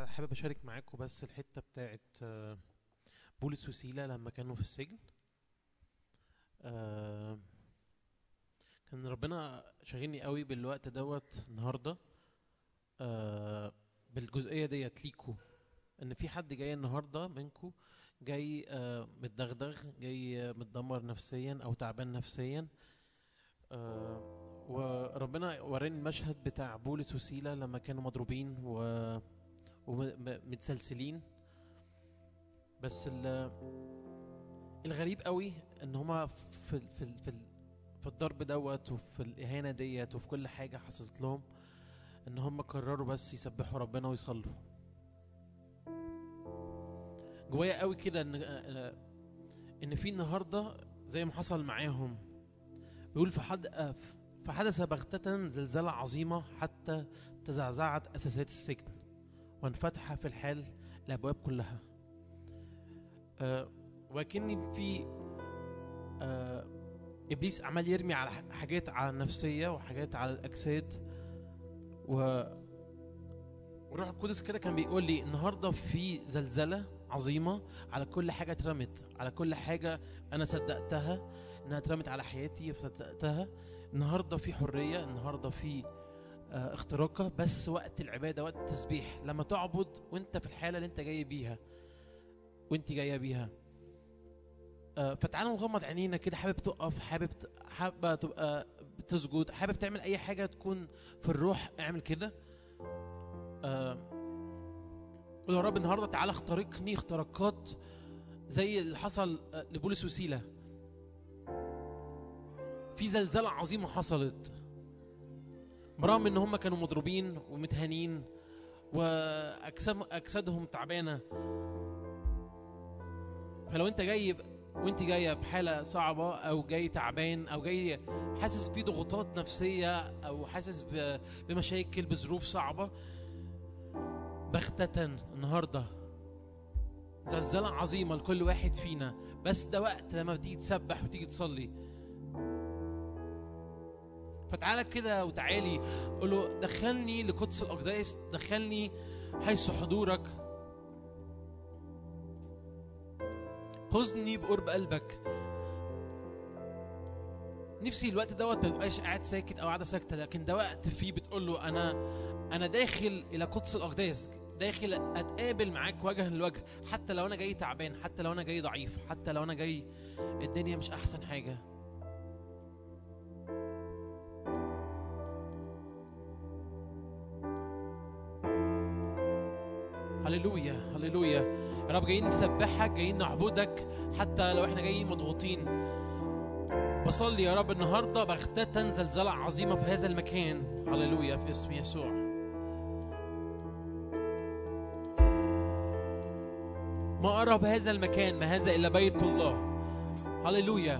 حابب اشارك معاكم بس الحته بتاعت آه، بولس وسيلة لما كانوا في السجن آه، كان ربنا شاغلني قوي بالوقت دوت النهارده آه، بالجزئيه ديت ليكوا ان في حد جاي النهارده منكم جاي آه، متدغدغ جاي آه، متدمر نفسيا او تعبان نفسيا آه، وربنا وراني المشهد بتاع بولس وسيلة لما كانوا مضروبين و ومتسلسلين بس ال- الغريب قوي ان هما في ال- في ال- في ال- في الضرب دوت وفي الاهانه ديت وفي كل حاجه حصلت لهم ان هم قرروا بس يسبحوا ربنا ويصلوا جوايا قوي كده ان ان في النهارده زي ما حصل معاهم بيقول فحد فحدث بغتة زلزالة عظيمة حتى تزعزعت أساسات السجن وانفتح في الحال الأبواب كلها آه ولكن في آه إبليس عمال يرمي على ح- حاجات على النفسية وحاجات على الأجساد و والروح القدس كده كان بيقول لي النهارده في زلزلة عظيمة على كل حاجة اترمت على كل حاجة أنا صدقتها إنها اترمت على حياتي فصدقتها النهارده في حرية النهارده في آه، اختراقة بس وقت العبادة وقت التسبيح لما تعبد وانت في الحالة اللي انت جاي بيها وانت جاية بيها آه، فتعالوا نغمض عينينا كده حابب تقف حابب ت- حابة تبقى تسجد حابب تعمل اي حاجة تكون في الروح اعمل كده آه، قول يا رب النهارده تعالى اخترقني اختراقات زي اللي حصل آه، لبولس وسيلة في زلزلة عظيمة حصلت برغم ان هم كانوا مضروبين ومتهانين واجسادهم تعبانه فلو انت جاي ب- وانت جايه بحاله صعبه او جاي تعبان او جاي حاسس في ضغوطات نفسيه او حاسس ب- بمشاكل بظروف صعبه بغتة النهارده زلزلة عظيمة لكل واحد فينا بس ده وقت لما بتيجي تسبح وتيجي تصلي فتعالى كده وتعالي قول له دخلني لقدس الاقداس دخلني حيث حضورك خذني بقرب قلبك نفسي الوقت دوت ما يبقاش قاعد ساكت او قاعده ساكته لكن ده وقت فيه بتقول له انا انا داخل الى قدس الاقداس داخل اتقابل معاك وجها لوجه حتى لو انا جاي تعبان حتى لو انا جاي ضعيف حتى لو انا جاي الدنيا مش احسن حاجه هللويا هللويا يا رب جايين نسبحك جايين نعبدك حتى لو احنا جايين مضغوطين بصلي يا رب النهارده بغتة زلزلة عظيمة في هذا المكان هللويا في اسم يسوع ما أرى بهذا المكان ما هذا إلا بيت الله هللويا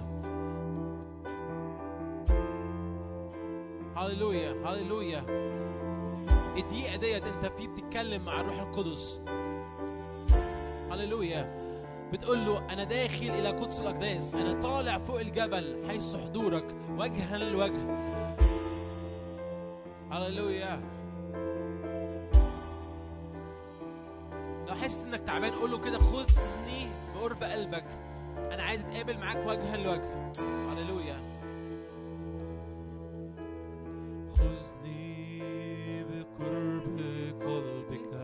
هللويا هللويا الدقيقة ديت انت فيه بتتكلم مع الروح القدس هللويا بتقول له انا داخل الى قدس الاقداس انا طالع فوق الجبل حيث حضورك وجها لوجه هللويا لو حاسس انك تعبان قول له كده خذني بقرب قلبك انا عايز اتقابل معاك وجها لوجه هللويا خذني بقرب قلبك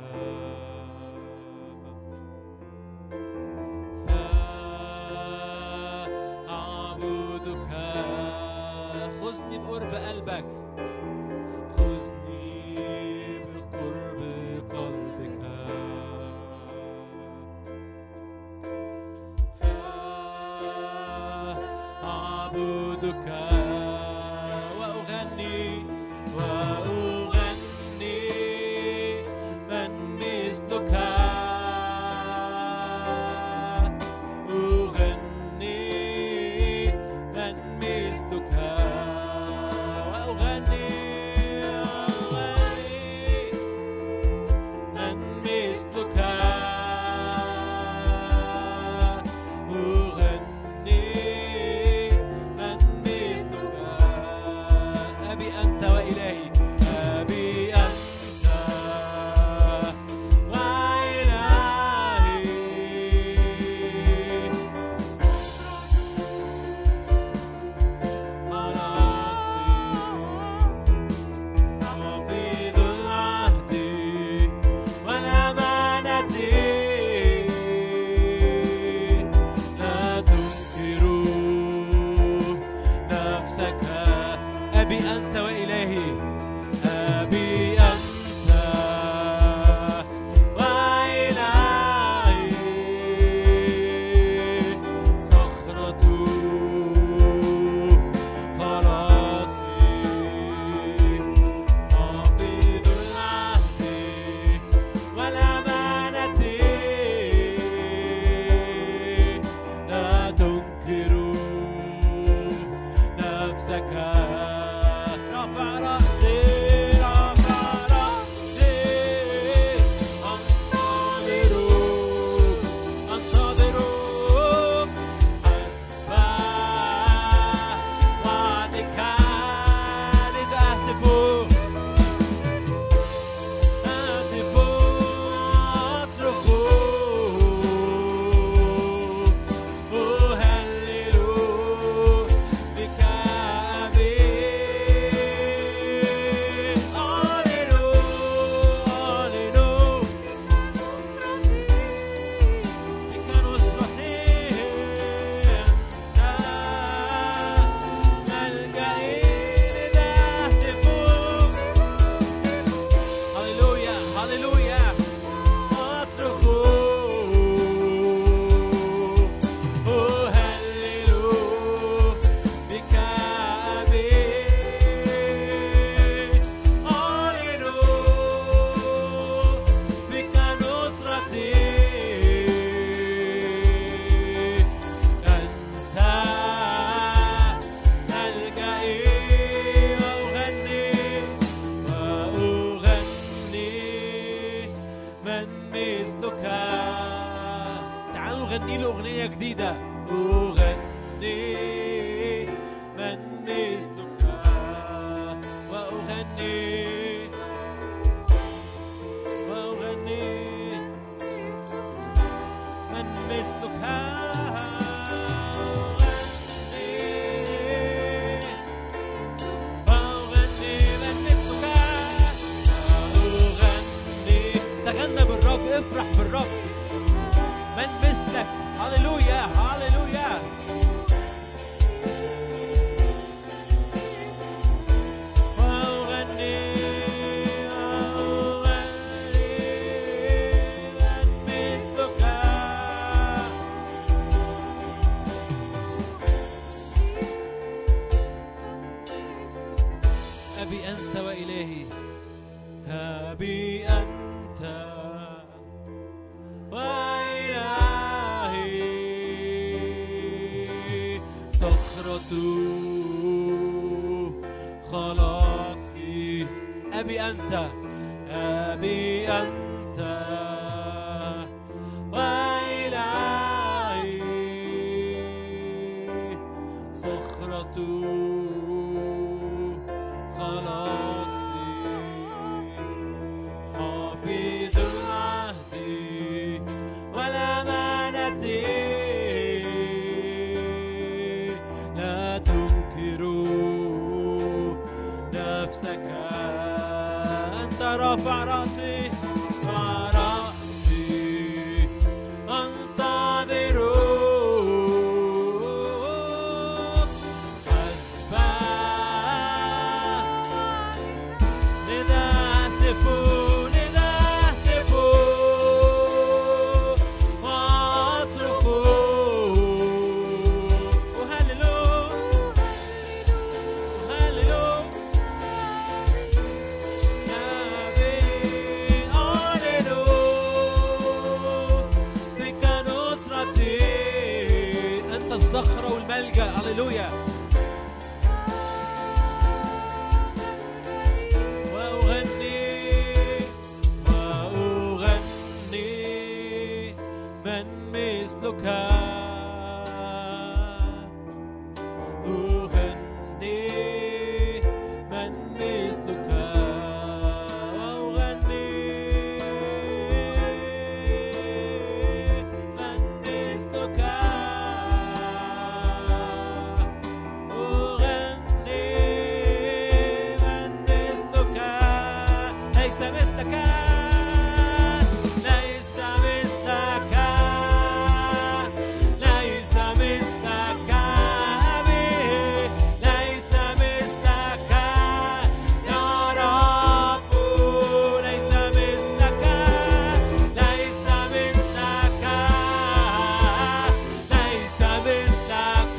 فأعبدك خذني بقرب قلبك خذني بقرب قلبك فأعبدك واغني وأغني من مثلك أغني من مثلك واغني أغني من مثلك أغني من مثلك مثلك تعالوا نغني له اغنيه جديده أغني من مثلك وأغني وأغني من مثلك وأغني من مثلك وأغني تغنى بالرب افرح بالرب من مثلك هللويا هللويا وأغني وأغني من مثلك ابي انت والهي أبي أنت وإلهي صخرة خلاصي أبي أنت أبي أنت وإلهي صخرة خلاصي حافظ العهد والأمانة لا تنكر نفسك أنت رافع رأسي رفع رأسي أنتظر حسبك لذا أهتف لذا أهتف وأصرخ أهلل أهلل نبي أعلن بك نصرتي انت الصخره والملجا هللويا وأغني وأغني من مثلك أغني من مثلك وأغني من مثلك أغني من مثلك ليس مثلك ليس مثلك ليس مثلك أبي ليس مثلك يا رب ليس مثلك ليس مثلك ليس مثلك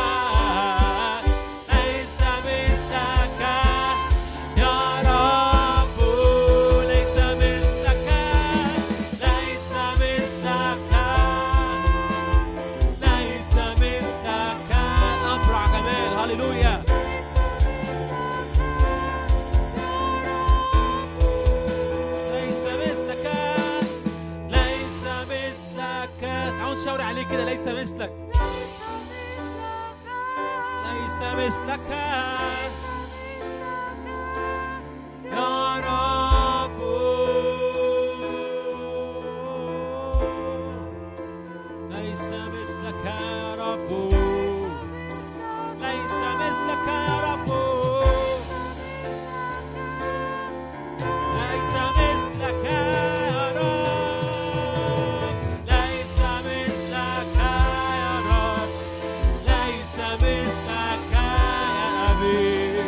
ليس مثلك يا رب ليس مثلك ليس مثلك ليس مثلك أبرع جمال هللويا ليس مثلك ليس مثلك تعالوا نشاور عليه كده ليس مثلك ليس مثلك يا رب ليس مثلك يا رب ليس مثلك يا رب ليس مثلك يا رب ليس مثلك يا رب ليس مثلك يا أبي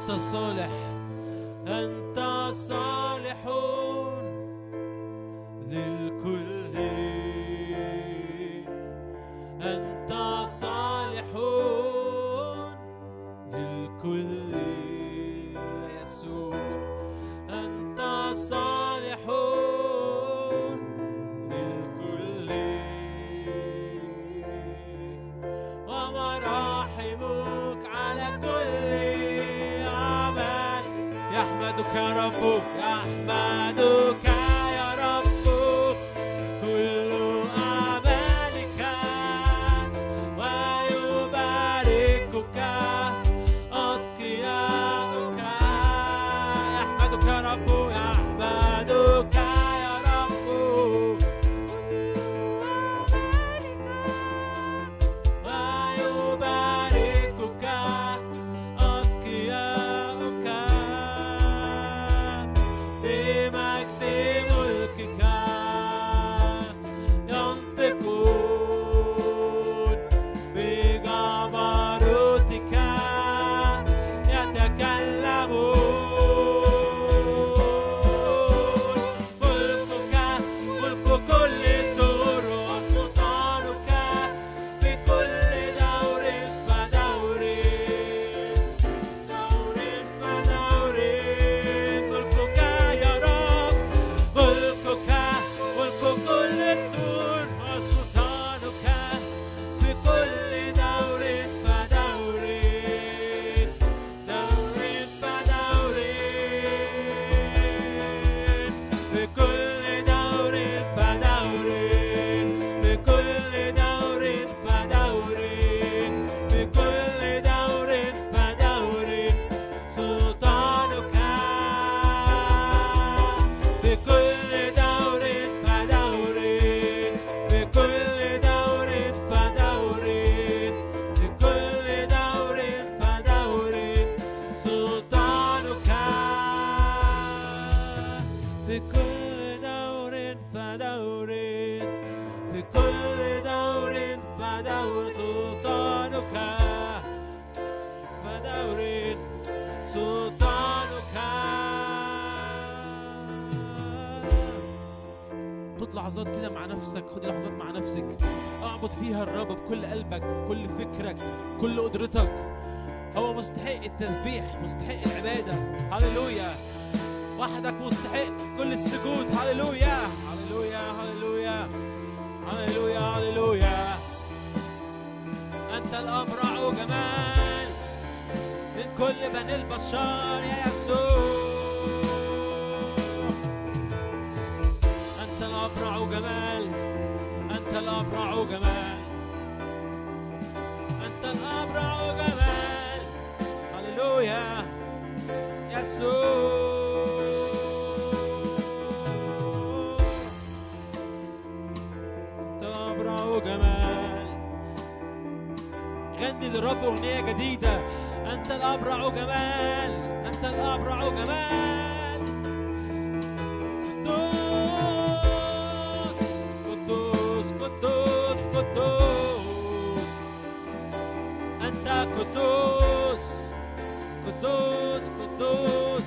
أنت صالح أنت صالح للكل أنت صالح للكل يا يسوع أنت صالح للكل ومراحمك على كل عمل يحمدك يا رب يحمدك يا رب كل أعمالك ويباركك أتقياؤك يحمدك يا رب يحمدك يا رب ويباركك أتقياؤك بمجد ملكك ينطقون بجبروتك يتكلمون ملكك ملك كل الدور وسلطانك في كل دور فدور دور فدور ملكك يا رب ملكك ملك كل الدور وسلطانك في كل دور فدور دور فدور في كل دور فدور في كل دور فدور في كل دور فدور سلطانك في كل دور فدور في كل دور فدور في كل دور فدور سلطانك في كل دور فدور في كل دور فدور سلطانك فدور سلطانك خد لحظات كده مع نفسك خد لحظات مع نفسك اعبد فيها الرب بكل قلبك بكل فكرك كل قدرتك هو مستحق التسبيح مستحق العبادة هللويا وحدك مستحق كل السجود هللويا هللويا هللويا هللويا هللويا أنت الأبرع جمال من كل بني البشر يا يسوع أنت الأبرع جمال أنت الأبرع جمال أنت الأبرع جمال هللويا يسوع أنت الأبرع جمال غني للرب أغنية جديدة أنت الأبرع جمال أنت الأبرع جمال قدوس قدوس قدوس قدوس أنت قدوس قدوس قدوس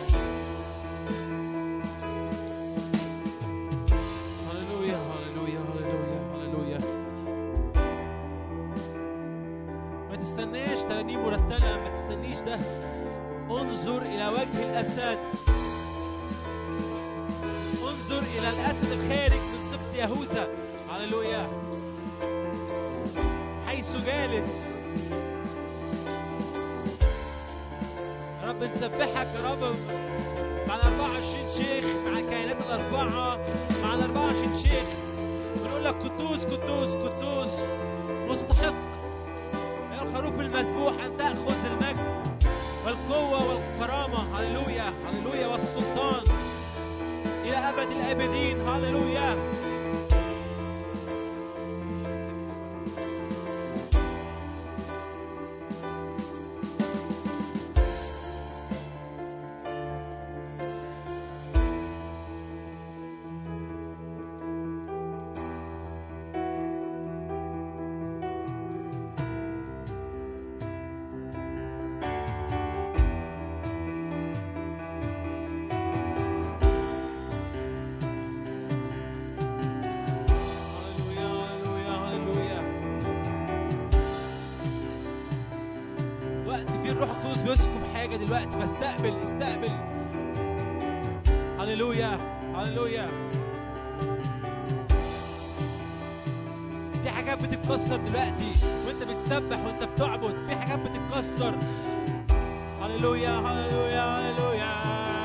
هللويا هللويا هللويا هللويا ما تستناش ترانيم مرتلة ما تستنيش ده انظر إلى وجه الأسد انظر إلى الأسد الخارج من سبط يهوذا هللويا حيث جالس يا رب نسبحك يا رب مع ال 24 شيخ مع الكائنات الأربعة مع ال 24 شيخ ونقول لك قدوس قدوس قدوس مستحق يا الخروف المذبوح أن تأخذ المجد والقوة والكرامة هللويا هللويا والسلطان إلى أبد الآبدين هللويا في الروح القدس بيسكب حاجه دلوقتي فاستقبل استقبل هللويا هللويا في حاجات بتتكسر دلوقتي وانت بتسبح وانت بتعبد في حاجات بتتكسر هللويا هللويا هللويا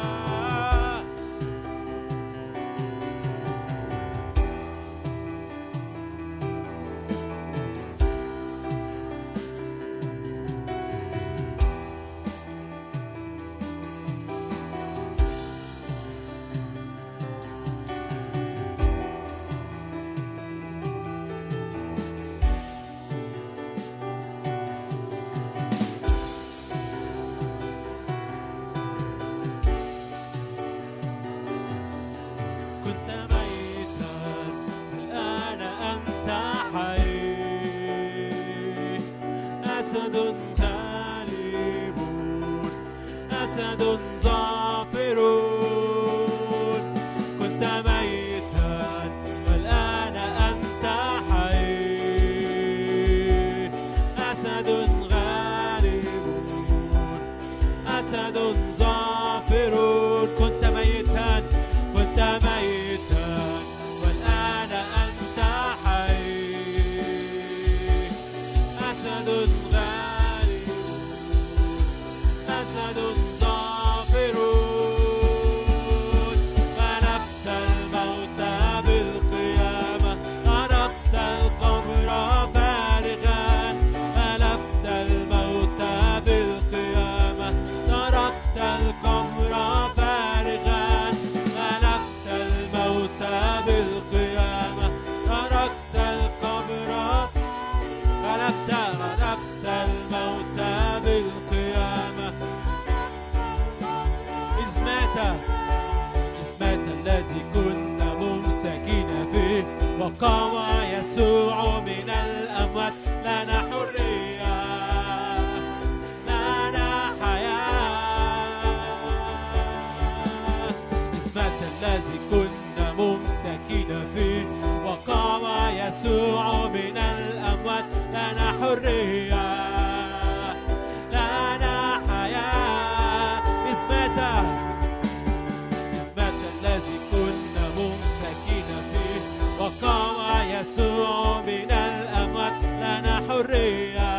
كنت ميتا الآن أنت حي أسد غالبون أسد ظافرون كنت ميتا والآن أنت حي أسد غالبون أسد ظافرون كنت ميتا كنت ميتا والآن أنت حي أسد غالب أسد ظافرون غلبت الموت بالقيامة غلبت القبر فارغا غلبت الموت بالقيامة تركت القبر فارغا غلبت الموت بالقيامة تركت القبر غلبت غلبت الموت بالقيامة إذ مات إذ مات الذي كنا ممسكين فيه وقام يسوع من الأموات لنا حرية لنا حياة إذ مات الذي كنا ممسكين فيه وقام يسوع من الأموات لنا حرية لنا حياة إذ مات إذ مات الذي كنا ممسكين فيه وقام يسوع من الأموات لنا حرية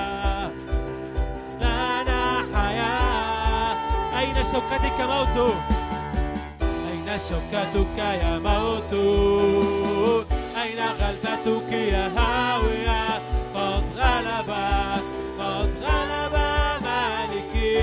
لنا حياة أين شوكتك موت أين شوكتك يا موت أين غلبتك يا هاوية قد غلب قد غلب مالكي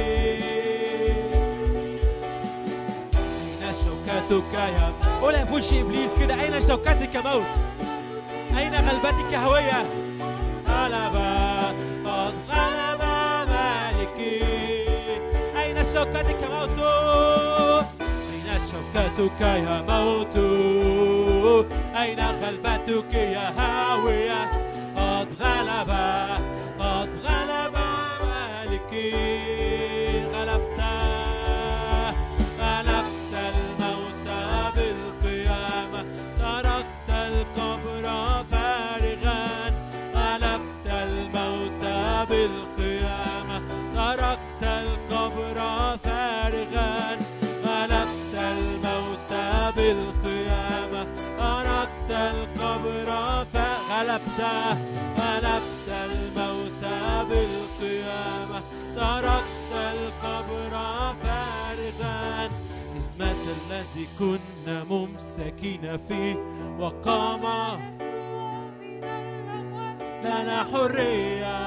أين شوكتك يا قولها في وش إبليس كده أين شوكتك يا موت أين غلبتك يا هوية غلب قد غلب مالكي أين شوكتك يا موت أين شوكتك يا موت أين غلبتك يا هاوية قد غلب قد غلب مالكي غلبت غلبت الموت بالقيامة تركت القبر فارغا غلبت الموت بالقيامة تركت القبر فارغا غلبت الموت بالقيامة تركت القبر فغلبت غلبت الموت بالقيامة تركت القبر فارغا إذ مات الذي كنا ممسكين فيه وقام لنا حرية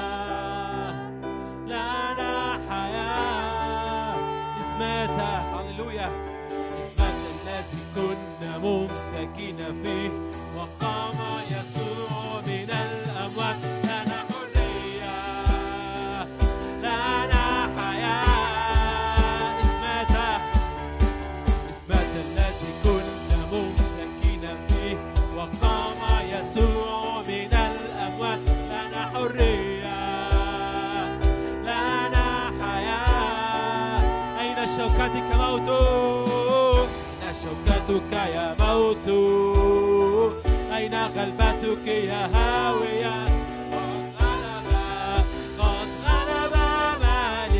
لنا حياة إذ مات هللويا إذ مات الذي كنا ممسكين فيه وقام يسوع من الأموات لنا حرية لنا حياة إذ مات إذ مات الذي كنا ممسكين فيه وقام يسوع من الأموات لنا حرية لنا حياة أين شوكتك موت أين شوكتك يا موت أين غلبتك يا هاوية قد غلب قد غلب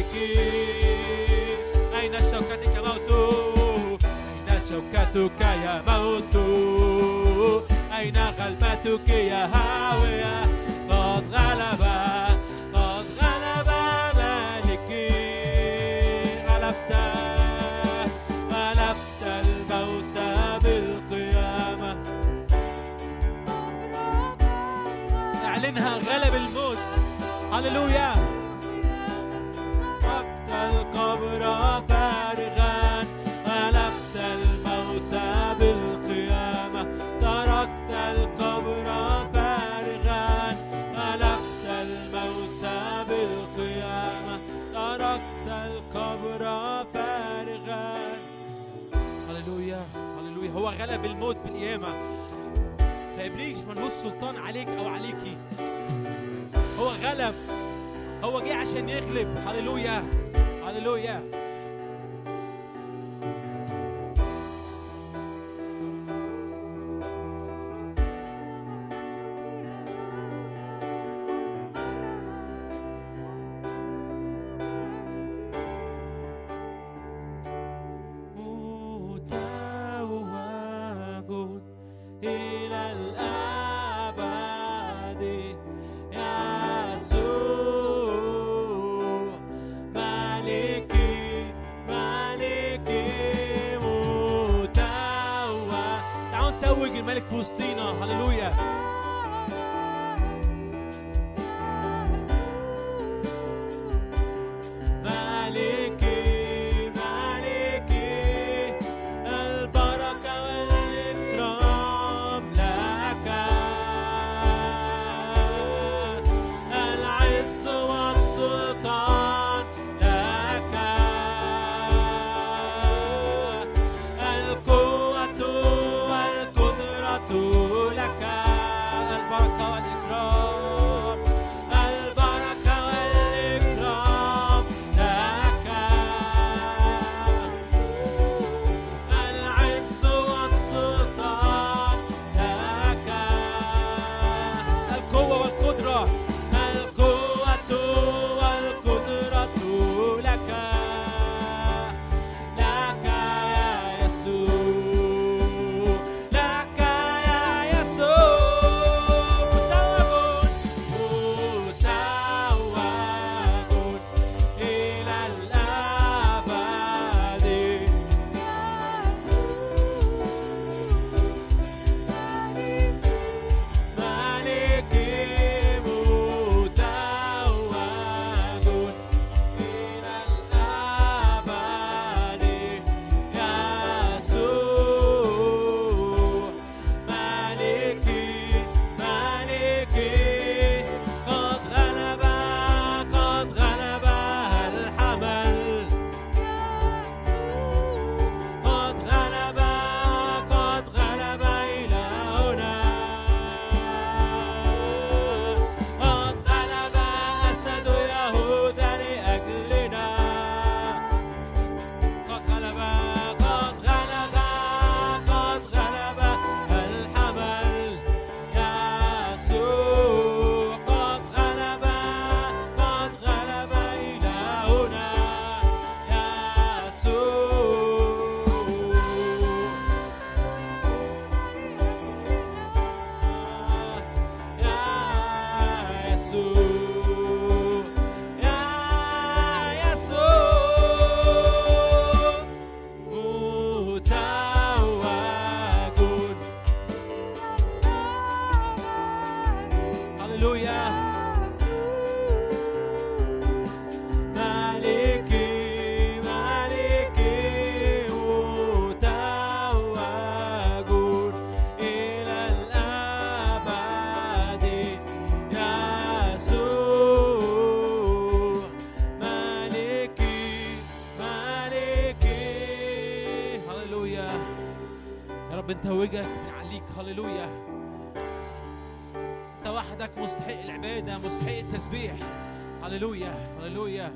غلبتك يا موت أين غلبتك يا هاوية قد غلب قد غلب مالكي غلبت غلبت الموت بالقيامة اعلنها غلب الموت هللويا تركت القبر فارغا غلبت الموت بالقيامة تركت القبر فارغا غلبت الموت بالقيامة تركت القبر فارغا هللويا هللويا هو غلب الموت بالقيامة فإبليس ملهوش سلطان عليك أو عليكي هو غلب هو جه عشان يغلب هللويا هللويا متوج إلى الأبد يسوع مالكي مالكي متوج تعالوا نتوج الملك في وسطينا هللويا مالكي مالكي البركة والإكرام لك العز والسلطان لك القوة والقدرة لك البركة والإكرام البركة والإكرام لك العز والسلطان لك القوة والقدرة القوة والقدرة لك لك يا يسوع لك يا يسوع متوج متوج إلى الأبد مالكي متوج إلى الأبد يسوع مالكي مالكي قد غلب قد غلب الحمل قد غلب قد غلب إلهنا قد غلب أسد يهوذا لأجلنا قد غلب قد غلب قد غلب الحمل يسوع قد غلب قد غلب إلهنا يسوع يا يسوع يا يسوع متوج هللويا مالكي مالكي متوج إلى الأبد يسوع مالكي مالكي هللويا يا رب نتوجك بنعليك هللويا انت وحدك مستحق العباده مستحق التسبيح هللويا هللويا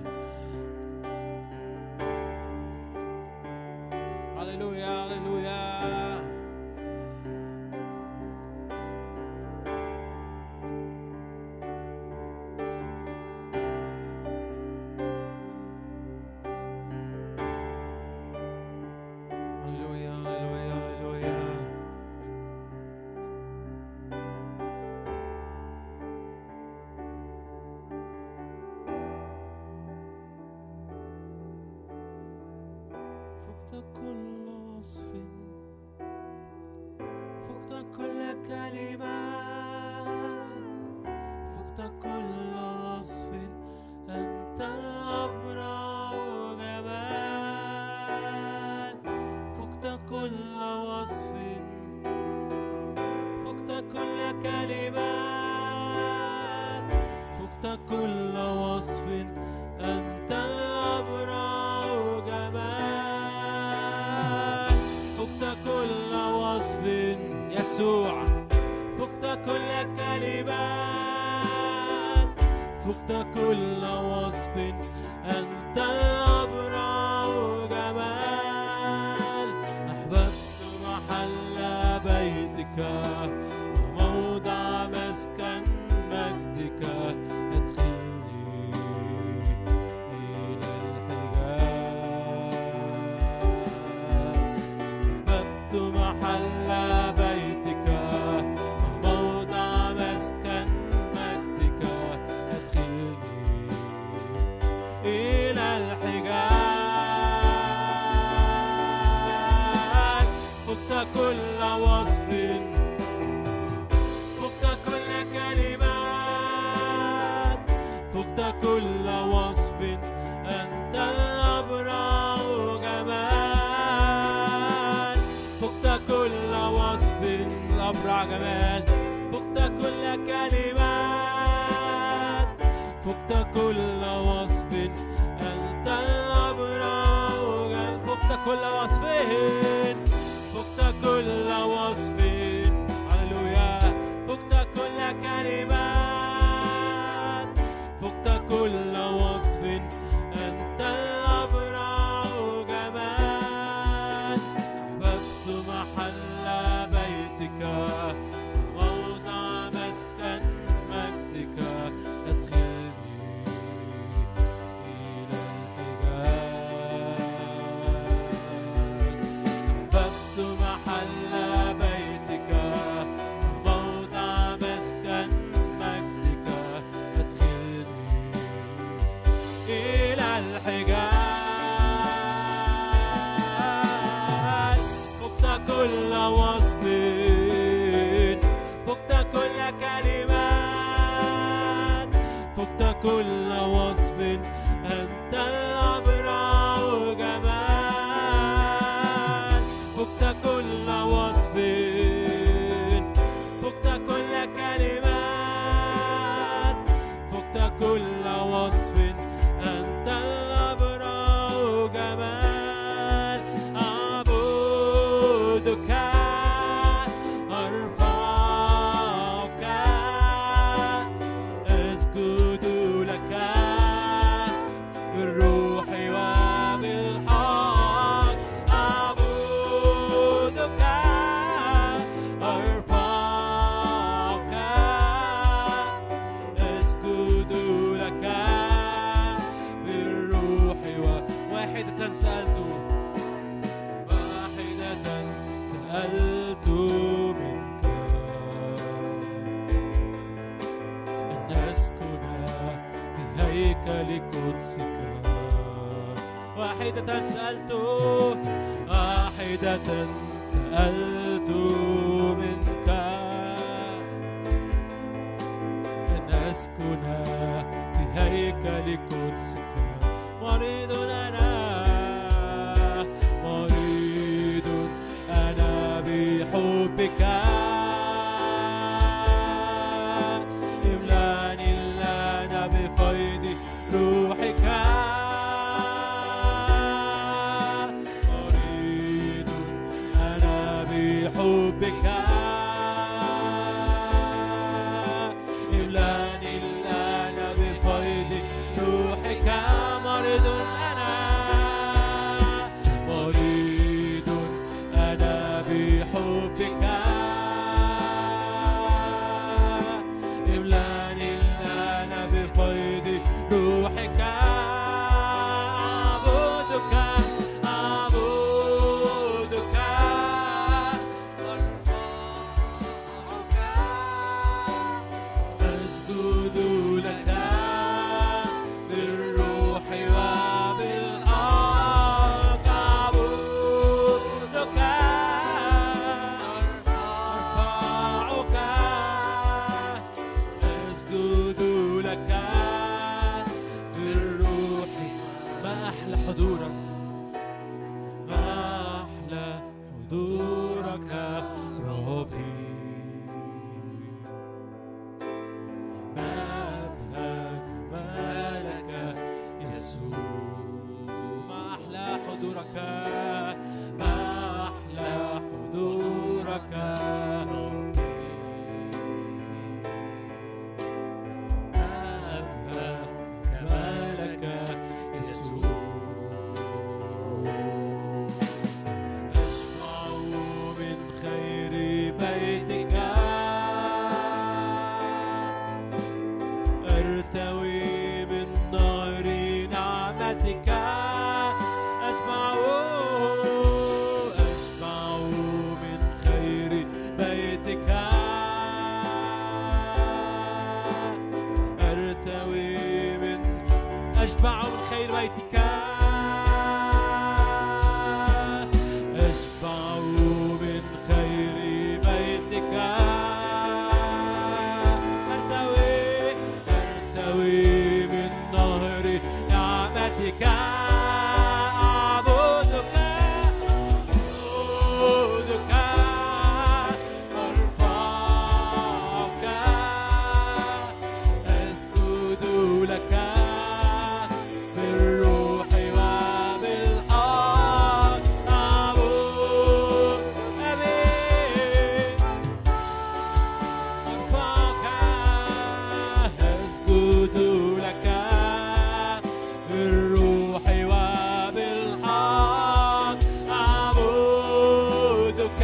هللويا هللويا هللويا هللويا فقت كل وصف فقت كل كلمة فقت كل وصف أنت الأبرع جمال فقت كل وصف فقت كل كلمة فقت كل وصف أنت الأبرع جمال فقت كل وصف يسوع فقت كل كلمات فقت كل وصف أنت الأبرع جمال أحببت محل بيتك وموضع مسكن مجدك ادخلني إلى الحجاب أحببت محل بيتك وموضع مسكن مجدك أدخلني إلى الحجاب فقت كل وصف فقت كل كلمات فقت كل وصف أنت الأبرع جمال فقت كل وصف الأبرع جمال فقت كل كلمات فقت كل وصف أنت الأبرع جمال فقت كل وصف فقت كل وصف هللويا فقت كل كلمات فقت كل وصف أنت الأبرع جمال أحببت محل بيتك وموضع مسكن مجدك أدخلني إلى الحجاب أحببت محل بيتك وموضع مسكن مجدك أدخلني إلى الحجاب فقت كل وصف فقت كل كلمات فقت كل وصف أنت الأبرع جمال فقت كل وصف فقت كل كلمات فقت كل وصف أنت الأبرع جمال أعبدك أرفعك أسجد لك بالروح وبالحق أعبدك أرفعك أسجد لك بالروح وواحدة سألت واحدة سألت منك أن أسكن في هيكل قدسك واحدة سألت واحدة سألت منك أن أسكن في هيكل قدسك مريض أنا مريض أنا بحبك املاني الآن بفيض روحك مريض أنا بحبك املاني الآن بفيض روحك مريض أنا حضورك ما أحلى حضورك ما أبهى كمالك يسوع أشبع من خير بيتك أرتوي من نار نعمتك أشبع أشبع من خير بيتك أرتوي من أشبع من خير بيتك أشبع من خير بيتك أرتوي أرتوي من نهر نعمتك أعبدك أعبدك أرفعك أسجد لك بالروح وبالحق أعبد أبي أرفعك أسجد لك بالروح وبالحق أعبدك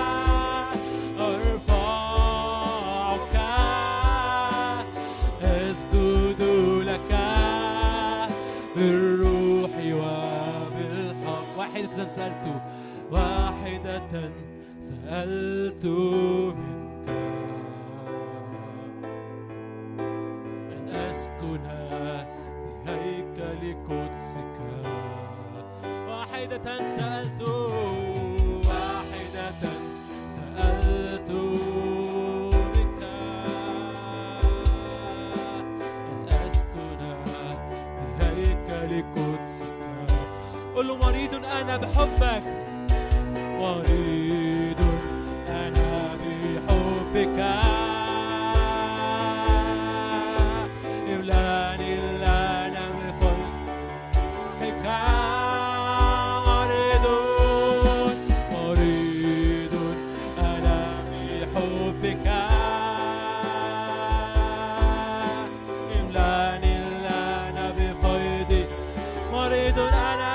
أرفعك أسجد لك بالروح وبالحق واحدة سألت واحدة سألت منك أن أسكن بهيكل قدسك واحدة سألت واحدة سألت منك أن أسكن بهيكل قدسك قل له مريض أنا بحبك مريض أنا بحبك إملاني الآن بفضلك مريض مريض أنا بحبك إملاني الآن بفيض مريض أنا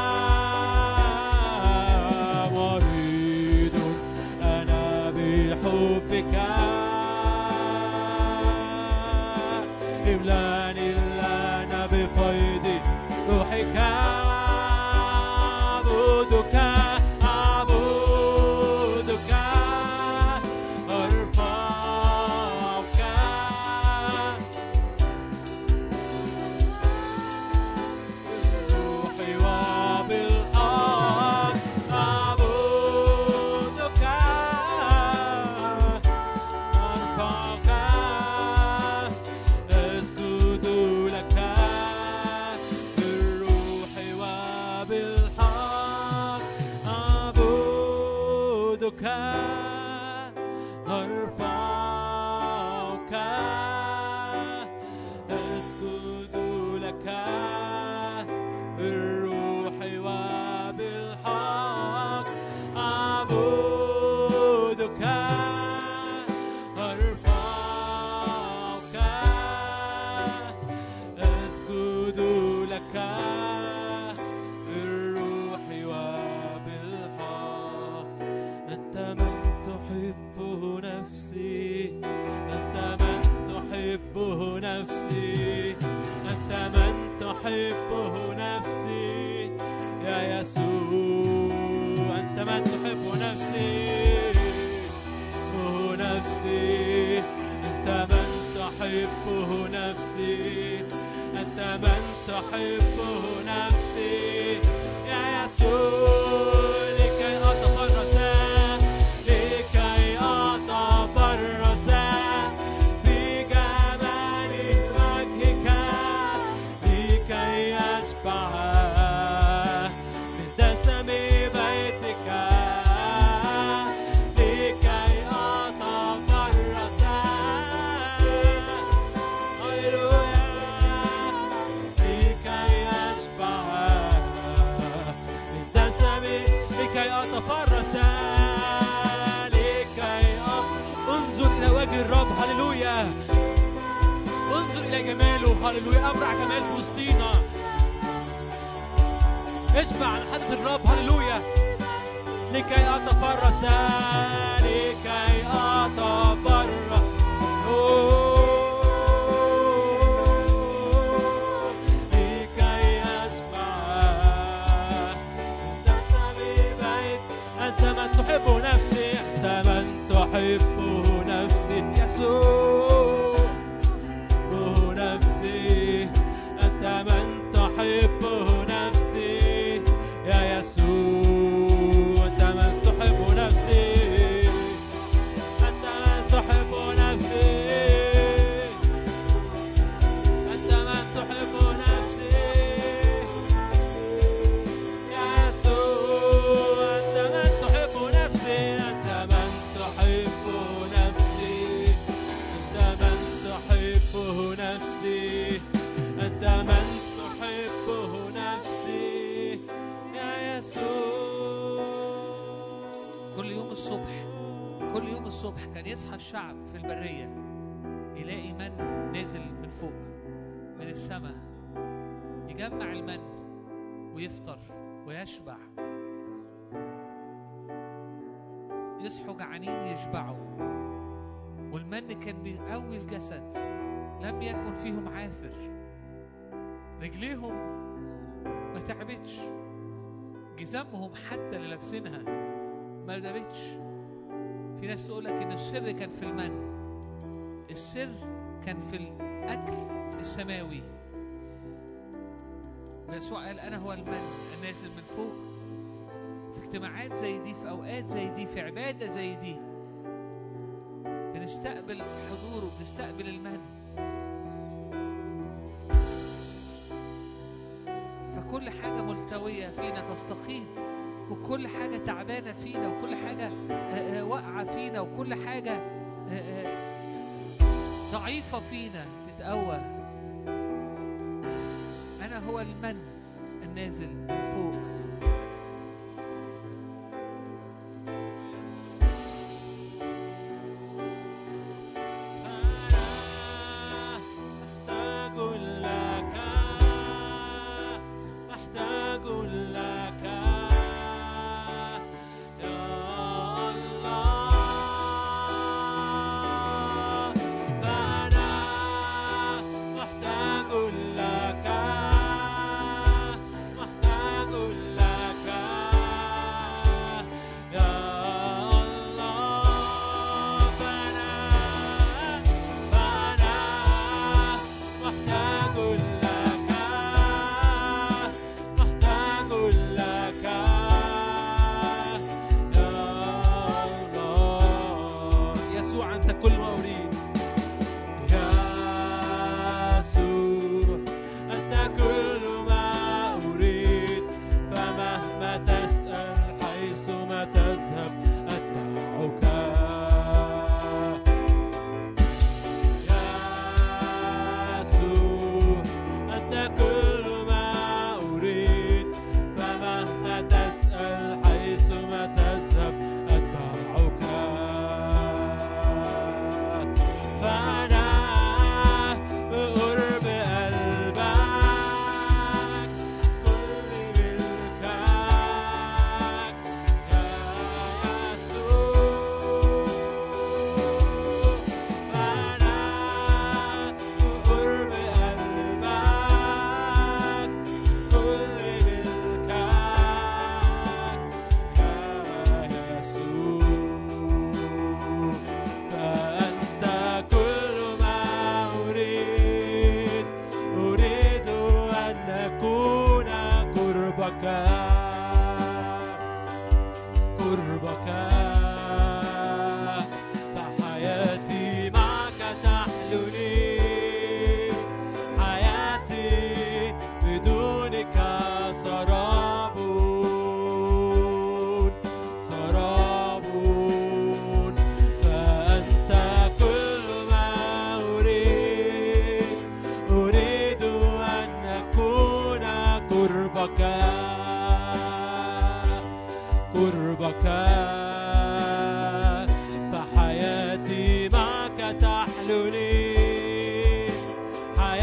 مريض أنا بحبك املاني الآن بفيض روحك أعبدك أعبدك أرفعك بالروح وبالحق أعبدك أرفعك أسجد لك بالروح إلى جماله هللويا أبرع جمال في وسطينا اشبع عن حضرة الرب هللويا لكي أتفرس لكي أتفرس لكي أسمع أنت ببيت أنت من تحب نفسي أنت من تحب نفسي يسوع تحب نفسي أنت من تحب نفسي يا يسوع أنت من تحب نفسي أنت من تحب نفسي أنت من تحب نفسي يا يسوع أنت من تحب نفسي أنت من تحب نفسي أنت من تحب نفسي أنت من تحب نفسي يا يسوع كل يوم الصبح كل يوم الصبح كان يصحى الشعب في البرية يلاقي من نازل من فوق من السماء يجمع المن ويفطر ويشبع يصحوا جعانين يشبعوا والمن كان بيقوي الجسد لم يكن فيهم عاثر رجليهم ما تعبتش جزامهم حتى اللي لابسينها ما دابتش في ناس تقول لك ان السر كان في المن السر كان في الاكل السماوي ويسوع قال انا هو المن النازل من فوق في اجتماعات زي دي في اوقات زي دي في عباده زي دي بنستقبل حضوره بنستقبل المن فكل حاجه ملتويه فينا تستقيم وكل حاجة تعبانة فينا وكل حاجة آه، آه، واقعة فينا وكل حاجة آه، آه، ضعيفة فينا تتقوى أنا هو المن النازل من فوق محتاج لك محتاج لك يا الله فأنا محتاج لك محتاج لك يا الله فأنا فأنا محتاج لك محتاج لك يا الله يسوع أنت كل ما أريد يسوع أنت كل ما أريد فمهما تسأل حيثما تذهب أتبعك يسوع أنت كل ما أريد فمهما تسأل حيثما تذهب أتبعك فأنا بقرب قلبك كل ملكك يا يسوع فأنا بقرب قلبك كل ملكك يا يسوع فأنت كل ما أريد أريد أن أكون قربك قربك فحياتي معك تحلو لي حياتي بدونك سراب سراب فأنت كل ما أريد أريد أن أكون قربك قربك فحياتي معك تحلو لي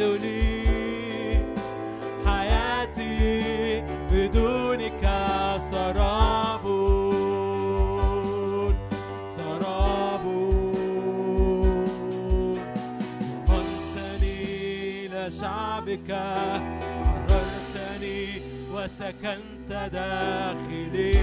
تحلني حياتي بدونك سراب سراب ضمنتني إلى شعبك حررتني وسكنت داخلي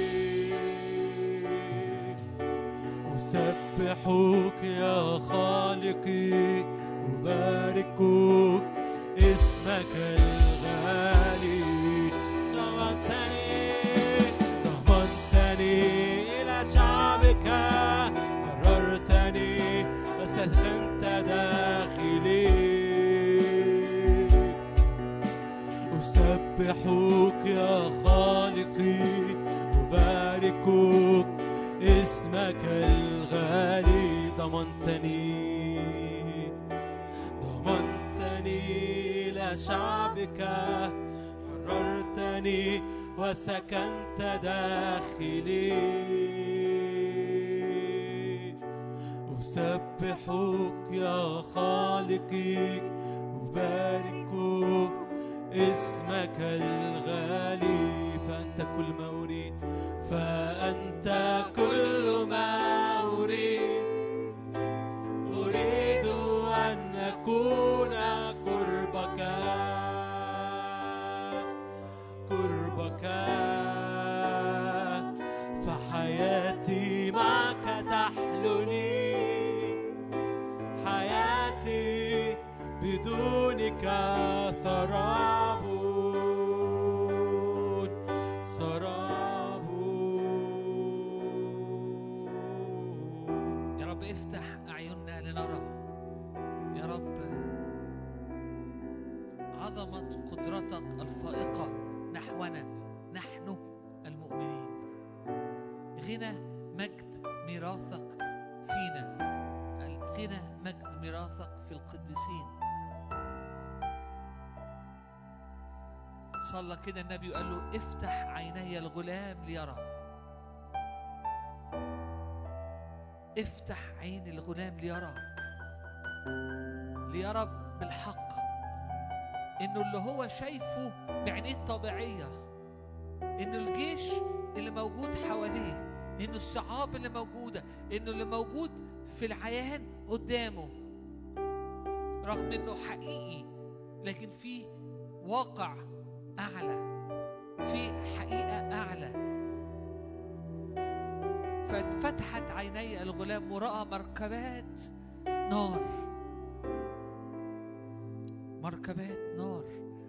أسبحك يا خالقي أباركك اسمك الغالي ضمنتني ضمنتني إلى شعبك حررتني وسكنت داخلي أسبحك يا خالقي أباركك اسمك الغالي ضمنتني ضمنتني إلى شعبك حررتني وسكنت داخلي أسبحك يا خالقي أباركك اسمك الغالي فأنت كل ما أريد فأنت كل ما أريد أريد أن أكون قربك قربك فحياتي معك تحلني حياتي بدونك سراب سراب يا رب افتح أعيننا لنرى يا رب عظمة قدرتك الفائقة نحونا نحن المؤمنين غنى مجد ميراثك فينا غنى مجد ميراثك في القديسين صلى كده النبي وقال له افتح عيني الغلام ليرى افتح عين الغلام ليرى ليرى بالحق انه اللي هو شايفه بعينيه الطبيعيه انه الجيش اللي موجود حواليه انه الصعاب اللي موجوده انه اللي موجود في العيان قدامه رغم انه حقيقي لكن في واقع اعلى في حقيقه اعلى فاتفتحت عيني الغلام وراى مركبات نار مركبات نار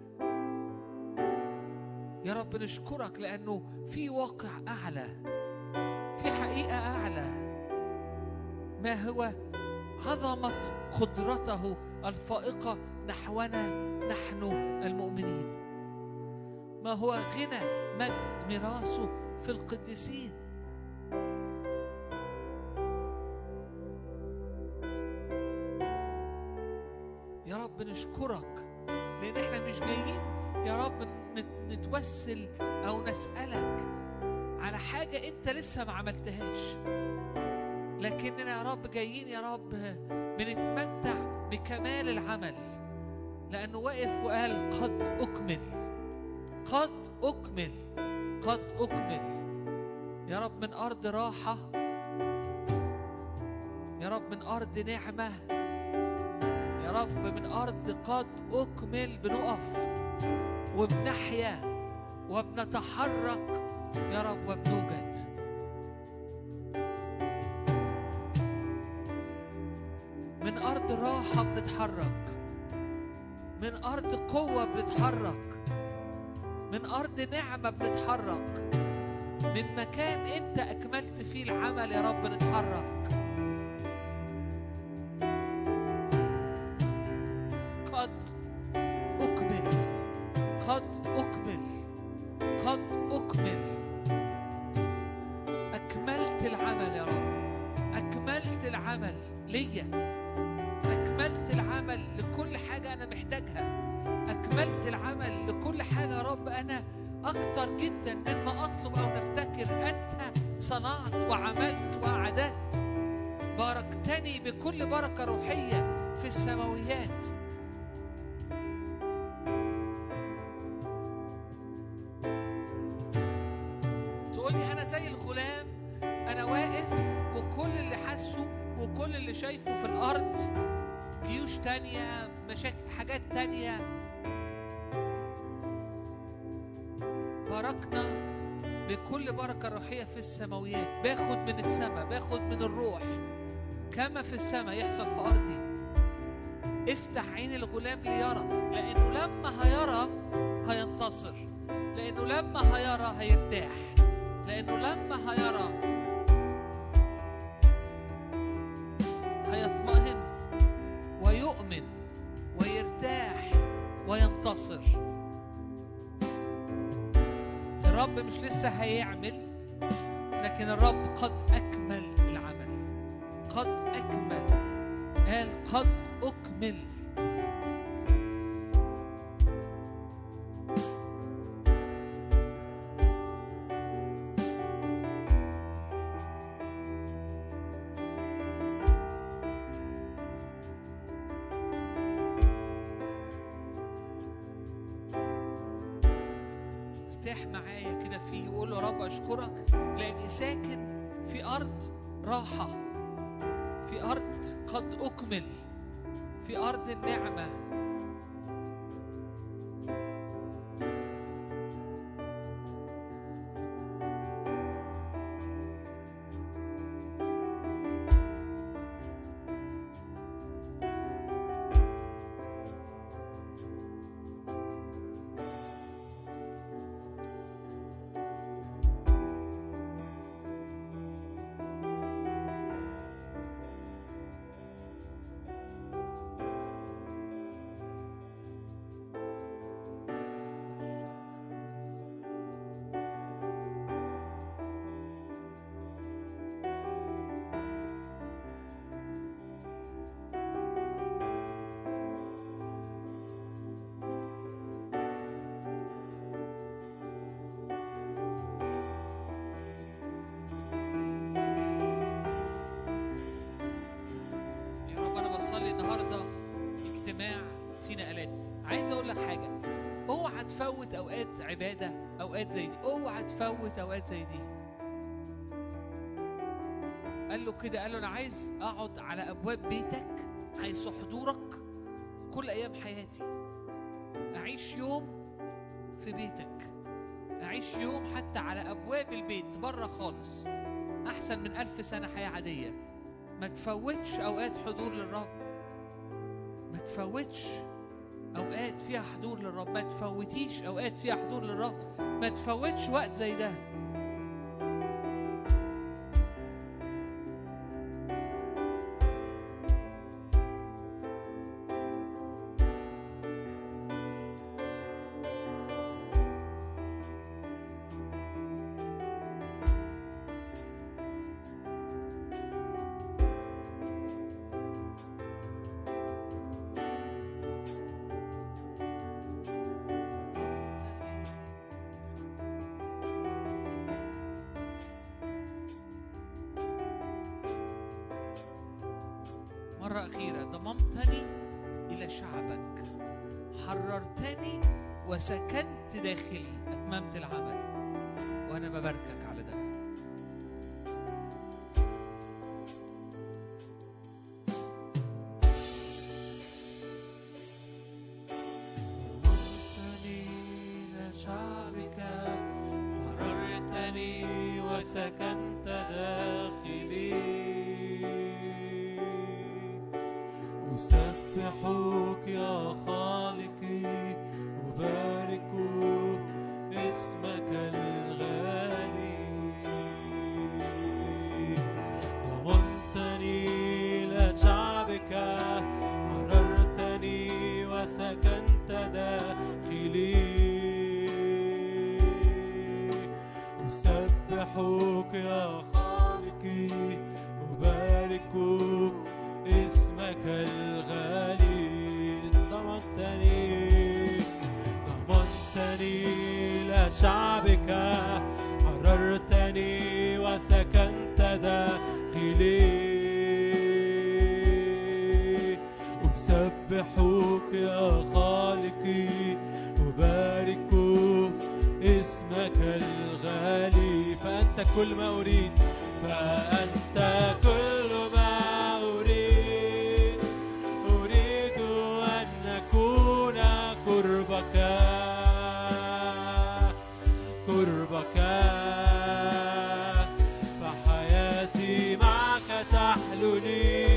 يا رب نشكرك لانه في واقع اعلى في حقيقه اعلى ما هو عظمه قدرته الفائقه نحونا نحن المؤمنين ما هو غنى مجد ميراثه في القديسين يا رب نشكرك لان احنا مش جايين يا رب نت- نتوسل او نسالك على حاجه انت لسه ما عملتهاش لكننا يا رب جايين يا رب بنتمتع بكمال العمل لانه واقف وقال قد اكمل قد اكمل قد اكمل يا رب من ارض راحه يا رب من ارض نعمه يا رب من أرض قد أكمل بنقف وبنحيا وبنتحرك يا رب وبنوجد من أرض راحة بنتحرك من أرض قوة بنتحرك من أرض نعمة بنتحرك من مكان أنت أكملت فيه العمل يا رب نتحرك قد أكمل قد أكمل قد أكمل أكملت العمل يا رب أكملت العمل ليا أكملت العمل لكل حاجة أنا محتاجها أكملت العمل لكل حاجة يا رب أنا أكتر جدا مما أطلب أو نفتكر أنت صنعت وعملت وأعددت باركتني بكل بركة روحية في السماويات تقول لي انا زي الغلام انا واقف وكل اللي حاسه وكل اللي شايفه في الارض جيوش تانية مشاكل حاجات تانية باركنا بكل بركة روحية في السماويات باخد من السماء باخد من الروح كما في السماء يحصل في أرضي افتح عين الغلام ليرى لأنه لما هيرى هينتصر لأنه لما هيرى هيرتاح لأنه لما هيرى هيطمئن ويؤمن ويرتاح وينتصر الرب مش لسه هيعمل لكن الرب قد أكمل العمل قد أكمل قال قد أكمل ارتاح معايا كده فيه وقول له يا رب اشكرك لاني ساكن في ارض راحه في ارض قد اكمل في ارض النعمه يا رب انا بصلي النهارده اجتماع في نقلات عايز اقول لك حاجه اوعى تفوت اوقات عباده اوقات زي دي اوعى تفوت اوقات زي دي قال له كده قال له انا عايز اقعد على ابواب بيتك حيث حضورك كل ايام حياتي اعيش يوم في بيتك اعيش يوم حتى على ابواب البيت بره خالص احسن من الف سنه حياه عاديه ما تفوتش اوقات حضور للرب ما تفوتش اوقات فيها حضور للرب ما تفوتيش اوقات فيها حضور للرب ما تفوتش وقت زي ده مرة أخيرة ضممتني إلى شعبك حررتني وسكنت داخلي أتممت العمل وأنا بباركك على ده ضممتني إلى شعبك حررتني وسكنت داخلي أسبحك يا خالقي أبارك اسمك الغالي ضممتني إلى شعبك حررتني وسكنت داخلي أسبحك يا خالقي أبارك اسمك الغالي ضمنتني ضمنتني إلى شعبك حررتني وسكنت داخلي أسبحك يا خالقي أبارك اسمك الغالي فأنت كل ما أريد فأنت كل ما أريد أريد أن أكون قربك قربك فحياتي معك تحلني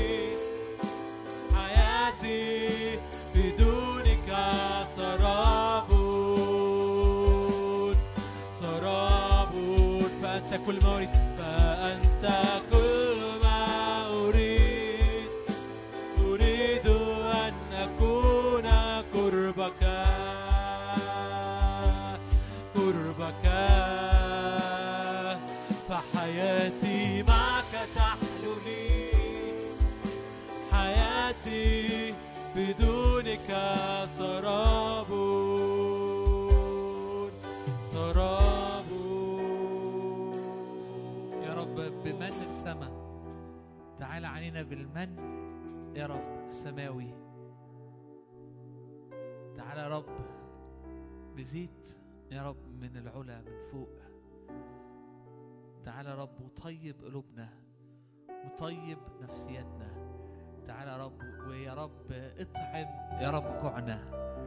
حياتي بدونك سراب سراب فأنت كل ما أريد فأنت كل ما أريد أريد أن أكون قربك قربك فحياتي معك تحللي حياتي بدونك سراب سراب يا رب بمن السماء تعال علينا بالمن يا رب السماوي تعال يا رب بزيت يا رب من العلا من فوق تعال يا رب وطيب قلوبنا وطيب نفسيتنا تعال يا رب ويا رب اطعم يا رب جوعنا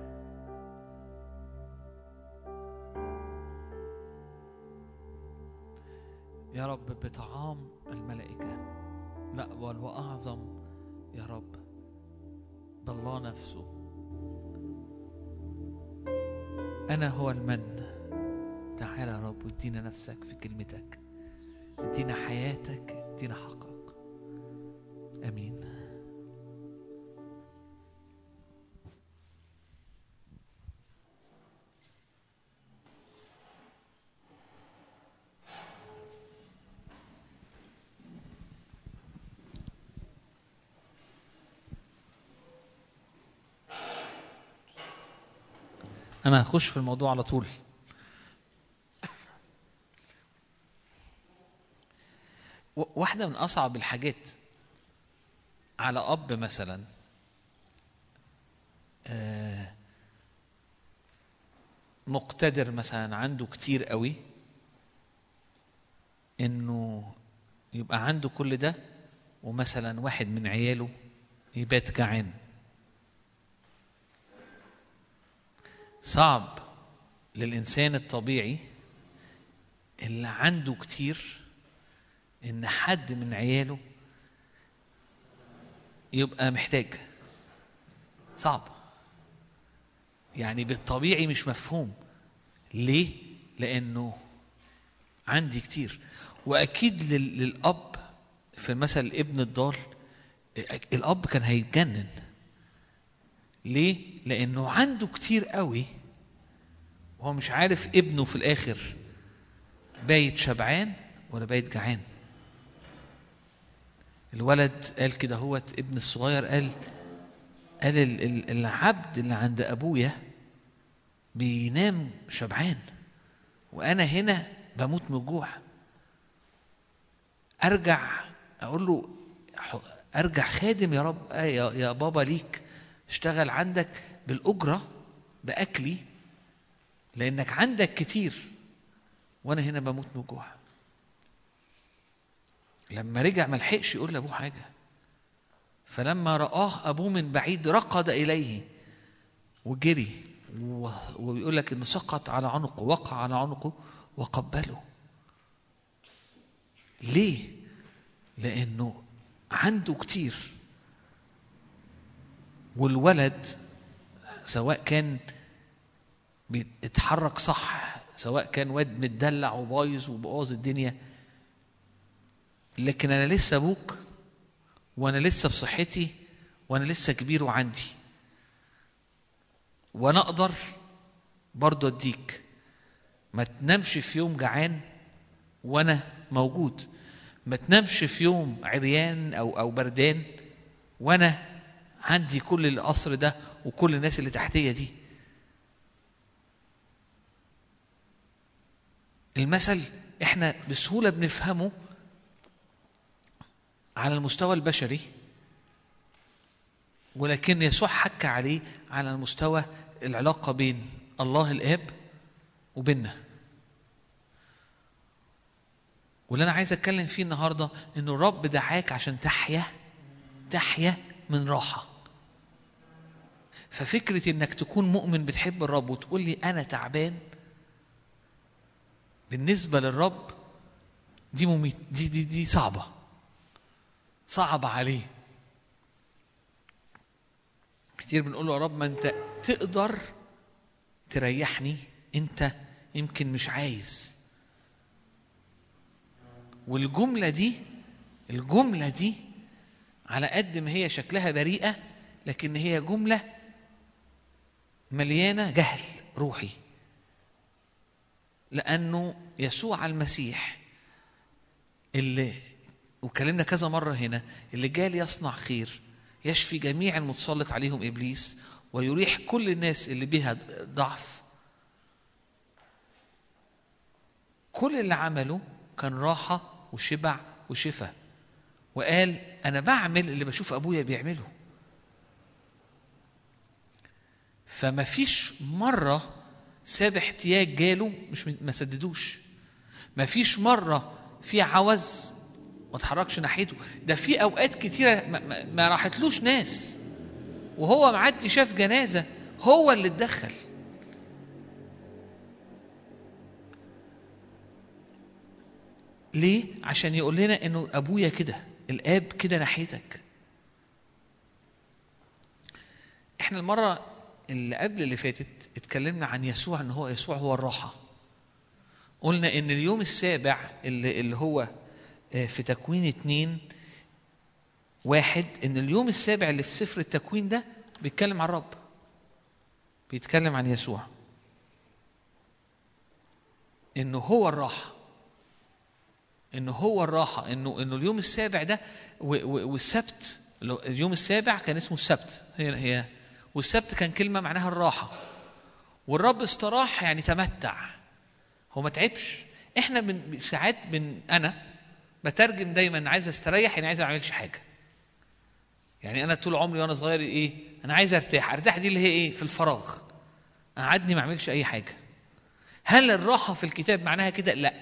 يا رب بطعام الملائكة لا بل وأعظم يا رب بالله نفسه أنا هو المن تعال يا رب وادينا نفسك في كلمتك ادينا حياتك ادينا حقك امين انا هخش في الموضوع على طول و- واحدة من أصعب الحاجات على أب مثلا آه، مقتدر مثلا عنده كتير قوي إنه يبقى عنده كل ده ومثلا واحد من عياله يبات جعان صعب للإنسان الطبيعي اللي عنده كتير ان حد من عياله يبقى محتاج صعب يعني بالطبيعي مش مفهوم ليه لانه عندي كتير واكيد لل- للاب في مثل ابن الضال الاب كان هيتجنن ليه لانه عنده كتير قوي وهو مش عارف ابنه في الاخر بايت شبعان ولا بايت جعان الولد قال كده هوت ابن الصغير قال قال ال- ال- العبد اللي عند ابويا بينام شبعان وانا هنا بموت من الجوع ارجع اقول له ح- ارجع خادم يا رب آه يا, يا بابا ليك اشتغل عندك بالاجره باكلي لانك عندك كتير وانا هنا بموت من الجوع لما رجع ما لحقش يقول لابوه حاجه فلما رآه ابوه من بعيد رقد اليه وجري و- وبيقول لك انه سقط على عنقه وقع على عنقه وقبله ليه لانه عنده كتير والولد سواء كان بيتحرك صح سواء كان واد متدلع وبايظ وبوظ الدنيا لكن انا لسه ابوك وانا لسه بصحتي وانا لسه كبير وعندي وانا اقدر برضه اديك ما تنامش في يوم جعان وانا موجود ما تنامش في يوم عريان او او بردان وانا عندي كل القصر ده وكل الناس اللي تحتيه دي المثل احنا بسهوله بنفهمه على المستوى البشري ولكن يسوع حكى عليه على المستوى العلاقه بين الله الاب وبيننا واللي انا عايز اتكلم فيه النهارده انه الرب دعاك عشان تحيا تحيا من راحه ففكره انك تكون مؤمن بتحب الرب وتقول لي انا تعبان بالنسبه للرب دي مميت دي دي دي صعبه صعبه عليه كتير بنقول له يا رب ما انت تقدر تريحني انت يمكن مش عايز والجمله دي الجمله دي على قد ما هي شكلها بريئه لكن هي جمله مليانه جهل روحي لانه يسوع المسيح اللي وكلمنا كذا مره هنا اللي جال يصنع خير يشفي جميع المتسلط عليهم ابليس ويريح كل الناس اللي بها ضعف كل اللي عمله كان راحه وشبع وشفاء وقال انا بعمل اللي بشوف ابويا بيعمله فما فيش مره ساب احتياج جاله مش ما سددوش ما فيش مره في عوز ما اتحركش ناحيته ده في اوقات كتيره ما, ما, ما راحتلوش ناس وهو معدي شاف جنازه هو اللي اتدخل ليه عشان يقول لنا انه ابويا كده الاب كده ناحيتك احنا المره اللي قبل اللي فاتت اتكلمنا عن يسوع ان هو يسوع هو الراحه قلنا ان اليوم السابع اللي, اللي هو في تكوين اتنين واحد ان اليوم السابع اللي في سفر التكوين ده بيتكلم عن الرب بيتكلم عن يسوع انه هو الراحه انه هو الراحه انه انه اليوم السابع ده والسبت اليوم السابع كان اسمه السبت هي هي والسبت كان كلمه معناها الراحه والرب استراح يعني تمتع هو ما تعبش احنا من ساعات من انا بترجم دايما عايز استريح يعني عايز ما اعملش حاجه يعني انا طول عمري وانا صغير ايه انا عايز ارتاح ارتاح دي اللي هي ايه في الفراغ قعدني ما اعملش اي حاجه هل الراحه في الكتاب معناها كده لا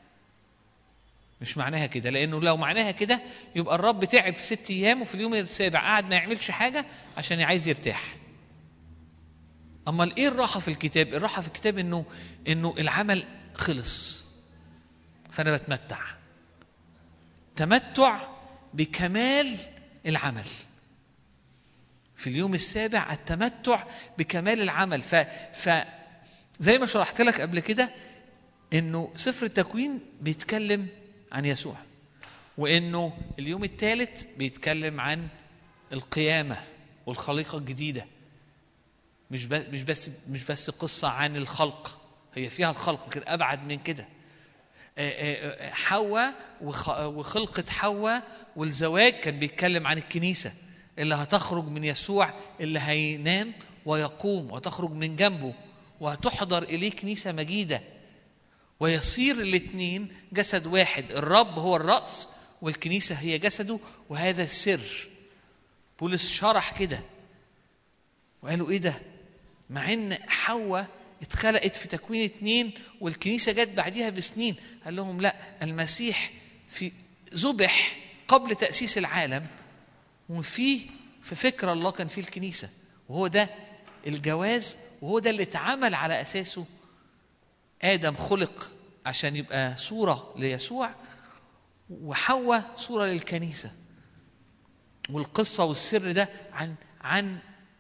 مش معناها كده لانه لو معناها كده يبقى الرب تعب في ست ايام وفي اليوم السابع قعد ما يعملش حاجه عشان عايز يرتاح امال ايه الراحه في الكتاب الراحه في الكتاب انه انه العمل خلص فانا بتمتع تمتع بكمال العمل في اليوم السابع التمتع بكمال العمل ف, ف زي ما شرحت لك قبل كده انه سفر التكوين بيتكلم عن يسوع وانه اليوم الثالث بيتكلم عن القيامه والخليقه الجديده مش بس مش بس مش بس قصه عن الخلق هي فيها الخلق لكن ابعد من كده حواء وخلقة حواء والزواج كان بيتكلم عن الكنيسة اللي هتخرج من يسوع اللي هينام ويقوم وتخرج من جنبه وهتحضر إليه كنيسة مجيدة ويصير الاثنين جسد واحد الرب هو الرأس والكنيسة هي جسده وهذا السر بولس شرح كده وقالوا ايه ده مع ان حواء اتخلقت في تكوين اتنين والكنيسة جت بعديها بسنين قال لهم لا المسيح في ذبح قبل تأسيس العالم وفي في فكر الله كان فيه الكنيسة وهو ده الجواز وهو ده اللي اتعمل على أساسه آدم خلق عشان يبقى صورة ليسوع وحواء صورة للكنيسة والقصة والسر ده عن عن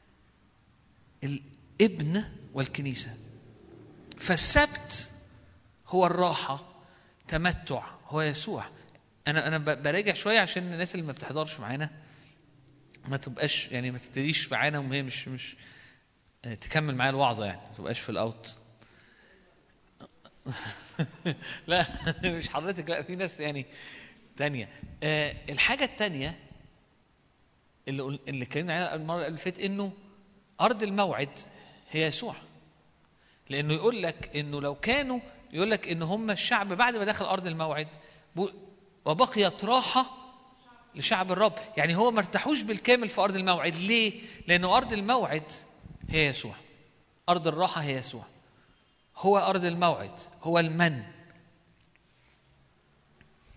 الابن والكنيسة فالسبت هو الراحة تمتع هو يسوع أنا أنا براجع شوية عشان الناس اللي ما بتحضرش معانا ما تبقاش يعني ما تبتديش معانا وهي مش مش تكمل معايا الوعظة يعني ما تبقاش في الأوت لا مش حضرتك لا في ناس يعني تانية آه الحاجة التانية اللي اللي اتكلمنا عليها المرة اللي فاتت إنه أرض الموعد هي يسوع لأنه يقول لك إنه لو كانوا يقول لك إن هم الشعب بعد ما دخل أرض الموعد وبقيت راحة لشعب الرب يعني هو ما ارتاحوش بالكامل في أرض الموعد ليه؟ لأنه أرض الموعد هي يسوع أرض الراحة هي يسوع هو أرض الموعد هو المن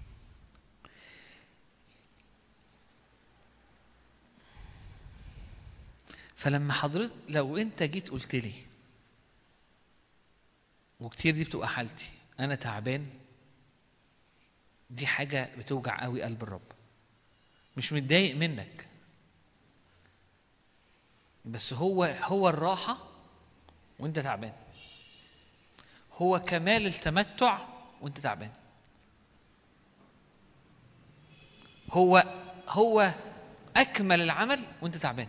فلما حضرتك لو انت جيت قلت لي وكتير دي بتبقى حالتي انا تعبان دي حاجه بتوجع قوي قلب الرب مش متضايق منك بس هو هو الراحه وانت تعبان هو كمال التمتع وانت تعبان هو هو اكمل العمل وانت تعبان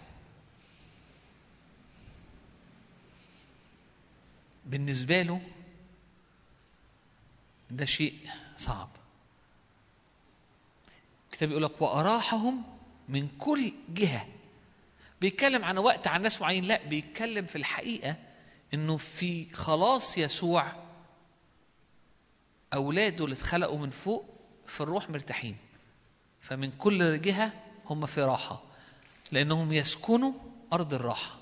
بالنسبه له ده شيء صعب الكتاب يقول لك واراحهم من كل جهه بيتكلم عن وقت عن ناس معين لا بيتكلم في الحقيقه انه في خلاص يسوع اولاده اللي اتخلقوا من فوق في الروح مرتاحين فمن كل جهه هم في راحه لانهم يسكنوا ارض الراحه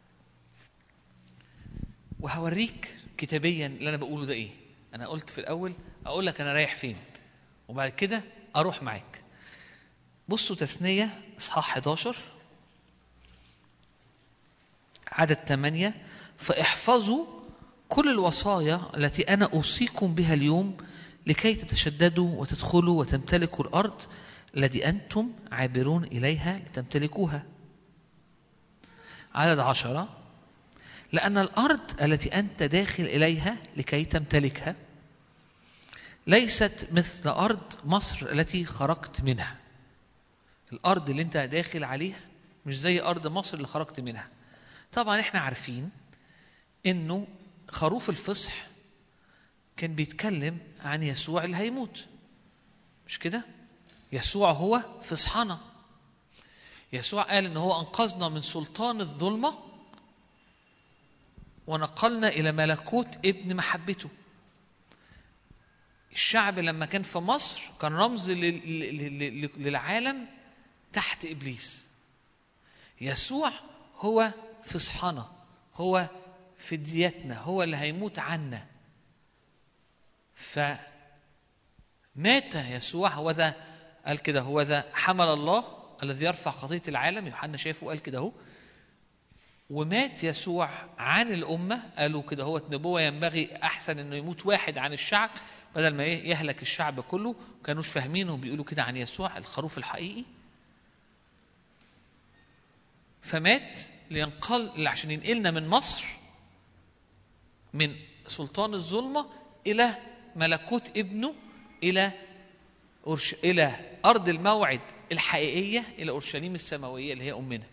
وهوريك كتابيا اللي انا بقوله ده ايه انا قلت في الاول اقول لك انا رايح فين وبعد كده اروح معاك بصوا تثنيه اصحاح 11 عدد 8 فاحفظوا كل الوصايا التي انا اوصيكم بها اليوم لكي تتشددوا وتدخلوا وتمتلكوا الارض التي انتم عابرون اليها لتمتلكوها عدد عشرة لأن الأرض التي أنت داخل إليها لكي تمتلكها ليست مثل أرض مصر التي خرجت منها الأرض اللي أنت داخل عليها مش زي أرض مصر اللي خرجت منها طبعا احنا عارفين انه خروف الفصح كان بيتكلم عن يسوع اللي هيموت مش كده يسوع هو فصحنا يسوع قال ان هو انقذنا من سلطان الظلمه ونقلنا الى ملكوت ابن محبته الشعب لما كان في مصر كان رمز لل- لل- لل- للعالم تحت ابليس يسوع هو فصحنا هو فديتنا هو اللي هيموت عنا فمات يسوع هو ذا قال كده هو ذا حمل الله الذي يرفع خطية العالم يوحنا شافه قال كده اهو ومات يسوع عن الأمة قالوا كده هو نبوة ينبغي أحسن إنه يموت واحد عن الشعب بدل ما إيه يهلك الشعب كله كانوش فاهمينه بيقولوا كده عن يسوع الخروف الحقيقي فمات لينقل عشان ينقلنا من مصر من سلطان الظلمة إلى ملكوت ابنه إلى أرش... إلى أرض الموعد الحقيقية إلى أورشليم السماوية اللي هي أمنا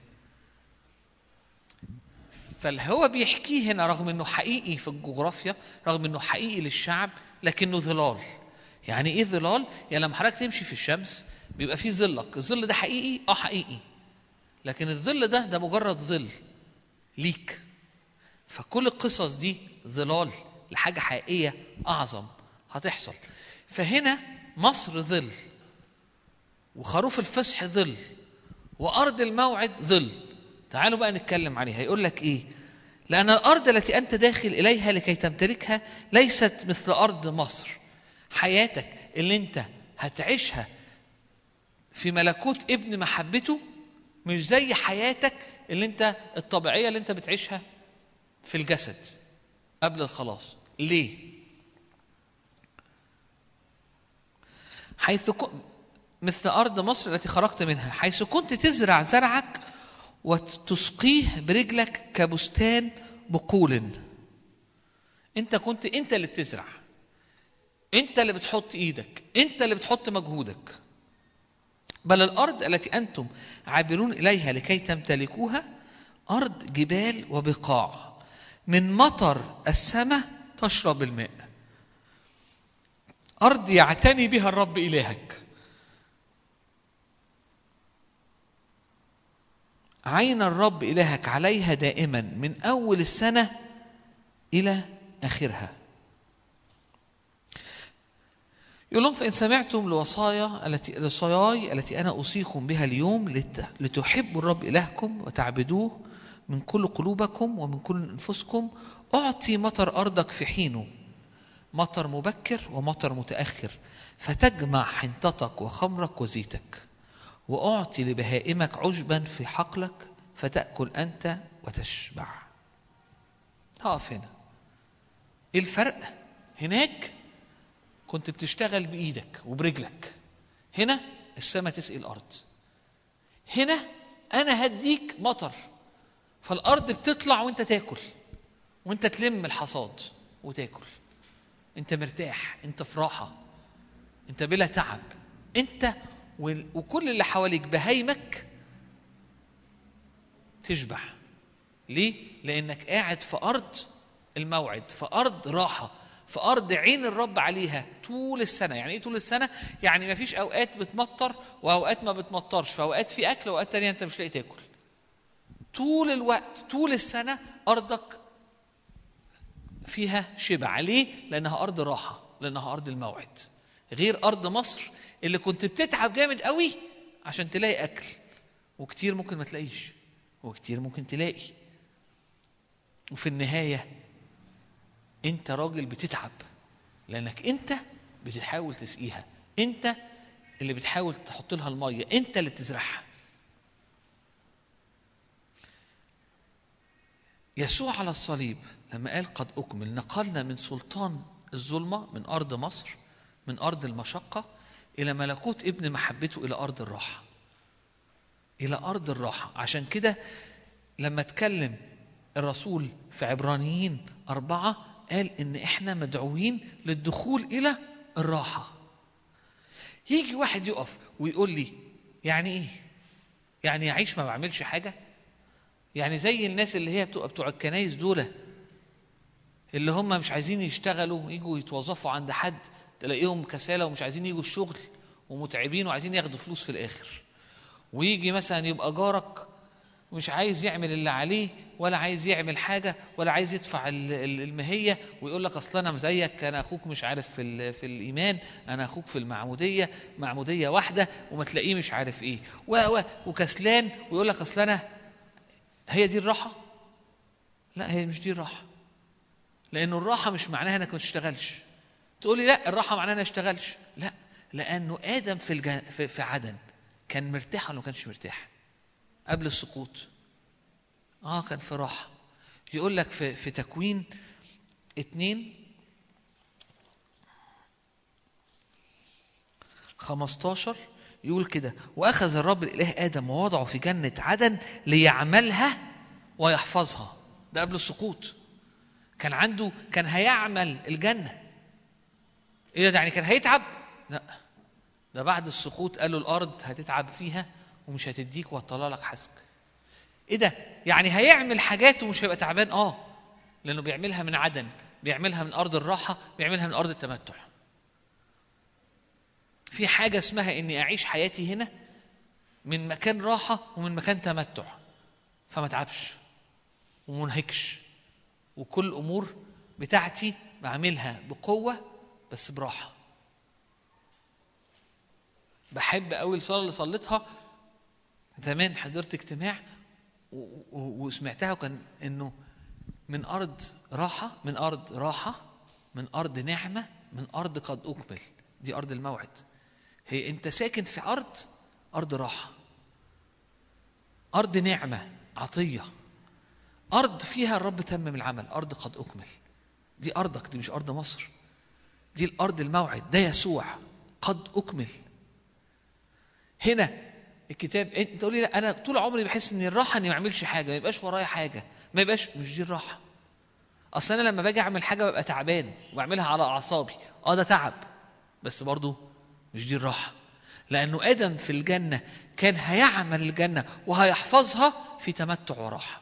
فالهو بيحكيه هنا رغم انه حقيقي في الجغرافيا رغم انه حقيقي للشعب لكنه ظلال يعني ايه ظلال يعني لما حضرتك تمشي في الشمس بيبقى فيه ظلك الظل ده حقيقي اه حقيقي لكن الظل ده ده مجرد ظل ليك فكل القصص دي ظلال لحاجة حقيقية أعظم هتحصل فهنا مصر ظل وخروف الفصح ظل وأرض الموعد ظل تعالوا بقى نتكلم عليها يقول لك إيه لأن الأرض التي أنت داخل إليها لكي تمتلكها ليست مثل أرض مصر حياتك اللي أنت هتعيشها في ملكوت ابن محبته مش زي حياتك اللي أنت الطبيعية اللي أنت بتعيشها في الجسد قبل الخلاص ليه حيث كن... مثل أرض مصر التي خرجت منها حيث كنت تزرع زرعك وتسقيه برجلك كبستان بقول انت كنت انت اللي بتزرع انت اللي بتحط ايدك انت اللي بتحط مجهودك بل الارض التي انتم عابرون اليها لكي تمتلكوها ارض جبال وبقاع من مطر السماء تشرب الماء ارض يعتني بها الرب الهك عين الرب إلهك عليها دائما من أول السنة إلى آخرها يقول لهم فإن سمعتم الوصايا التي الوصاياي التي أنا أوصيكم بها اليوم لت- لتحبوا الرب إلهكم وتعبدوه من كل قلوبكم ومن كل أنفسكم أعطي مطر أرضك في حينه مطر مبكر ومطر متأخر فتجمع حنطتك وخمرك وزيتك وأعطي لبهائمك عشبا في حقلك فتأكل أنت وتشبع هقف هنا ايه الفرق هناك كنت بتشتغل بايدك وبرجلك هنا السماء تسقي الارض هنا انا هديك مطر فالارض بتطلع وانت تاكل وانت تلم الحصاد وتاكل انت مرتاح انت في راحه انت بلا تعب انت وال- وكل اللي حواليك بهايمك تشبع ليه لانك قاعد في ارض الموعد في ارض راحه في ارض عين الرب عليها طول السنه يعني ايه طول السنه يعني ما فيش اوقات بتمطر واوقات ما بتمطرش في اوقات في اكل واوقات تانية انت مش لاقي تاكل طول الوقت طول السنه ارضك فيها شبع ليه لانها ارض راحه لانها ارض الموعد غير ارض مصر اللي كنت بتتعب جامد قوي عشان تلاقي اكل وكتير ممكن ما تلاقيش وكتير ممكن تلاقي وفي النهايه انت راجل بتتعب لانك انت بتحاول تسقيها انت اللي بتحاول تحط لها الميه انت اللي بتزرعها يسوع على الصليب لما قال قد أكمل نقلنا من سلطان الظلمة من أرض مصر من أرض المشقة إلى ملكوت ابن محبته إلى أرض الراحة إلى أرض الراحة عشان كده لما اتكلم الرسول في عبرانيين أربعة قال إن إحنا مدعوين للدخول إلى الراحة يجي واحد يقف ويقول لي يعني إيه؟ يعني أعيش ما بعملش حاجة؟ يعني زي الناس اللي هي بتبقى بتوع الكنايس دول اللي هم مش عايزين يشتغلوا يجوا يتوظفوا عند حد تلاقيهم كسالى ومش عايزين يجوا الشغل ومتعبين وعايزين ياخدوا فلوس في الاخر ويجي مثلا يبقى جارك مش عايز يعمل اللي عليه ولا عايز يعمل حاجه ولا عايز يدفع ال- ال- المهيه ويقول لك اصل انا زيك انا اخوك مش عارف في ال- في الايمان انا اخوك في المعموديه معموديه واحده وما تلاقيه مش عارف ايه و و وكسلان ويقول لك اصل انا هي دي الراحه لا هي مش دي الراحه لانه الراحه مش معناها انك ما تشتغلش تقولي لا الراحه معناها ما اشتغلش لا لانه ادم في الجن... في, في عدن كان مرتاح ولا ما كانش مرتاح قبل السقوط اه كان في راحه يقول لك في في تكوين اتنين 15 يقول كده واخذ الرب الاله ادم ووضعه في جنه عدن ليعملها ويحفظها ده قبل السقوط كان عنده كان هيعمل الجنه ايه ده, ده يعني كان هيتعب لا ده بعد السقوط قالوا الارض هتتعب فيها ومش هتديك وهتطلع لك حسك ايه ده يعني هيعمل حاجات ومش هيبقى تعبان اه لانه بيعملها من عدن بيعملها من ارض الراحه بيعملها من ارض التمتع في حاجه اسمها اني اعيش حياتي هنا من مكان راحه ومن مكان تمتع فما تعبش ومنهكش وكل امور بتاعتي بعملها بقوه بس براحه بحب قوي الصلاه اللي صليتها زمان حضرت اجتماع و- و- وسمعتها وكان انه من ارض راحه من ارض راحه من ارض نعمه من ارض قد اكمل دي ارض الموعد هي انت ساكن في ارض ارض راحه ارض نعمه عطيه ارض فيها الرب تمم العمل ارض قد اكمل دي ارضك دي مش ارض مصر دي الارض الموعد ده يسوع قد اكمل هنا الكتاب انت تقول لي لا انا طول عمري بحس ان الراحه اني ما اعملش حاجه ما يبقاش ورايا حاجه ما يبقاش مش دي الراحه اصل انا لما باجي اعمل حاجه ببقى تعبان واعملها على اعصابي اه ده تعب بس برضه مش دي الراحه لانه ادم في الجنه كان هيعمل الجنه وهيحفظها في تمتع وراحه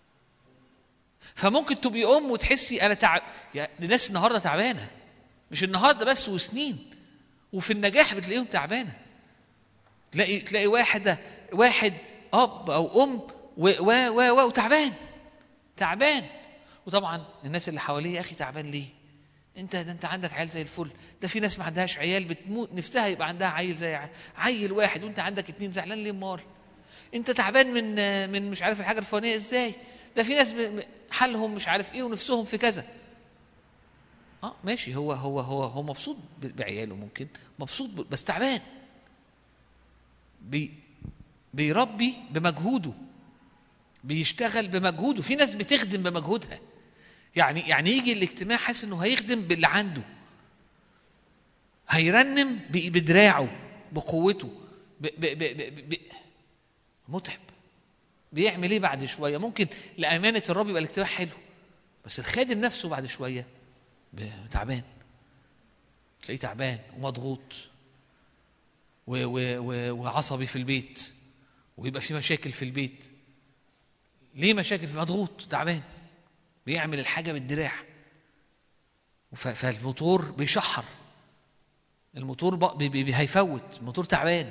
فممكن تبقي ام وتحسي انا تعب يا الناس النهارده تعبانه مش النهارده بس وسنين وفي النجاح بتلاقيهم تعبانه تلاقي تلاقي واحده واحد اب او ام و و و و وتعبان تعبان وطبعا الناس اللي حواليه يا اخي تعبان ليه؟ انت ده انت عندك عيال زي الفل ده في ناس ما عندهاش عيال بتموت نفسها يبقى عندها عيل زي ع- عيل واحد وانت عندك اتنين زعلان ليه امال؟ انت تعبان من من مش عارف الحاجه الفلانيه ازاي؟ ده في ناس ب- حالهم مش عارف ايه ونفسهم في كذا اه ماشي هو هو هو هو مبسوط ب- بعياله ممكن مبسوط ب- بس تعبان بي بيربي بمجهوده بيشتغل بمجهوده في ناس بتخدم بمجهودها يعني يعني يجي الاجتماع حاسس انه هيخدم باللي عنده هيرنم ب- بدراعه بقوته ب ب ب ب ب متعب بيعمل ايه بعد شويه ممكن لامانه الرب يبقى الاجتماع حلو بس الخادم نفسه بعد شويه ب- تعبان تلاقيه تعبان ومضغوط و و و وعصبي في البيت ويبقى في مشاكل في البيت ليه مشاكل في مضغوط تعبان بيعمل الحاجه بالدراع وف- فالموتور بيشحر الموتور بق- بي- بي- بي- هيفوت الموتور تعبان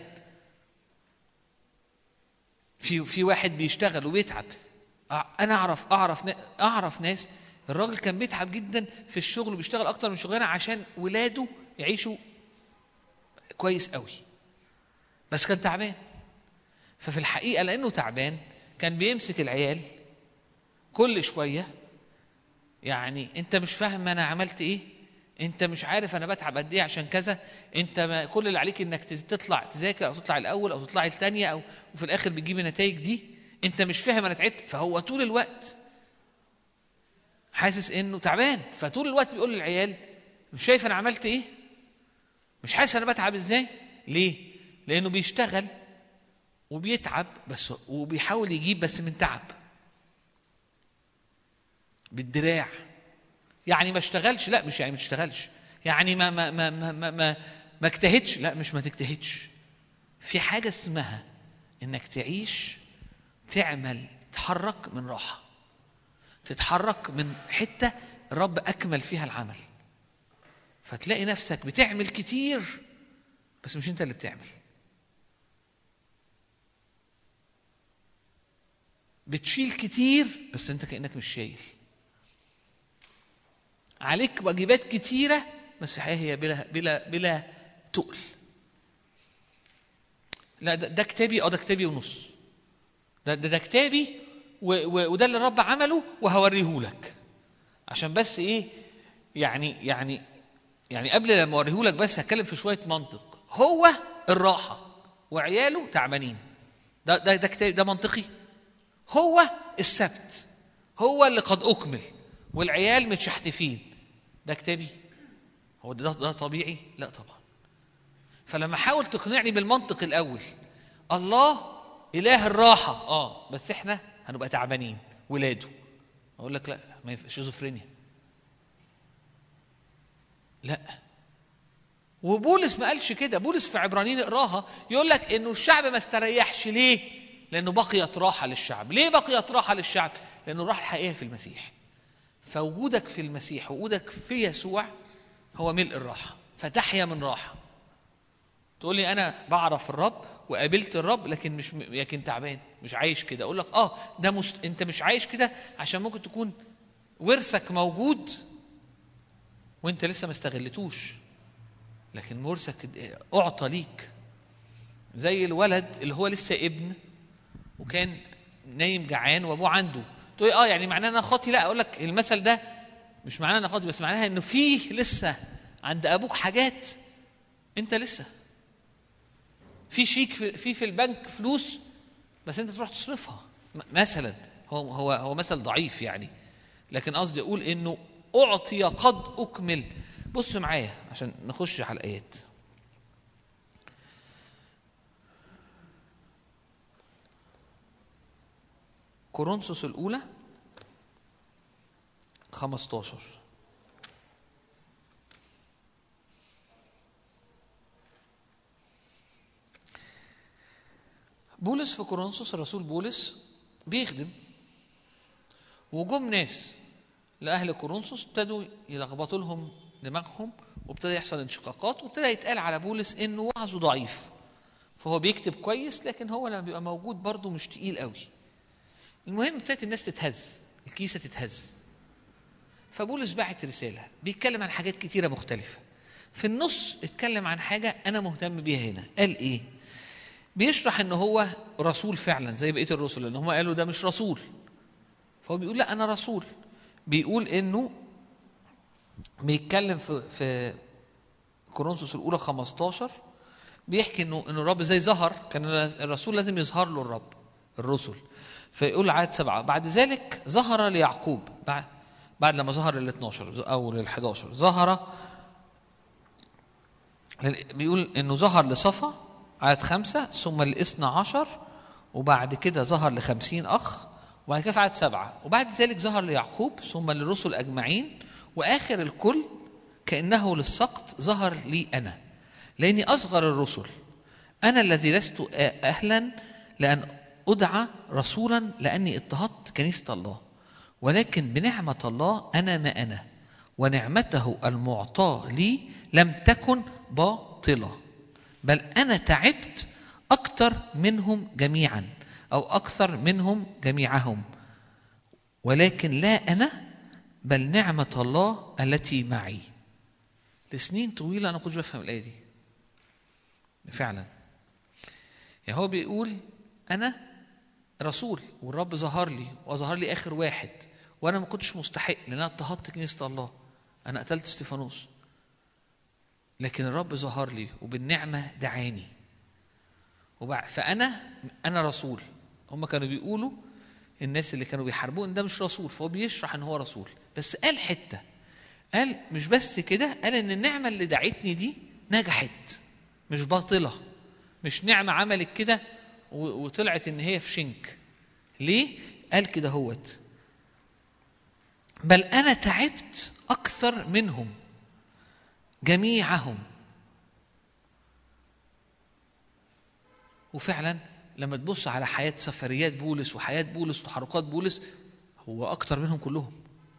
في في واحد بيشتغل وبيتعب أع- انا اعرف اعرف نا- اعرف ناس الراجل كان بيتعب جدا في الشغل وبيشتغل اكتر من شغلانه عشان ولاده يعيشوا كويس قوي بس كان تعبان ففي الحقيقه لانه تعبان كان بيمسك العيال كل شويه يعني انت مش فاهم انا عملت ايه انت مش عارف انا بتعب قد ايه عشان كذا انت ما كل اللي عليك انك تز- تطلع تذاكر او تطلع الاول او تطلع الثانيه او وفي الاخر بتجيب النتائج دي انت مش فاهم انا تعبت فهو طول الوقت حاسس انه تعبان فطول الوقت بيقول للعيال مش شايف انا عملت ايه مش حاسس انا بتعب ازاي ليه لانه بيشتغل وبيتعب بس وبيحاول يجيب بس من تعب بالدراع يعني ما اشتغلش لا مش يعني ما تشتغلش يعني ما ما ما ما ما, ما, ما اجتهدش لا مش ما تجتهدش في حاجه اسمها انك تعيش تعمل تتحرك من راحه تتحرك من حته الرب اكمل فيها العمل فتلاقي نفسك بتعمل كتير بس مش انت اللي بتعمل بتشيل كتير بس انت كانك مش شايل عليك واجبات كتيره بس في الحقيقه هي بلا بلا بلا تقل لا ده, ده كتابي اه ده كتابي ونص ده ده, ده كتابي و و وده اللي الرب عمله وهوريه لك عشان بس ايه يعني يعني يعني قبل لما اوريه لك بس هتكلم في شويه منطق هو الراحه وعياله تعبانين ده ده ده كتاب ده منطقي هو السبت هو اللي قد اكمل والعيال متشحتفين ده كتابي هو ده ده طبيعي لا طبعا فلما حاول تقنعني بالمنطق الاول الله اله الراحه اه بس احنا هنبقى تعبانين ولاده اقول لك لا ما ينفعش شيزوفرينيا لا وبولس ما قالش كده بولس في عبرانيين اقراها يقول لك انه الشعب ما استريحش ليه لانه بقيت راحه للشعب ليه بقيت راحه للشعب لانه الراحه الحقيقيه في المسيح فوجودك في المسيح وجودك في يسوع هو ملء الراحه فتحيا من راحه تقول لي انا بعرف الرب وقابلت الرب لكن مش لكن تعبان مش عايش كده اقول لك اه ده مست... انت مش عايش كده عشان ممكن تكون ورثك موجود وانت لسه ما استغلتوش لكن ورثك اعطى ليك زي الولد اللي هو لسه ابن وكان نايم جعان وابوه عنده تقول اه يعني معناه انا خاطي لا اقول لك المثل ده مش معناه انا خاطي بس معناها انه فيه لسه عند ابوك حاجات انت لسه في شيك في في, في البنك فلوس بس انت تروح تصرفها م- مثلا هو هو هو مثل ضعيف يعني لكن قصدي اقول انه اعطي قد اكمل بص معايا عشان نخش على الايات كورنثوس الاولى 15 بولس في كورنثوس الرسول بولس بيخدم وجم ناس لاهل كورنثوس ابتدوا يلخبطوا لهم دماغهم وابتدى يحصل انشقاقات وابتدى يتقال على بولس انه وعظه ضعيف فهو بيكتب كويس لكن هو لما بيبقى موجود برضه مش تقيل قوي المهم ابتدت الناس تتهز الكيسه تتهز فبولس بعت رساله بيتكلم عن حاجات كتيره مختلفه في النص اتكلم عن حاجه انا مهتم بيها هنا قال ايه بيشرح ان هو رسول فعلا زي بقيه الرسل لان هم قالوا ده مش رسول فهو بيقول لا انا رسول بيقول انه بيتكلم في في كورنثوس الاولى 15 بيحكي انه ان الرب زي ظهر كان الرسول لازم يظهر له الرب الرسل فيقول عدد سبعة بعد ذلك ظهر ليعقوب بعد بعد لما ظهر لل 12 او لل 11 ظهر لل- بيقول انه ظهر لصفا عدد خمسة ثم الاثنى عشر وبعد كده ظهر لخمسين أخ وبعد كده في عدد سبعة وبعد ذلك ظهر ليعقوب ثم للرسل أجمعين وآخر الكل كأنه للسقط ظهر لي أنا لأني أصغر الرسل أنا الذي لست أهلا لأن أدعى رسولا لأني اضطهدت كنيسة الله ولكن بنعمة الله أنا ما أنا ونعمته المعطاة لي لم تكن باطلة بل أنا تعبت أكثر منهم جميعا أو أكثر منهم جميعهم ولكن لا أنا بل نعمة الله التي معي لسنين طويلة أنا ما كنتش بفهم الآية دي فعلا يعني هو بيقول أنا رسول والرب ظهر لي وظهر لي آخر واحد وأنا ما كنتش مستحق لأن أنا اضطهدت كنيسة الله أنا قتلت استيفانوس لكن الرب ظهر لي وبالنعمة دعاني وبع... فأنا أنا رسول هم كانوا بيقولوا الناس اللي كانوا بيحاربوه إن ده مش رسول فهو بيشرح إن هو رسول بس قال حتة قال مش بس كده قال إن النعمة اللي دعتني دي نجحت مش باطلة مش نعمة عملت كده و... وطلعت إن هي في شنك ليه؟ قال كده هوت بل أنا تعبت أكثر منهم جميعهم وفعلا لما تبص على حياة سفريات بولس وحياة بولس وتحركات بولس هو أكتر منهم كلهم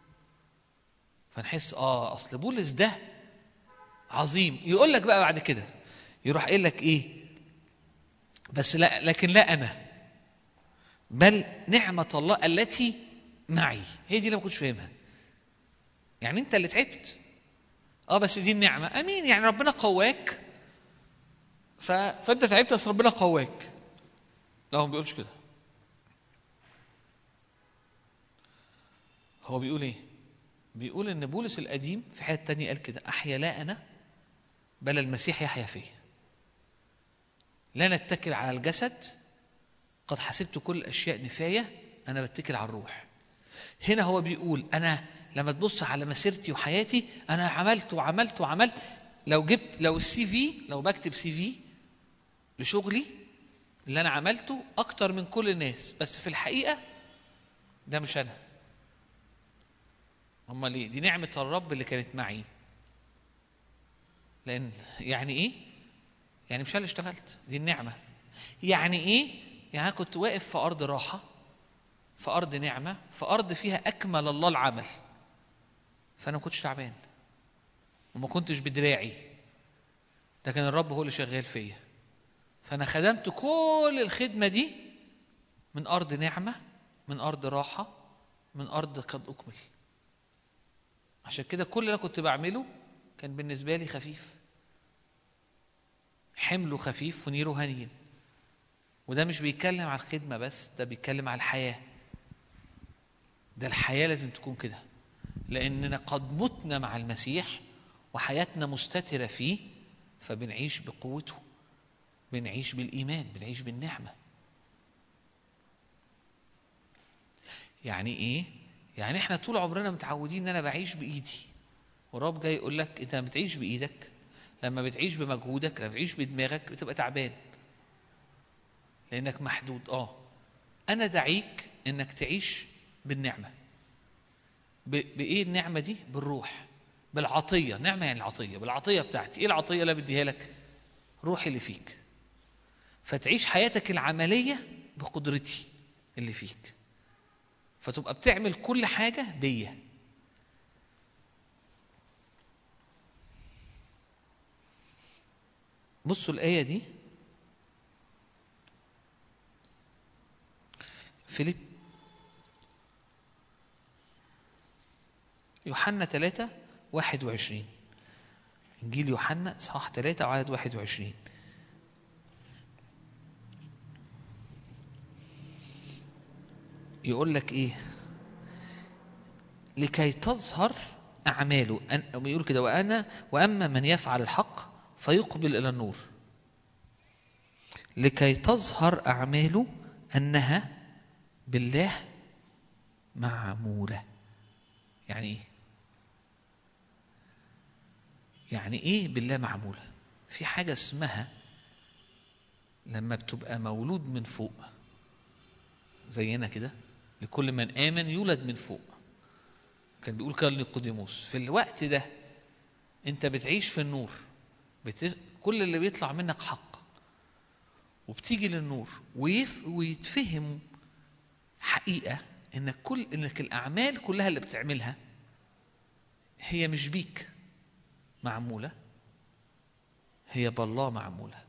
فنحس آه أصل بولس ده عظيم يقول لك بقى بعد كده يروح قايل لك إيه بس لا لكن لا أنا بل نعمة الله التي معي هي دي اللي ما كنتش فاهمها يعني أنت اللي تعبت اه بس دي النعمة امين يعني ربنا قواك ف... فانت تعبت بس ربنا قواك لا هو ما بيقولش كده هو بيقول ايه بيقول ان بولس القديم في حته تانية قال كده احيا لا انا بل المسيح يحيا فيا لا نتكل على الجسد قد حسبت كل الاشياء نفايه انا بتكل على الروح هنا هو بيقول انا لما تبص على مسيرتي وحياتي انا عملت وعملت وعملت لو جبت لو السي في لو بكتب سي في لشغلي اللي انا عملته اكتر من كل الناس بس في الحقيقه ده مش انا امال ايه دي نعمه الرب اللي كانت معي لان يعني ايه يعني مش انا اللي اشتغلت دي النعمه يعني ايه يعني انا كنت واقف في ارض راحه في ارض نعمه في ارض فيها اكمل الله العمل فانا ما كنتش تعبان وما كنتش بدراعي لكن الرب هو اللي شغال فيا فانا خدمت كل الخدمه دي من ارض نعمه من ارض راحه من ارض قد اكمل عشان كده كل اللي انا كنت بعمله كان بالنسبه لي خفيف حمله خفيف ونيره هنين وده مش بيتكلم على الخدمه بس ده بيتكلم على الحياه ده الحياه لازم تكون كده لاننا قد متنا مع المسيح وحياتنا مستتره فيه فبنعيش بقوته بنعيش بالايمان بنعيش بالنعمه يعني ايه يعني احنا طول عمرنا متعودين ان انا بعيش بايدي والرب جاي يقول لك انت بتعيش بايدك لما بتعيش بمجهودك لما بتعيش بدماغك بتبقى تعبان لانك محدود اه انا دعيك انك تعيش بالنعمه ب- بايه النعمه دي بالروح بالعطيه نعمه يعني العطيه بالعطيه بتاعتي ايه العطيه اللي بديها لك روحي اللي فيك فتعيش حياتك العمليه بقدرتي اللي فيك فتبقى بتعمل كل حاجه بيا بصوا الايه دي فيليب يوحنا 3 21 انجيل يوحنا اصحاح 3 وعدد 21 يقول لك ايه لكي تظهر اعماله أن بيقول كده وانا واما من يفعل الحق فيقبل الى النور لكي تظهر اعماله انها بالله معمولة يعني ايه يعني ايه بالله معمولة في حاجة اسمها لما بتبقى مولود من فوق زينا كده لكل من آمن يولد من فوق كان بيقول كده لنيقوديموس في الوقت ده انت بتعيش في النور بت... كل اللي بيطلع منك حق وبتيجي للنور ويف... ويتفهم حقيقة انك كل انك الاعمال كلها اللي بتعملها هي مش بيك معمولة هي بالله معمولة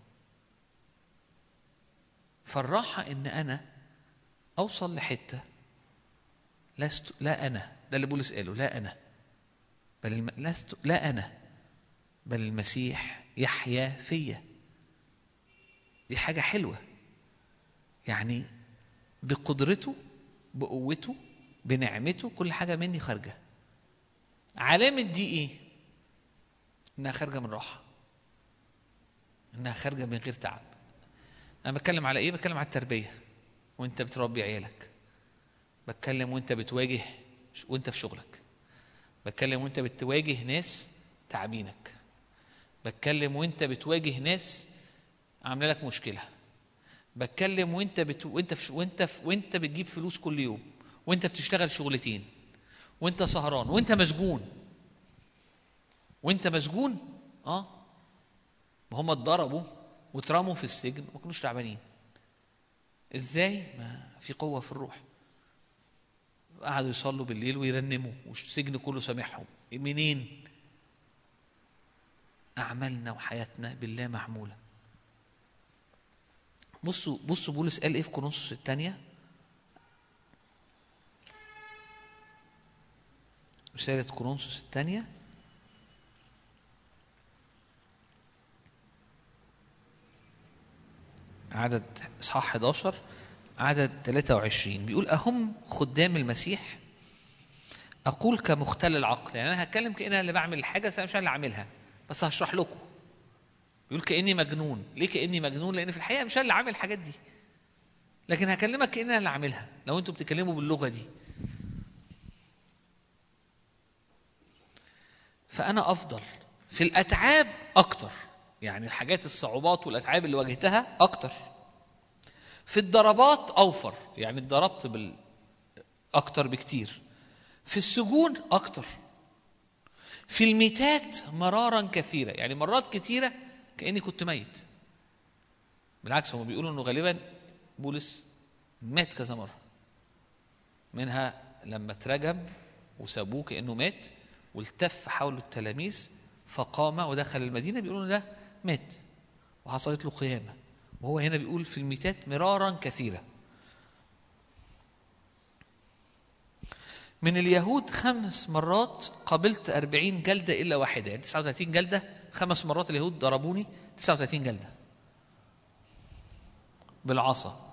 فالراحة ان انا اوصل لحتة لست لا انا ده اللي بولس قاله لا انا بل الم... لست لا انا بل المسيح يحيا فيا دي حاجة حلوة يعني بقدرته بقوته بنعمته كل حاجة مني خارجة علامة دي ايه؟ انها خارجة من راحة انها خارجة من غير تعب انا بتكلم على ايه؟ بتكلم على التربية وانت بتربي عيالك بتكلم وانت بتواجه وانت في شغلك بتكلم وانت بتواجه ناس تعبينك بتكلم وانت بتواجه ناس عامله لك مشكله بتكلم وانت بت... وانت في... وانت في... وانت بتجيب فلوس كل يوم وانت بتشتغل شغلتين وانت سهران وانت مسجون وانت مسجون اه ما هم اتضربوا واترموا في السجن وما كانوش تعبانين ازاي ما في قوه في الروح قعدوا يصلوا بالليل ويرنموا والسجن كله سامحهم منين أعمالنا وحياتنا بالله معمولة بصوا بصوا بولس قال إيه في كورنثوس الثانية رسالة كورنثوس الثانية عدد إصحاح 11 عدد 23 بيقول أهم خدام المسيح أقول كمختل العقل يعني أنا هتكلم كأن أنا اللي بعمل الحاجة بس أنا مش أنا اللي عاملها بس هشرح لكم بيقول كأني مجنون ليه كأني مجنون لأن في الحقيقة مش أنا اللي عامل الحاجات دي لكن هكلمك كأن أنا اللي عاملها لو أنتوا بتتكلموا باللغة دي فأنا أفضل في الأتعاب أكتر يعني الحاجات الصعوبات والأتعاب اللي واجهتها أكتر في الضربات أوفر يعني اتضربت بال أكتر بكتير في السجون أكتر في الميتات مرارا كثيرة يعني مرات كثيرة كأني كنت ميت بالعكس هم بيقولوا أنه غالبا بولس مات كذا مرة منها لما اترجم وسابوه كأنه مات والتف حوله التلاميذ فقام ودخل المدينة بيقولوا ده مات وحصلت له قيامة وهو هنا بيقول في الميتات مرارا كثيرة من اليهود خمس مرات قبلت أربعين جلدة إلا واحدة يعني 39 جلدة خمس مرات اليهود ضربوني 39 جلدة بالعصا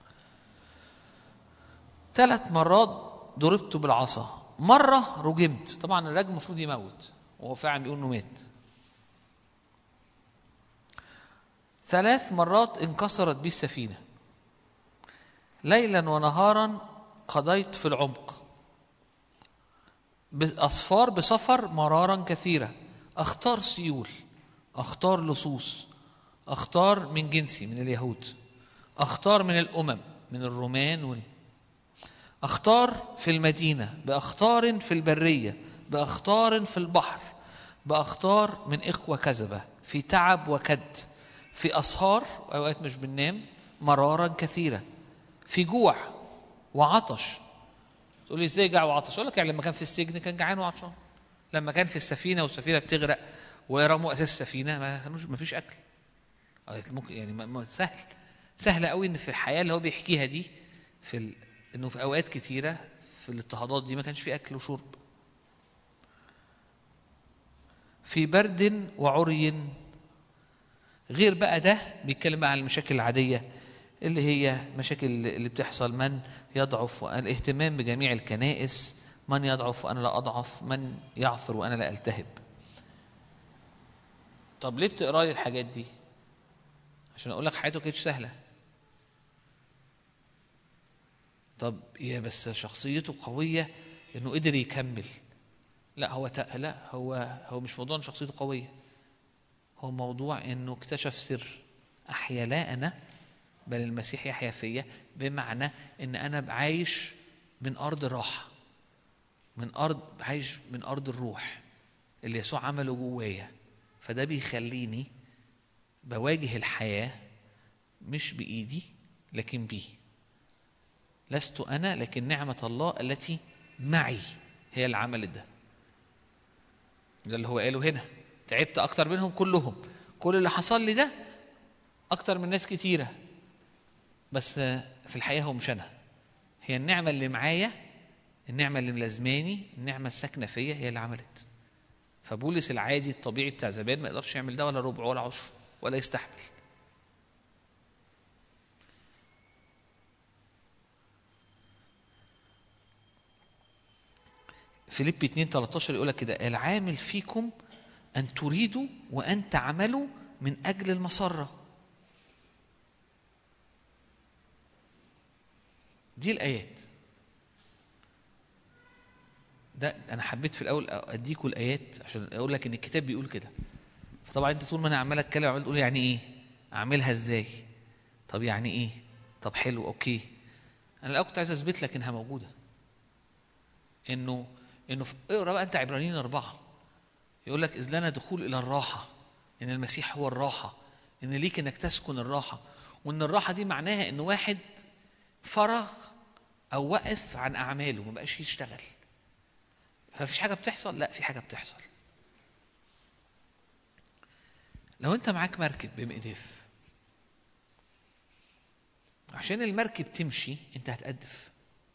ثلاث مرات ضربت بالعصا مرة رجمت طبعا الرجم المفروض يموت وهو فعلا بيقول انه مات ثلاث مرات انكسرت بي السفينة ليلا ونهارا قضيت في العمق بأصفار بسفر مرارا كثيرة أختار سيول أختار لصوص أختار من جنسي من اليهود أختار من الأمم من الرومان وال... أختار في المدينة بأختار في البرية بأختار في البحر بأختار من إخوة كذبة في تعب وكد في أسهار أوقات مش بننام مرارا كثيرة في جوع وعطش تقول لي ازاي جاع وعطش اقول لك يعني لما كان في السجن كان جعان وعطشان لما كان في السفينه والسفينه بتغرق ورموا اساس السفينه ما كانوش ما فيش اكل ممكن يعني ما سهل سهل قوي ان في الحياه اللي هو بيحكيها دي في ال... انه في اوقات كتيره في الاضطهادات دي ما كانش في اكل وشرب في برد وعري غير بقى ده بيتكلم بقى عن المشاكل العاديه اللي هي مشاكل اللي بتحصل من يضعف الاهتمام بجميع الكنائس من يضعف وأنا لا أضعف من يعثر وأنا لا ألتهب طب ليه بتقرأ لي الحاجات دي عشان أقول لك حياته كانتش سهلة طب يا بس شخصيته قويه انه قدر يكمل لا هو ت- لا هو هو مش موضوع ان شخصيته قويه هو موضوع انه اكتشف سر احيا لا انا بل المسيح يحيا فيا بمعنى ان انا عايش من ارض راحه من ارض عايش من ارض الروح اللي يسوع عمله جوايا فده بيخليني بواجه الحياه مش بايدي لكن بيه لست انا لكن نعمه الله التي معي هي اللي عملت ده ده اللي هو قاله هنا تعبت اكتر منهم كلهم كل اللي حصل لي ده اكتر من ناس كتيره بس في الحقيقه هو مش انا هي النعمه اللي معايا النعمه اللي ملازماني النعمه الساكنه فيا هي اللي عملت فبولس العادي الطبيعي بتاع زمان ما يقدرش يعمل ده ولا ربع ولا عشر ولا يستحمل فيليب 2 13 يقول لك كده العامل فيكم ان تريدوا وان تعملوا من اجل المسره دي الايات ده انا حبيت في الاول اديكوا الايات عشان اقول لك ان الكتاب بيقول كده فطبعا انت طول ما انا عمال اتكلم عمال تقول يعني ايه اعملها ازاي طب يعني ايه طب حلو اوكي انا الاول كنت عايز اثبت لك انها موجوده انه انه في- اقرا بقى انت عبرانيين اربعه يقول لك اذ لنا دخول الى الراحه ان المسيح هو الراحه ان ليك انك تسكن الراحه وان الراحه دي معناها ان واحد فرغ او وقف عن اعماله ما بقاش يشتغل فمفيش حاجه بتحصل لا في حاجه بتحصل لو انت معاك مركب بمقدف عشان المركب تمشي انت هتقدف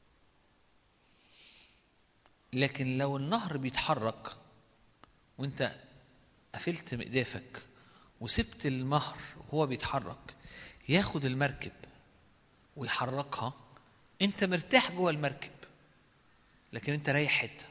لكن لو النهر بيتحرك وانت قفلت مقدافك وسبت المهر وهو بيتحرك ياخد المركب ويحركها انت مرتاح جوه المركب لكن انت رايح حته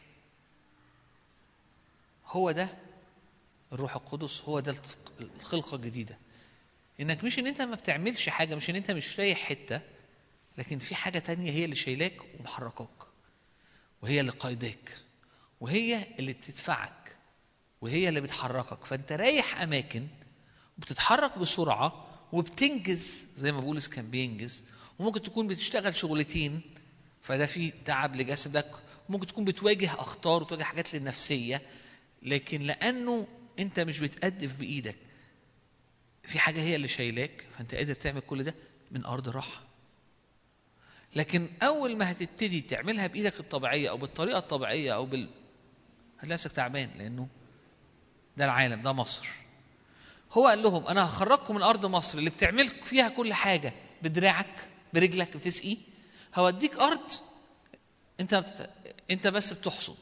هو ده الروح القدس هو ده الخلقه الجديده انك مش ان انت ما بتعملش حاجه مش ان انت مش رايح حته لكن في حاجه تانية هي اللي شايلاك ومحركاك وهي اللي قايداك وهي اللي بتدفعك وهي اللي بتحركك فانت رايح اماكن وبتتحرك بسرعه وبتنجز زي ما بولس كان بينجز وممكن تكون بتشتغل شغلتين فده في تعب لجسدك وممكن تكون بتواجه اخطار وتواجه حاجات للنفسيه لكن لانه انت مش بتقدف بايدك في حاجه هي اللي شايلاك فانت قادر تعمل كل ده من ارض راحه لكن اول ما هتبتدي تعملها بايدك الطبيعيه او بالطريقه الطبيعيه او بال هتلاقي نفسك تعبان لانه ده العالم ده مصر هو قال لهم انا هخرجكم من ارض مصر اللي بتعمل فيها كل حاجه بدراعك برجلك بتسقي هوديك ارض انت بت... انت بس بتحصد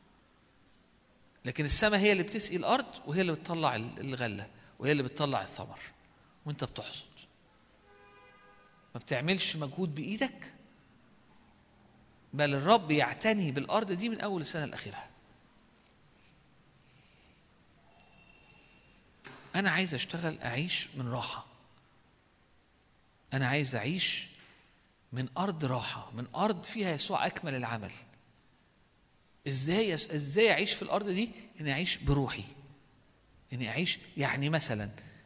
لكن السماء هي اللي بتسقي الارض وهي اللي بتطلع الغله وهي اللي بتطلع الثمر وانت بتحصد ما بتعملش مجهود بايدك بل الرب يعتني بالارض دي من اول السنه لاخرها انا عايز اشتغل اعيش من راحه انا عايز اعيش من ارض راحه من ارض فيها يسوع اكمل العمل ازاي يس... ازاي اعيش في الارض دي اني اعيش بروحي اني اعيش يعني مثلا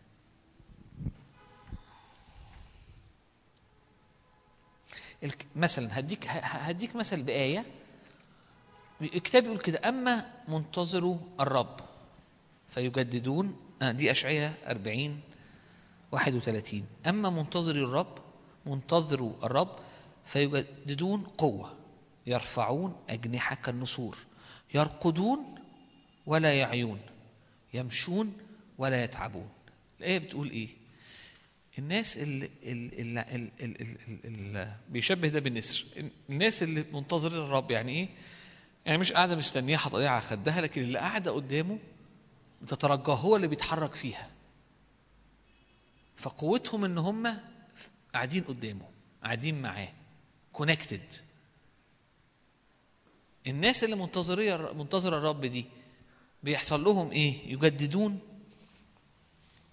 الك... مثلا هديك ه- هديك مثل بآية الكتاب يقول كده أما منتظروا الرب فيجددون آه دي أشعية 40 31 أما منتظري الرب منتظروا الرب فيجددون قوة يرفعون أجنحة كالنسور يرقدون ولا يعيون يمشون ولا يتعبون الآية بتقول إيه؟ الناس اللي, اللي, اللي, اللي, اللي بيشبه ده بالنسر الناس اللي منتظرين الرب يعني ايه يعني مش قاعده مستنيه حاطه على خدها لكن اللي قاعده قدامه بتترجاه هو اللي بيتحرك فيها فقوتهم ان هم قاعدين قدامه قاعدين معاه كونكتد الناس اللي منتظريه منتظره الرب دي بيحصل لهم ايه يجددون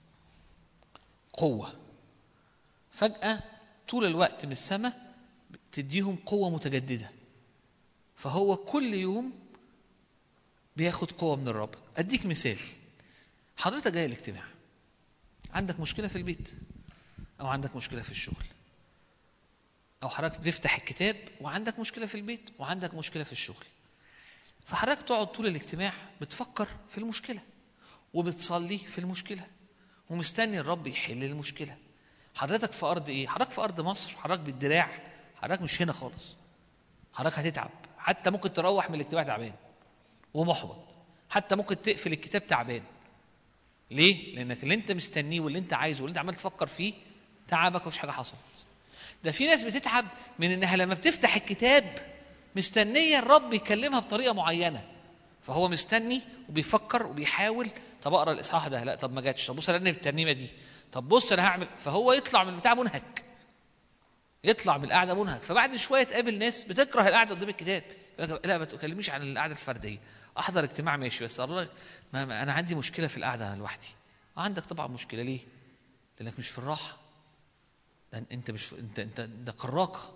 قوه فجأة طول الوقت من السماء تديهم قوة متجددة فهو كل يوم بياخد قوة من الرب أديك مثال حضرتك جاي الاجتماع عندك مشكلة في البيت أو عندك مشكلة في الشغل أو حضرتك بتفتح الكتاب وعندك مشكلة في البيت وعندك مشكلة في الشغل فحضرتك تقعد طول الاجتماع بتفكر في المشكلة وبتصلي في المشكلة ومستني الرب يحل المشكلة حضرتك في أرض إيه؟ حضرتك في أرض مصر حضرتك بالدراع حضرتك مش هنا خالص حضرتك هتتعب حتى ممكن تروح من الاجتماع تعبان ومحبط حتى ممكن تقفل الكتاب تعبان ليه؟ لأنك اللي أنت مستنيه واللي أنت عايزه واللي أنت عمال تفكر فيه تعبك ومفيش حاجة حصلت ده في ناس بتتعب من إنها لما بتفتح الكتاب مستنية الرب يكلمها بطريقة معينة فهو مستني وبيفكر وبيحاول طب اقرا الاصحاح ده لا طب ما جاتش طب بص انا الترنيمه دي طب بص انا هعمل فهو يطلع من البتاع منهك يطلع من القعده منهك فبعد شويه تقابل ناس بتكره القعده قدام الكتاب يقول لك لا ما تكلميش عن القعده الفرديه احضر اجتماع ماشي بس الله ما ما انا عندي مشكله في القعده لوحدي آه عندك طبعا مشكله ليه لانك مش في الراحه لان انت مش انت انت ده كراكه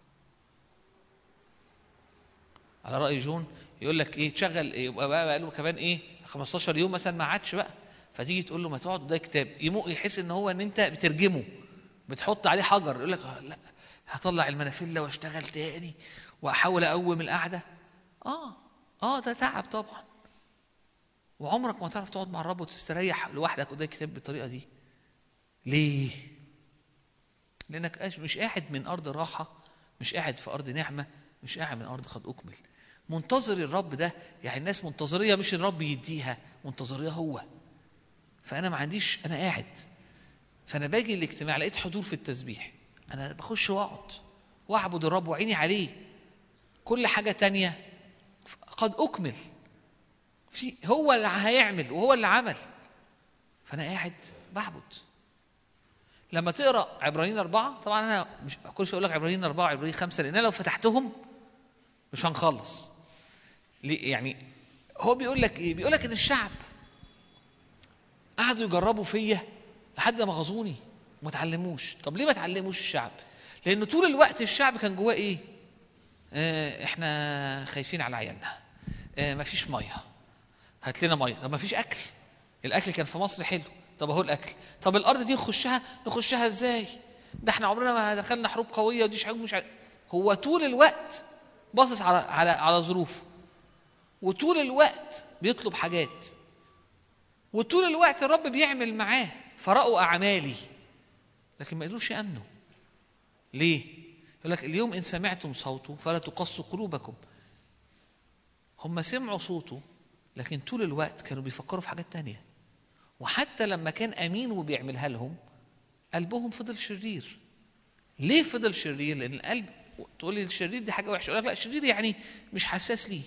على راي جون يقول لك ايه تشغل إيه يبقى بقى بقى له كمان ايه 15 يوم مثلا ما عادش بقى فتيجي تقول له ما تقعد ده كتاب يمو يحس ان هو ان انت بترجمه بتحط عليه حجر يقول لك آه لا هطلع المنافله واشتغل تاني واحاول اقوم القعده اه اه ده تعب طبعا وعمرك ما تعرف تقعد مع الرب وتستريح لوحدك قدام الكتاب بالطريقه دي ليه لانك أش- مش قاعد من ارض راحه مش قاعد في ارض نعمه مش قاعد من ارض قد اكمل منتظر الرب ده يعني الناس منتظريه مش الرب يديها منتظريه هو فانا ما عنديش انا قاعد فانا باجي الاجتماع لقيت حضور في التسبيح انا بخش واقعد واعبد الرب وعيني عليه كل حاجه تانية قد اكمل في هو اللي هيعمل وهو اللي عمل فانا قاعد بعبد لما تقرا عبرانيين أربعة طبعا أنا مش كل شوية أقول لك عبرانيين أربعة عبرانيين خمسة لأن أنا لو فتحتهم مش هنخلص ليه يعني هو بيقول لك إيه؟ بيقول لك إن الشعب قعدوا يجربوا فيا لحد ما غزوني وما اتعلموش طب ليه ما اتعلموش الشعب؟ لأن طول الوقت الشعب كان جواه إيه؟ آه إحنا خايفين على عيالنا آه مفيش مية هات لنا مية طب مفيش أكل الأكل كان في مصر حلو طب اهو الاكل طب الارض دي نخشها نخشها ازاي ده احنا عمرنا ما دخلنا حروب قويه ودي حاجه مش عارف. هو طول الوقت باصص على على على ظروفه وطول الوقت بيطلب حاجات وطول الوقت الرب بيعمل معاه فرأوا اعمالي لكن ما قدروش يامنوا ليه يقول لك اليوم ان سمعتم صوته فلا تقصوا قلوبكم هم سمعوا صوته لكن طول الوقت كانوا بيفكروا في حاجات تانيه وحتى لما كان امين وبيعملها لهم قلبهم فضل شرير ليه فضل شرير لان القلب تقول لي الشرير دي حاجه وحشه اقول لك لا الشرير يعني مش حساس ليه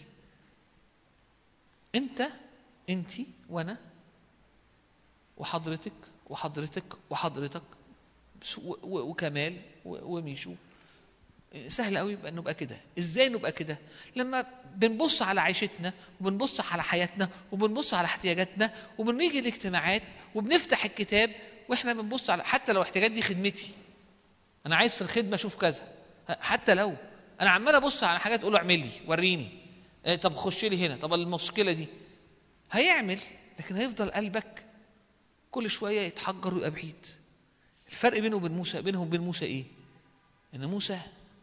انت انت وانا وحضرتك وحضرتك وحضرتك بس- و- و- وكمال و- وميشو سهل قوي يبقى نبقى كده ازاي نبقى كده لما بنبص على عيشتنا وبنبص على حياتنا وبنبص على احتياجاتنا وبنيجي الاجتماعات وبنفتح الكتاب واحنا بنبص على حتى لو احتياجات دي خدمتي انا عايز في الخدمه اشوف كذا حتى لو انا عمال ابص على حاجات اقول له اعمل لي وريني إيه، طب خش لي هنا طب المشكله دي هيعمل لكن هيفضل قلبك كل شويه يتحجر ويبقى بعيد الفرق بينه وبين موسى بينهم وبين موسى ايه ان موسى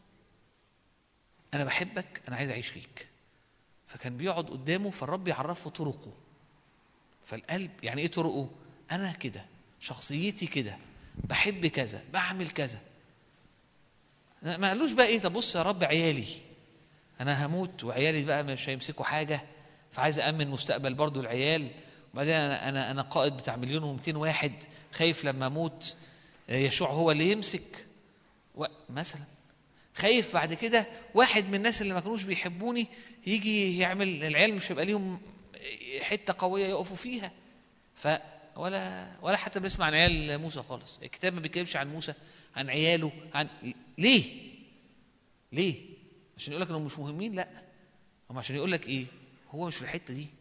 انا بحبك انا عايز اعيش ليك فكان بيقعد قدامه فالرب يعرفه طرقه فالقلب يعني ايه طرقه انا كده شخصيتي كده بحب كذا بعمل كذا ما قالوش بقى ايه طب بص يا رب عيالي انا هموت وعيالي بقى مش هيمسكوا حاجه فعايز امن مستقبل برضو العيال وبعدين انا انا انا قائد بتاع مليون و200 واحد خايف لما اموت يشوع هو اللي يمسك و- مثلا خايف بعد كده واحد من الناس اللي ما كانوش بيحبوني يجي يعمل العيال مش هيبقى ليهم حته قويه يقفوا فيها ف ولا ولا حتى بنسمع عن عيال موسى خالص الكتاب ما بيتكلمش عن موسى عن عياله عن ليه ليه عشان يقول لك انهم مش مهمين لا هم عشان يقول لك ايه هو مش في الحته دي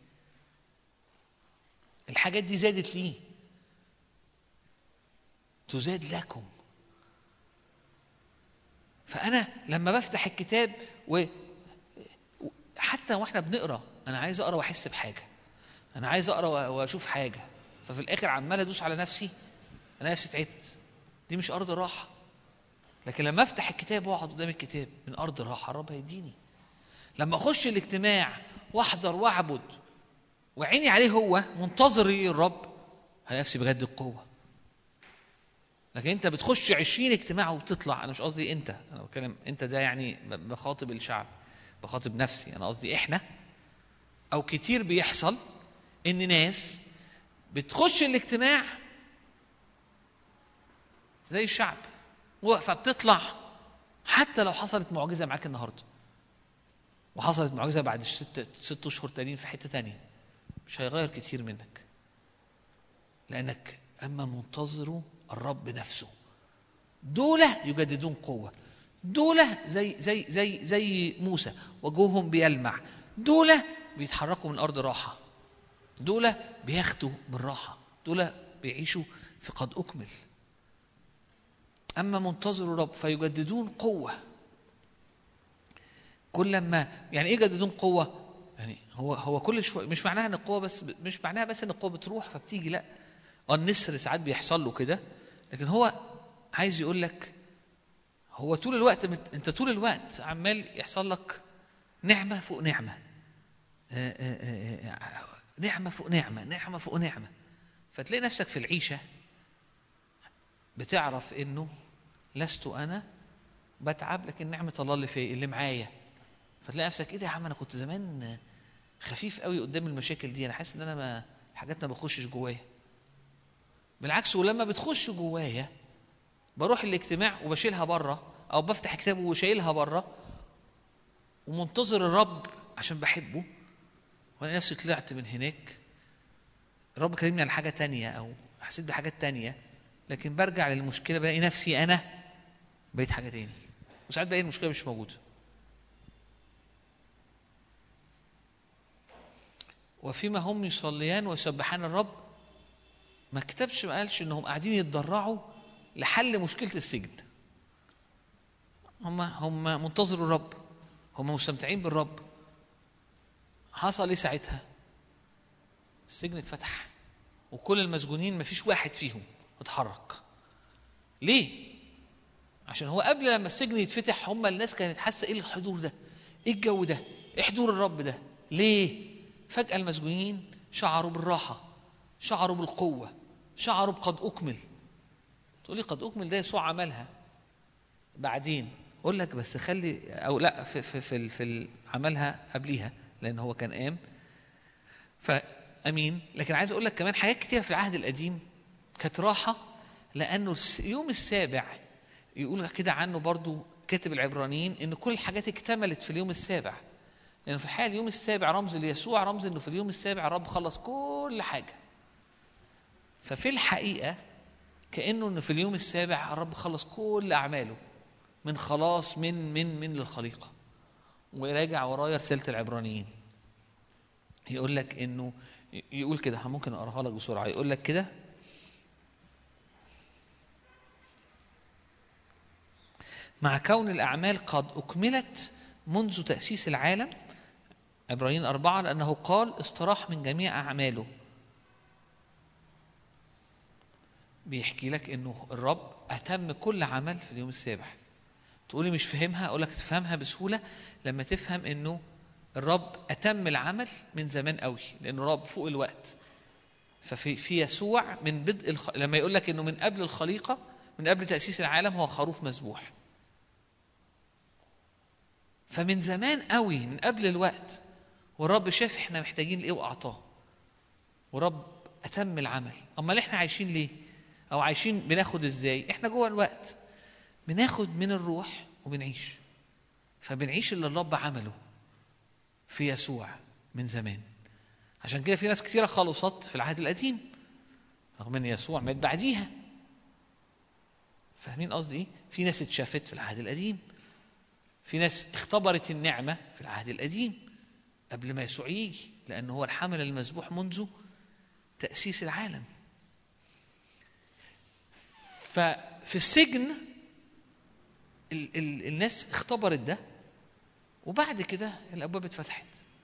الحاجات دي زادت ليه تزاد لكم فانا لما بفتح الكتاب و و- حتى واحنا بنقرا انا عايز اقرا واحس بحاجه انا عايز اقرا و- واشوف حاجه ففي الاخر عمال ادوس على نفسي انا نفسي تعبت دي مش ارض راحه لكن لما افتح الكتاب واقعد قدام الكتاب من ارض راحه الرب هيديني لما اخش الاجتماع واحضر واعبد وعيني عليه هو منتظر ايه الرب هلاقي نفسي بجد القوه لكن انت بتخش 20 اجتماع وبتطلع انا مش قصدي انت انا بتكلم انت ده يعني ب- بخاطب الشعب بخاطب نفسي انا قصدي احنا او كتير بيحصل ان ناس بتخش الاجتماع زي الشعب واقفه بتطلع حتى لو حصلت معجزه معاك النهارده وحصلت معجزه بعد ست ست اشهر تانيين في حته تانيه مش هيغير كتير منك لانك اما منتظروا الرب نفسه دول يجددون قوه دول زي زي زي زي موسى وجوههم بيلمع دول بيتحركوا من ارض راحه دول بياخدوا بالراحه دول بيعيشوا في قد اكمل اما منتظروا الرب فيجددون قوه كل ما يعني ايه يجددون قوه يعني هو هو كل شويه مش معناها ان القوه بس مش معناها بس ان القوه بتروح فبتيجي لا اه النسر ساعات بيحصل له كده لكن هو عايز يقول لك هو طول الوقت مت... انت طول الوقت عمال يحصل لك نعمه فوق نعمه آه، آه، آه، آه، نعمه فوق نعمه نعمه فوق نعمه فتلاقي نفسك في العيشه بتعرف انه لست انا بتعب لكن نعمه الله اللي في اللي معايا فتلاقي نفسك ايه ده يا عم انا كنت زمان خفيف قوي قدام المشاكل دي انا حاسس ان انا ما حاجات ما بخشش جوايا بالعكس ولما بتخش جوايا بروح الاجتماع وبشيلها بره او بفتح كتاب وشايلها بره ومنتظر الرب عشان بحبه وانا نفسي طلعت من هناك الرب كلمني على حاجه تانية او حسيت بحاجات تانية لكن برجع للمشكله بلاقي نفسي انا بقيت حاجه تاني وساعات بلاقي المشكله مش موجوده وفيما هم يصليان ويسبحان الرب ما كتبش ما قالش انهم قاعدين يتضرعوا لحل مشكله السجن هم هم منتظروا الرب هم مستمتعين بالرب حصل ايه ساعتها السجن اتفتح وكل المسجونين ما فيش واحد فيهم اتحرك ليه عشان هو قبل لما السجن يتفتح هم الناس كانت حاسه ايه الحضور ده ايه الجو ده ايه حضور الرب ده ليه فجاه المسجونين شعروا بالراحه شعروا بالقوه شعروا بقد اكمل تقولي قد اكمل ده يسوع عملها بعدين اقول لك بس خلي او لا في في في, في عملها قبليها لان هو كان قام فامين لكن عايز اقول لك كمان حاجات كتير في العهد القديم كانت راحه لانه اليوم السابع يقول كده عنه برضو كاتب العبرانيين ان كل الحاجات اكتملت في اليوم السابع لانه في الحقيقه اليوم السابع رمز ليسوع رمز انه في اليوم السابع الرب خلص كل حاجه ففي الحقيقه كانه انه في اليوم السابع الرب خلص كل اعماله من خلاص من من من للخليقه وراجع ورايا رساله العبرانيين يقول لك انه يقول كده ممكن اقراها لك بسرعه يقول لك كده مع كون الأعمال قد أكملت منذ تأسيس العالم عبرانيين أربعة لأنه قال استراح من جميع أعماله بيحكي لك إنه الرب أتم كل عمل في اليوم السابع تقولي مش فاهمها أقول لك تفهمها بسهولة لما تفهم إنه الرب أتم العمل من زمان قوي لأنه الرب فوق الوقت ففي في يسوع من بدء الخ... لما يقول لك إنه من قبل الخليقة من قبل تأسيس العالم هو خروف مذبوح فمن زمان قوي من قبل الوقت والرب شاف احنا محتاجين ايه واعطاه ورب اتم العمل امال احنا عايشين ليه او عايشين بناخد ازاي احنا جوه الوقت بناخد من الروح وبنعيش فبنعيش اللي الرب عمله في يسوع من زمان عشان كده في ناس كتيرة خلصت في العهد القديم رغم ان يسوع مات بعديها فاهمين قصدي ايه في ناس اتشافت في العهد القديم في ناس اختبرت النعمة في العهد القديم قبل ما يسوع يجي لأنه هو الحمل المذبوح منذ تأسيس العالم ففي السجن ال ال الناس اختبرت ده وبعد كده الابواب اتفتحت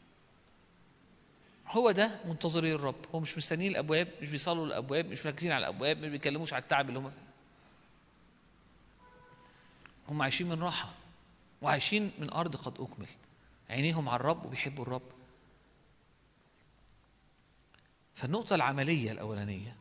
هو ده منتظري الرب هو مش مستنيين الابواب مش بيصلوا الابواب مش مركزين على الابواب ما بيتكلموش على التعب اللي هم فيه هم عايشين من راحه وعايشين من ارض قد اكمل عينيهم على الرب وبيحبوا الرب فالنقطة العملية الأولانية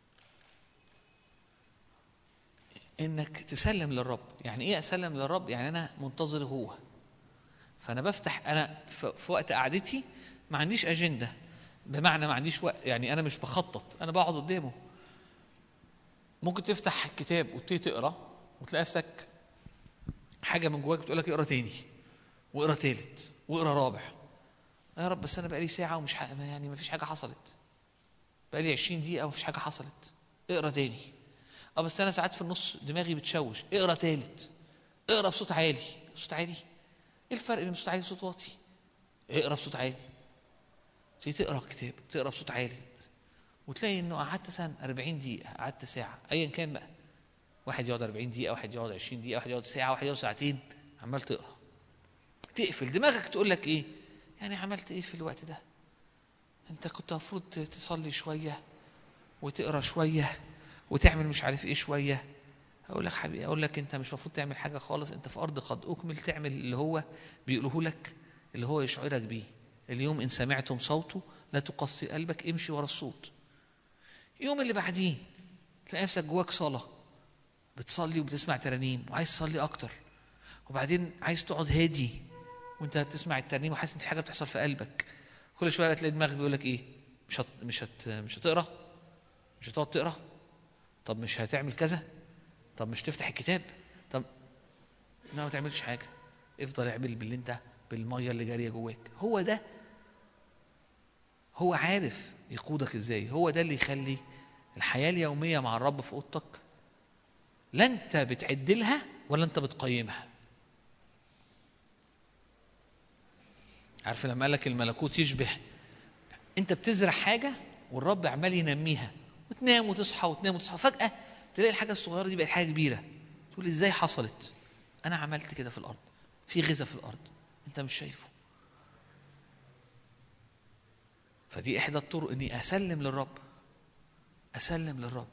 إنك تسلم للرب، يعني إيه أسلم للرب؟ يعني أنا منتظر هو. فأنا بفتح أنا في في وقت قعدتي ما عنديش أجندة، بمعنى ما عنديش وقت، يعني أنا مش بخطط، أنا بقعد قدامه. ممكن تفتح الكتاب وتبتدي تقرا وتلاقي نفسك حاجة من جواك بتقول لك اقرا تاني واقرا تالت واقرا رابع. يا رب بس أنا بقالي ساعة ومش ح... يعني ما فيش حاجة حصلت. بقالي 20 دقيقة ومفيش حاجة حصلت اقرا تاني اه بس أنا ساعات في النص دماغي بتشوش اقرا تالت اقرا بصوت عالي صوت عالي ايه الفرق بين صوت عالي وصوت واطي اقرا بصوت عالي تيجي تقرا كتاب تقرا بصوت عالي وتلاقي انه قعدت مثلا 40 دقيقة قعدت ساعة ايا كان بقى واحد يقعد 40 دقيقة واحد يقعد 20 دقيقة واحد يقعد ساعة واحد يقعد ساعتين عمال تقرا تقفل دماغك تقول لك ايه يعني عملت ايه في الوقت ده انت كنت المفروض تصلي شويه وتقرا شويه وتعمل مش عارف ايه شويه اقول لك حبيبي اقول لك انت مش المفروض تعمل حاجه خالص انت في ارض قد اكمل تعمل اللي هو بيقوله لك اللي هو يشعرك بيه اليوم ان سمعتم صوته لا تقصي قلبك امشي ورا الصوت يوم اللي بعديه تلاقي نفسك جواك صلاه بتصلي وبتسمع ترانيم وعايز تصلي اكتر وبعدين عايز تقعد هادي وانت بتسمع الترنيم وحاسس ان في حاجه بتحصل في قلبك كل شويه تلاقي دماغك بيقول لك ايه مش هت... مش هت... مش هتقرا مش هتقعد تقرا طب مش هتعمل كذا طب مش تفتح الكتاب طب لا ما تعملش حاجه افضل اعمل باللي انت بالميه اللي جاريه جواك هو ده هو عارف يقودك ازاي هو ده اللي يخلي الحياه اليوميه مع الرب في اوضتك لا انت بتعد لها ولا انت بتقيمها عارف لما قال لك الملكوت يشبه انت بتزرع حاجه والرب عمال ينميها وتنام وتصحى وتنام وتصحى فجاه تلاقي الحاجه الصغيره دي بقت حاجه كبيره تقول ازاي حصلت انا عملت كده في الارض في غذاء في الارض انت مش شايفه فدي احدى الطرق اني اسلم للرب اسلم للرب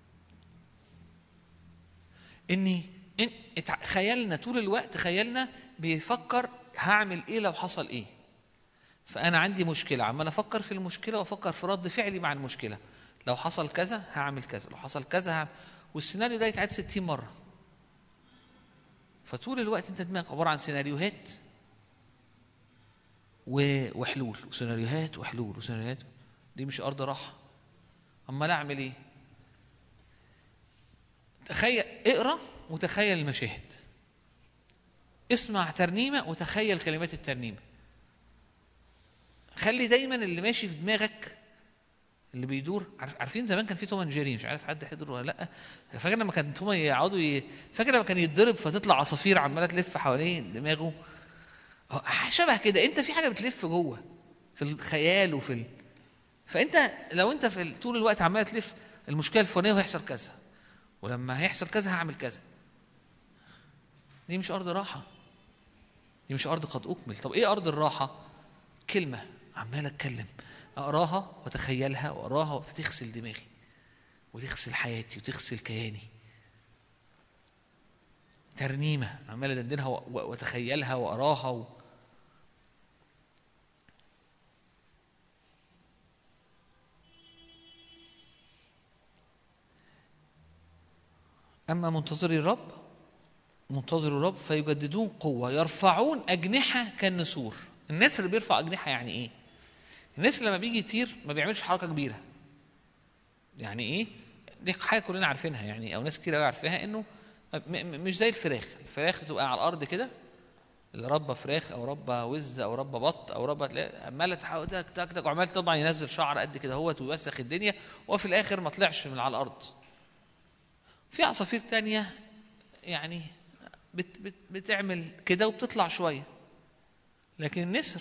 اني إن اتع- خيالنا طول الوقت خيالنا بيفكر هعمل ايه لو حصل ايه فانا عندي مشكله عمال افكر في المشكله وافكر في رد فعلي مع المشكله لو حصل كذا هعمل كذا لو حصل كذا هعمل والسيناريو ده يتعاد 60 مره فطول الوقت انت دماغك عباره عن سيناريوهات و- وحلول وسيناريوهات وحلول وسيناريوهات دي مش ارض راحه امال اعمل ايه تخيل اقرا وتخيل المشاهد اسمع ترنيمه وتخيل كلمات الترنيمه خلي دايما اللي ماشي في دماغك اللي بيدور عارف عارفين زمان كان في توم اند جيري مش عارف حد حضر ولا لا فاكر لما كان توم يقعدوا ي... فاكر لما كان يتضرب فتطلع عصافير عماله تلف حوالين دماغه هو شبه كده انت في حاجه بتلف جوه في الخيال وفي ال... فانت لو انت في ال- طول الوقت عمال تلف المشكله الفلانيه وهيحصل كذا ولما هيحصل كذا هعمل كذا دي مش ارض راحه دي مش ارض قد اكمل طب ايه ارض الراحه كلمه عمال اتكلم اقراها واتخيلها واقراها فتغسل دماغي وتغسل حياتي وتغسل كياني ترنيمه عمال ادندنها و- و- واتخيلها واقراها و... اما منتظري الرب منتظر الرب فيجددون قوة يرفعون أجنحة كالنسور الناس اللي بيرفع أجنحة يعني إيه الناس لما بيجي يطير ما بيعملش حركة كبيرة يعني إيه دي حاجة كلنا عارفينها يعني أو ناس كتير قوي عارفاها إنه م- م- مش زي الفراخ الفراخ بتبقى على الأرض كده اللي ربى فراخ أو ربى وز أو ربى بط أو ربى تلاقي عمالة تحاول تك تك تك وعمال طبعا ينزل شعر قد كده هو ويوسخ الدنيا وفي الآخر ما طلعش من على الأرض في عصافير تانية يعني بت بت بتعمل كده وبتطلع شويه لكن النسر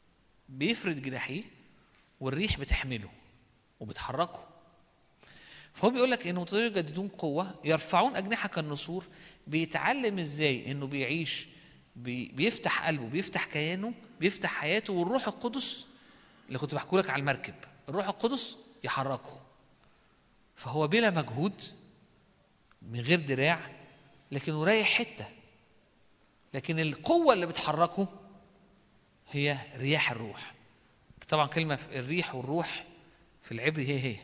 بيفرد جناحيه والريح بتحمله وبتحركه فهو بيقول لك انه متطوعين يجددون قوه يرفعون اجنحه كالنسور بيتعلم ازاي انه بيعيش بي بيفتح قلبه بيفتح كيانه بيفتح حياته والروح القدس اللي كنت بحكي لك على المركب الروح القدس يحركه فهو بلا مجهود من غير دراع لكنه رايح حته لكن القوه اللي بتحركه هي رياح الروح طبعا كلمه في الريح والروح في العبري هي هي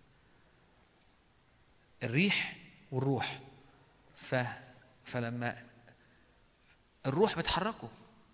الريح والروح ف فلما الروح بتحركه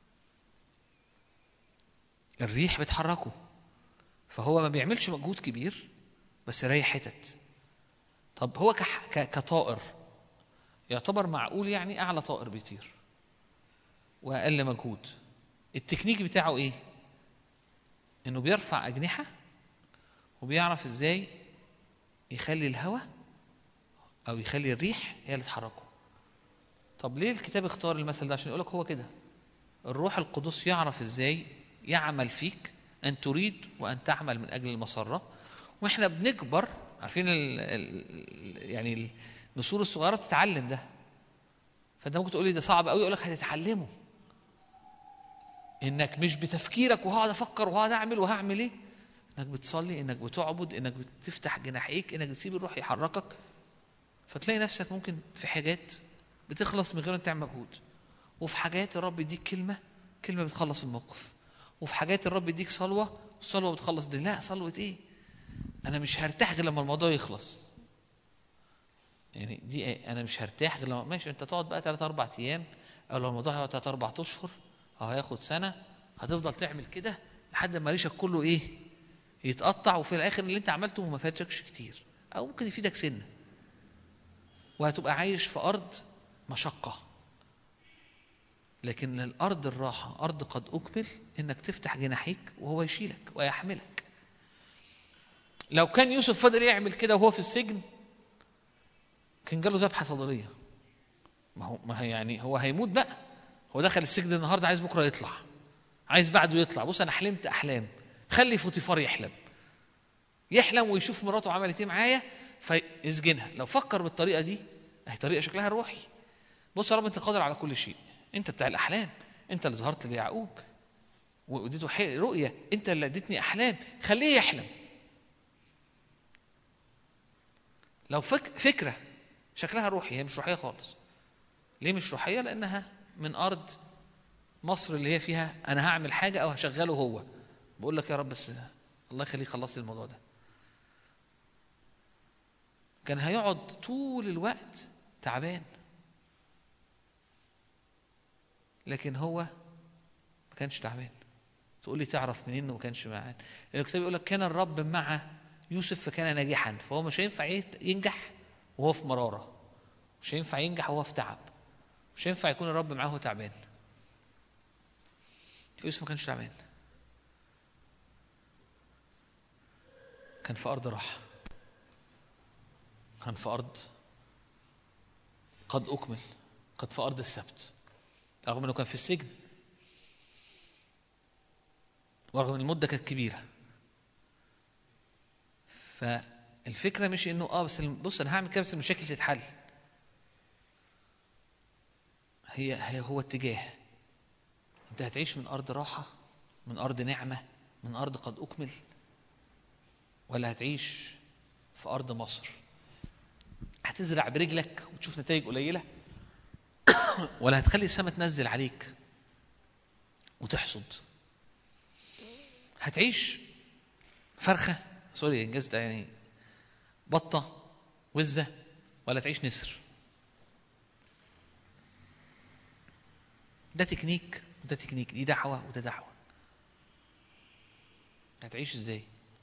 الريح بتحركه فهو ما بيعملش مجهود كبير بس رايح حتت طب هو كح... ك... كطائر يعتبر معقول يعني اعلى طائر بيطير واقل مجهود التكنيك بتاعه ايه انه بيرفع اجنحه وبيعرف ازاي يخلي الهواء او يخلي الريح هي اللي تحركه طب ليه الكتاب اختار المثل ده عشان يقولك هو كده الروح القدس يعرف ازاي يعمل فيك ان تريد وان تعمل من اجل المسره واحنا بنكبر عارفين ال ال يعني النسور الصغيره بتتعلم ده فانت ممكن تقول لي ده صعب قوي اقول لك هتتعلمه انك مش بتفكيرك وهقعد افكر وهقعد اعمل وهعمل ايه انك بتصلي انك بتعبد انك بتفتح جناحيك انك بتسيب الروح يحركك فتلاقي نفسك ممكن في حاجات بتخلص من غير ما تعمل مجهود وفي حاجات الرب يديك كلمه كلمه بتخلص الموقف وفي حاجات الرب يديك صلوه صلوه بتخلص دي لا صلوه ايه انا مش هرتاح غير لما الموضوع يخلص يعني دي ايه انا مش هرتاح غير لما ماشي انت تقعد بقى ثلاث اربع ايام او لو الموضوع هيقعد ثلاث اربع اشهر او هياخد سنه هتفضل تعمل كده لحد ما ريشك كله ايه يتقطع وفي الاخر اللي انت عملته ما فاتكش كتير او ممكن يفيدك سنه وهتبقى عايش في ارض مشقه لكن الارض الراحه ارض قد اكمل انك تفتح جناحيك وهو يشيلك ويحملك لو كان يوسف فضل يعمل كده وهو في السجن كان جاله ذبحه صدريه ما هو ما هي يعني هو هيموت بقى هو دخل السجن النهارده عايز بكره يطلع عايز بعده يطلع بص انا حلمت احلام خلي فوتيفار يحلم يحلم ويشوف مراته عملت ايه معايا فيسجنها لو فكر بالطريقه دي اهي طريقه شكلها روحي بص يا رب انت قادر على كل شيء انت بتاع الاحلام انت اللي ظهرت ليعقوب واديته رؤيه انت اللي اديتني احلام خليه يحلم لو فك فكره شكلها روحي هي مش روحيه خالص ليه مش روحيه لانها من ارض مصر اللي هي فيها انا هعمل حاجه او هشغله هو بقول لك يا رب بس الله يخليك خلصت الموضوع ده كان هيقعد طول الوقت تعبان لكن هو ما كانش تعبان تقول لي تعرف منين انه ما كانش معاه الكتاب يقول لك كان الرب مع يوسف فكان ناجحا فهو مش هينفع ينجح وهو في مراره مش هينفع ينجح وهو في تعب مش هينفع يكون الرب معاه وهو تعبان يوسف ما كانش تعبان كان في ارض راحه كان في ارض قد اكمل قد في ارض السبت رغم انه كان في السجن ورغم ان المده كانت كبيره فالفكره مش انه اه بس بص انا هعمل كده بس المشاكل تتحل هي هي هو اتجاه انت هتعيش من ارض راحه من ارض نعمه من ارض قد اكمل ولا هتعيش في ارض مصر هتزرع برجلك وتشوف نتائج قليله ولا هتخلي السماء تنزل عليك وتحصد هتعيش فرخه سوري انجاز ده يعني بطه وزه ولا تعيش نسر ده تكنيك وده تكنيك دي دعوه وده دعوه هتعيش ازاي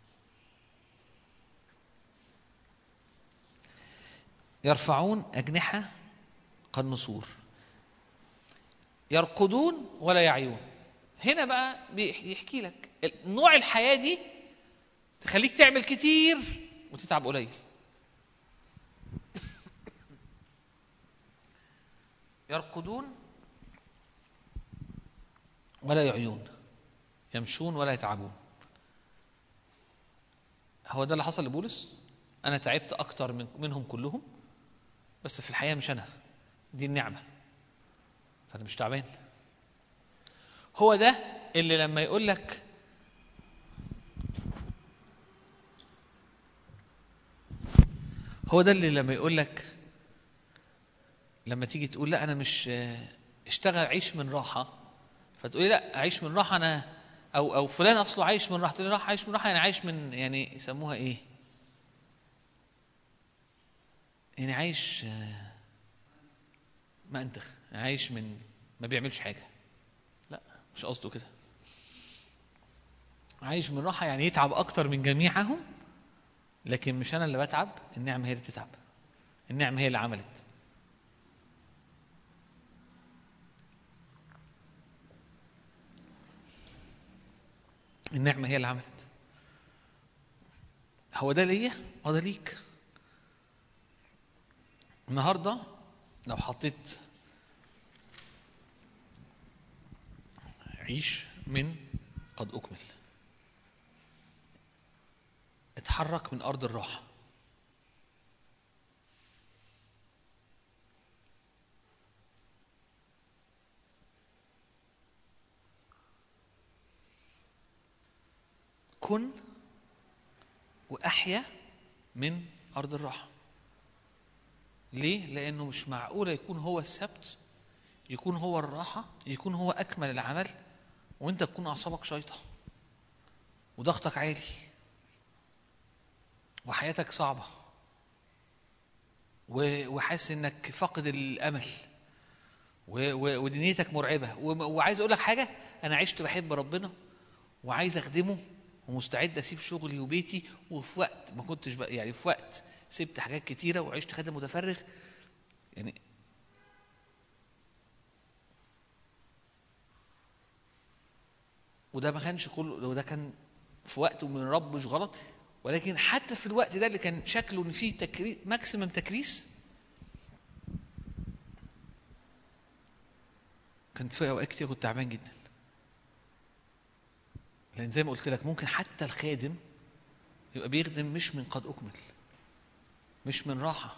يرفعون أجنحة كالنسور يرقدون ولا يعيون هنا بقى بيحكي لك نوع الحياة دي تخليك تعمل كتير وتتعب قليل يرقدون ولا يعيون يمشون ولا يتعبون هو ده اللي حصل لبولس انا تعبت اكتر من منهم كلهم بس في الحقيقه مش انا دي النعمه فانا مش تعبان هو ده اللي لما يقول لك هو ده اللي لما يقول لك لما تيجي تقول لا انا مش اشتغل عيش من راحه فتقولي لا عيش من راحه انا او او فلان اصله عايش من راحه تقولي راح عايش من راحه يعني عايش من يعني يسموها ايه يعني عايش آه، ما انتخ عايش من ما بيعملش حاجه لا مش قصده كده عايش من راحه يعني يتعب اكتر من جميعهم لكن مش انا اللي بتعب النعمه هي اللي تتعب النعمه هي اللي عملت النعمه هي اللي عملت هو ده ليا هو ده ليك النهارده لو حطيت عيش من قد اكمل اتحرك من ارض الراحه كن واحيا من ارض الراحه ليه لانه مش معقوله يكون هو السبت يكون هو الراحه يكون هو اكمل العمل وانت تكون اعصابك شايطه وضغطك عالي وحياتك صعبه و- وحاسس انك فاقد الامل و- و- ودنيتك مرعبه وم- وعايز اقول لك حاجه انا عشت بحب ربنا وعايز اخدمه ومستعد اسيب شغلي وبيتي وفي وقت ما كنتش بقى يعني في وقت سبت حاجات كتيره وعشت خادم متفرغ يعني وده ما كانش كله وده كان في وقت من رب مش غلط ولكن حتى في الوقت ده اللي كان شكله ان فيه تكريس ماكسيمم تكريس كنت في اوقات كتير كنت تعبان جدا لان زي ما قلت لك ممكن حتى الخادم يبقى بيخدم مش من قد اكمل مش من راحه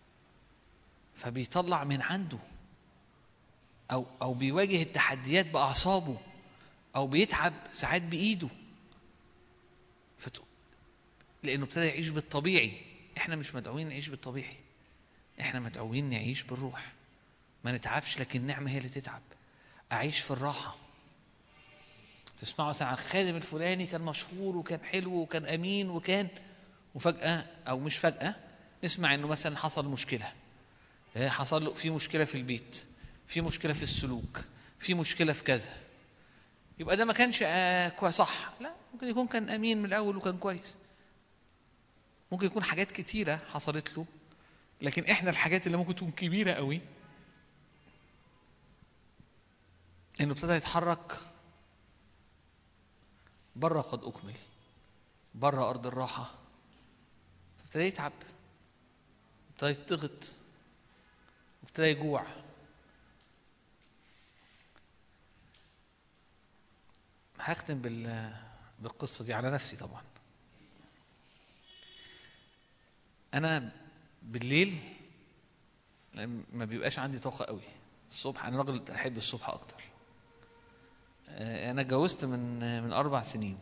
فبيطلع من عنده او او بيواجه التحديات باعصابه او بيتعب ساعات بايده فتق... لانه ابتدى يعيش بالطبيعي احنا مش مدعوين نعيش بالطبيعي احنا مدعوين نعيش بالروح ما نتعبش لكن النعمه هي اللي تتعب اعيش في الراحه تسمعوا مثلا عن الخادم الفلاني كان مشهور وكان حلو وكان امين وكان وفجاه او مش فجاه نسمع انه مثلا حصل مشكله إيه، حصل له في مشكله في البيت في مشكله في السلوك في مشكله في كذا يبقى ده ما كانش آه كويس صح لا ممكن يكون كان امين من الاول وكان كويس ممكن يكون حاجات كتيره حصلت له لكن احنا الحاجات اللي ممكن تكون كبيره قوي انه ابتدى يتحرك بره قد اكمل بره ارض الراحه ابتدى يتعب ابتدى يضغط ابتدى يجوع هختم بال بالقصه دي على نفسي طبعا انا بالليل ما بيبقاش عندي طاقه قوي الصبح انا راجل احب الصبح اكتر آه، انا اتجوزت من من اربع سنين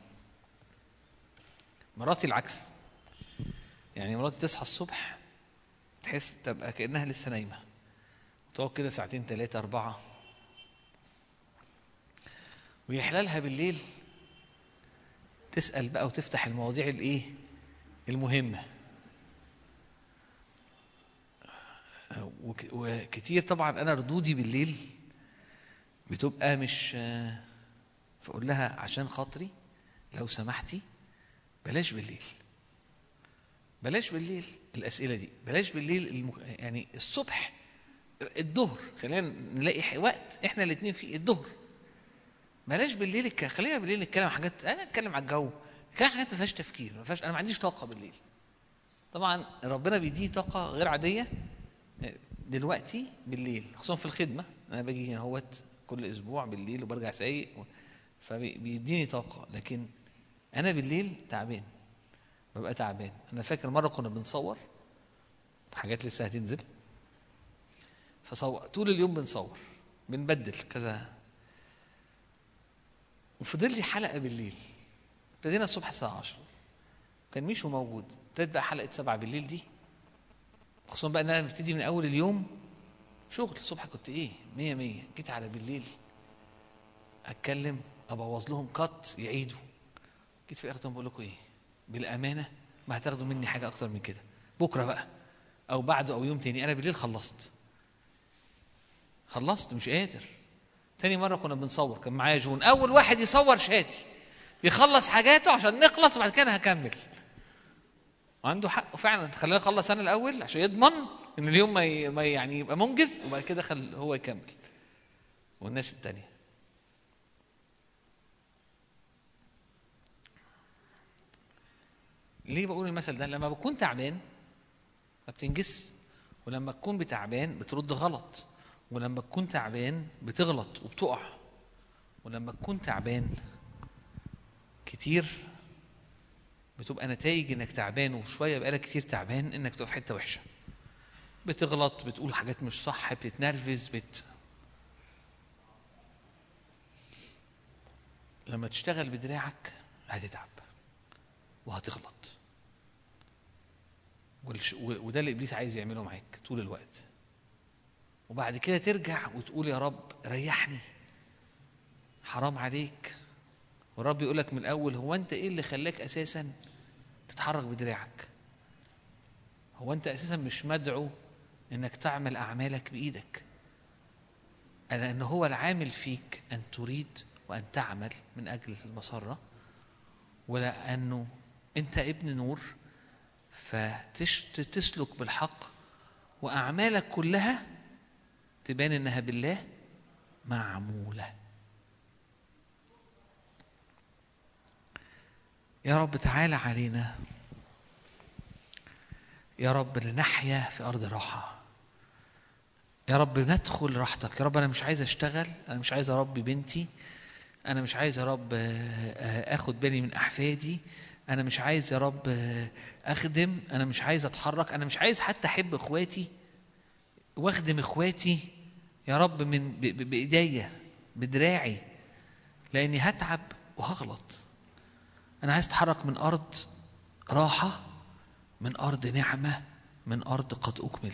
مراتي العكس يعني مراتي تصحى الصبح تحس تبقى كانها لسه نايمه تقعد كده ساعتين ثلاثه اربعه ويحلالها بالليل تسال بقى وتفتح المواضيع الايه المهمه آه، وك- وكتير طبعا انا ردودي بالليل بتبقى مش آه، فاقول لها عشان خاطري لو سمحتي بلاش بالليل بلاش بالليل الاسئله دي بلاش بالليل المك... يعني الصبح الظهر خلينا نلاقي ح- وقت احنا الاثنين فيه الظهر بلاش بالليل الك... خلينا بالليل نتكلم عن حاجات انا اتكلم على الجو كان حاجات ما فيهاش تفكير ما فيهاش انا ما عنديش طاقه بالليل طبعا ربنا بيديه طاقه غير عاديه دلوقتي بالليل خصوصا في الخدمه انا باجي هنا اهوت كل اسبوع بالليل وبرجع سايق و- فبيديني طاقه لكن انا بالليل تعبان ببقى تعبان انا فاكر مره كنا بنصور حاجات لسه هتنزل فصور طول اليوم بنصور بنبدل كذا وفضل لي حلقه بالليل ابتدينا الصبح الساعه 10 كان ميشو موجود ابتدت بقى حلقه 7 بالليل دي خصوصا بقى ان انا ببتدي من اول اليوم شغل الصبح كنت ايه مية مية جيت على بالليل اتكلم ابوظ لهم قط يعيدوا جيت في الاخر بقول لكم ايه بالامانه ما هتاخدوا مني حاجه اكتر من كده بكره بقى او بعده او يوم تاني انا بالليل خلصت خلصت مش قادر تاني مره كنا بنصور كان معايا جون اول واحد يصور شاتي يخلص حاجاته عشان نخلص وبعد كده هكمل وعنده حق فعلا خلينا نخلص انا الاول عشان يضمن ان اليوم ما ي- ما يعني يبقى منجز وبعد كده خل هو يكمل والناس التانية ليه بقول المثل ده لما بكون تعبان ما بتنجز ولما تكون بتعبان بترد غلط ولما تكون تعبان بتغلط وبتقع ولما تكون تعبان كتير بتبقى نتائج انك تعبان وشويه بقالك كتير تعبان انك تبقى في حته وحشه بتغلط بتقول حاجات مش صح بتتنرفز بت لما تشتغل بدراعك هتتعب وهتغلط والش... و- وده اللي ابليس عايز يعمله معاك طول الوقت وبعد كده ترجع وتقول يا رب ريحني حرام عليك والرب يقول لك من الاول هو انت ايه اللي خلاك اساسا تتحرك بدراعك هو انت اساسا مش مدعو انك تعمل اعمالك بايدك لان هو العامل فيك ان تريد وان تعمل من اجل المسره ولانه انت ابن نور فتسلك بالحق واعمالك كلها تبان انها بالله معموله يا رب تعالى علينا يا رب لنحيا في ارض راحه يا رب ندخل راحتك يا رب انا مش عايز اشتغل انا مش عايز اربي بنتي انا مش عايز يا رب آه، آه، اخد بالي من احفادي انا مش عايز يا رب آه، اخدم انا مش عايز اتحرك انا مش عايز حتى احب اخواتي واخدم اخواتي يا رب من ب- ب- بايديا بدراعي لاني هتعب وهغلط انا عايز اتحرك من ارض راحه من ارض نعمه من ارض قد اكمل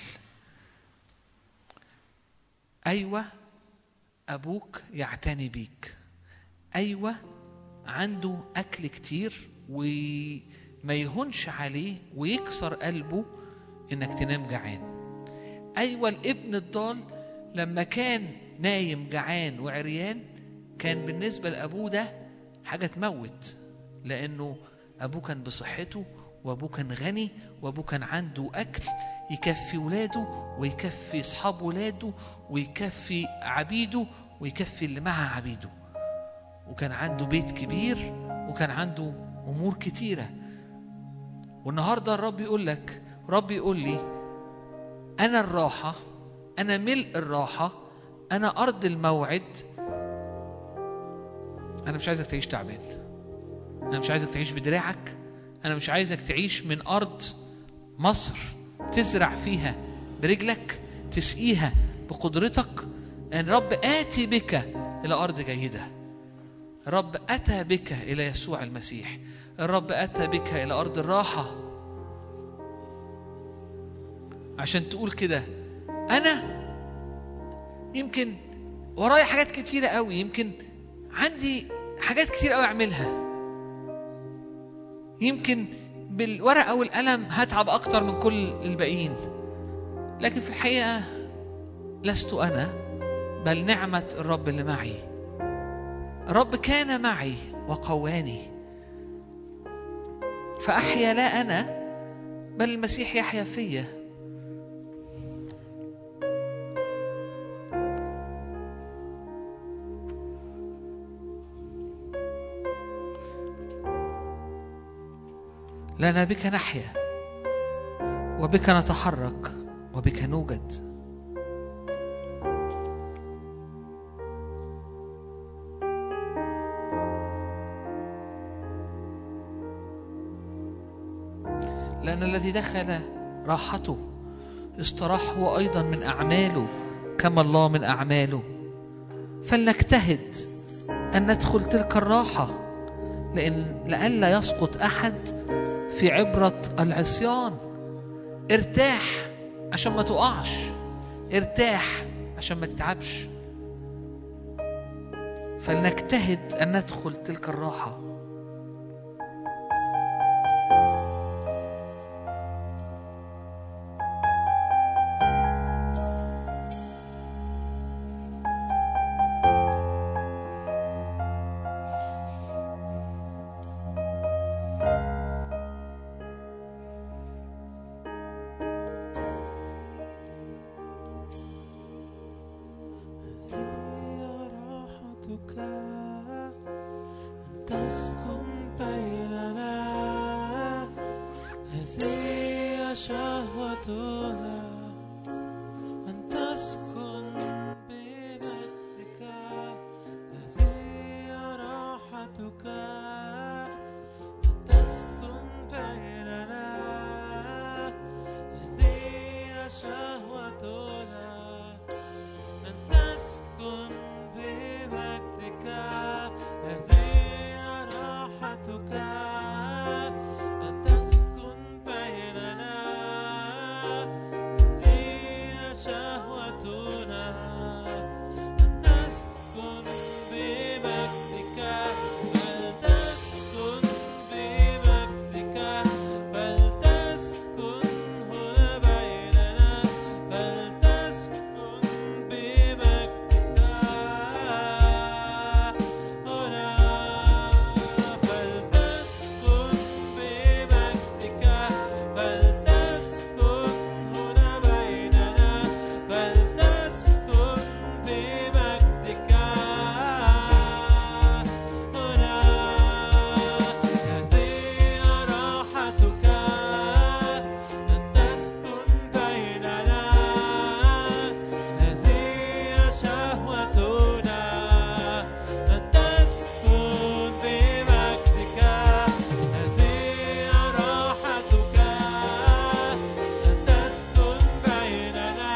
ايوه ابوك يعتني بيك ايوه عنده اكل كتير وما يهونش عليه ويكسر قلبه انك تنام جعان ايوه الابن الضال لما كان نايم جعان وعريان كان بالنسبه لابوه ده حاجه تموت لانه ابوه كان بصحته وابوه كان غني وابوه كان عنده اكل يكفي ولاده ويكفي اصحاب ولاده ويكفي عبيده ويكفي اللي مع عبيده وكان عنده بيت كبير وكان عنده امور كتيره والنهارده الرب يقول لك رب يقول لي انا الراحه انا ملء الراحه انا ارض الموعد انا مش عايزك تعيش تعبان انا مش عايزك تعيش بدراعك انا مش عايزك تعيش من ارض مصر تزرع فيها برجلك تسقيها بقدرتك ان رب اتي بك الى ارض جيده الرب اتى بك الى يسوع المسيح الرب اتى بك الى ارض الراحه عشان تقول كده انا يمكن ورايا حاجات كتيره قوي يمكن عندي حاجات كتير قوي اعملها يمكن بالورقه والقلم هتعب اكتر من كل الباقيين لكن في الحقيقه لست انا بل نعمه الرب اللي معي الرب كان معي وقواني فاحيا لا انا بل المسيح يحيا فيا لنا بك نحيا وبك نتحرك وبك نوجد لأن الذي دخل راحته استراح هو أيضا من أعماله كما الله من أعماله فلنجتهد أن ندخل تلك الراحة لأن لئلا يسقط أحد في عبرة العصيان ارتاح عشان ما تقعش ارتاح عشان ما تتعبش فلنجتهد أن ندخل تلك الراحة راحتك أن تسكن بيننا هذه شهوتنا أن تسكن بمجدك هذه راحتك أن تسكن بيننا هذه شهوتنا أن تسكن بمجدك هذه راحتك أن تسكن بيننا هذه شهوتنا أن تسكن بمجدك فلتسكن بمجدك فلتسكن هنا بيننا فلتسكن بمجدك هنا فلتسكن بمجدك فلتسكن هنا بيننا فلتسكن بمجدك هنا هذه راحتك أن تسكن بيننا هذه شهوتنا أن تسكن بمجدك هذه راحتك أن تسكن بيننا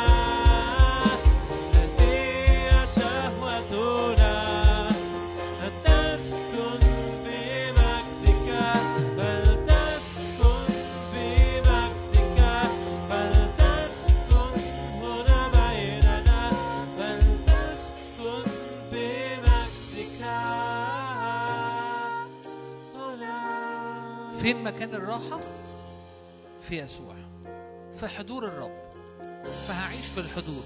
هذه شهوتنا أن تسكن بمجدك فلتسكن بمجدك فلتسكن هنا بيننا فلتسكن بمجدك هنا فين مكان الراحة؟ في يسوع في حضور الرب فهعيش في الحضور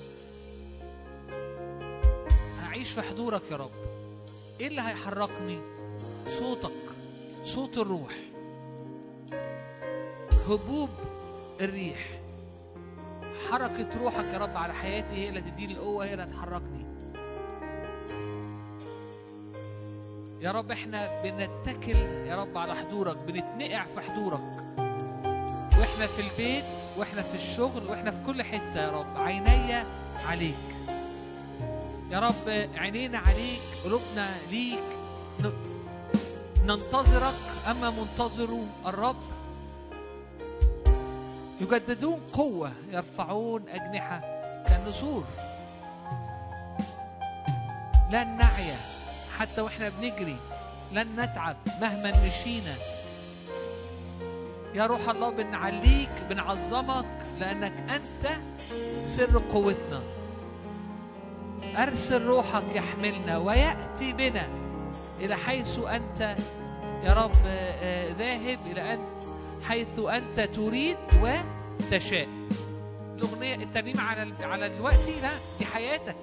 هعيش في حضورك يا رب ايه اللي هيحركني صوتك صوت الروح هبوب الريح حركة روحك يا رب على حياتي هي اللي تديني القوة هي اللي هتحركني يا رب احنا بنتكل يا رب على حضورك بنتنقع في حضورك واحنا في البيت واحنا في الشغل واحنا في كل حتة يا رب عيني عليك يا رب عينينا عليك قلوبنا ليك ن- ننتظرك أما منتظروا الرب يجددون قوة يرفعون أجنحة كالنسور لن نعيا حتى واحنا بنجري لن نتعب مهما مشينا يا روح الله بنعليك بنعظمك لأنك أنت سر قوتنا أرسل روحك يحملنا ويأتي بنا إلى حيث أنت يا رب آه، آه، ذاهب إلى أن حيث أنت تريد وتشاء الأغنية الترنيمة على ال- على دلوقتي لا دي حياتك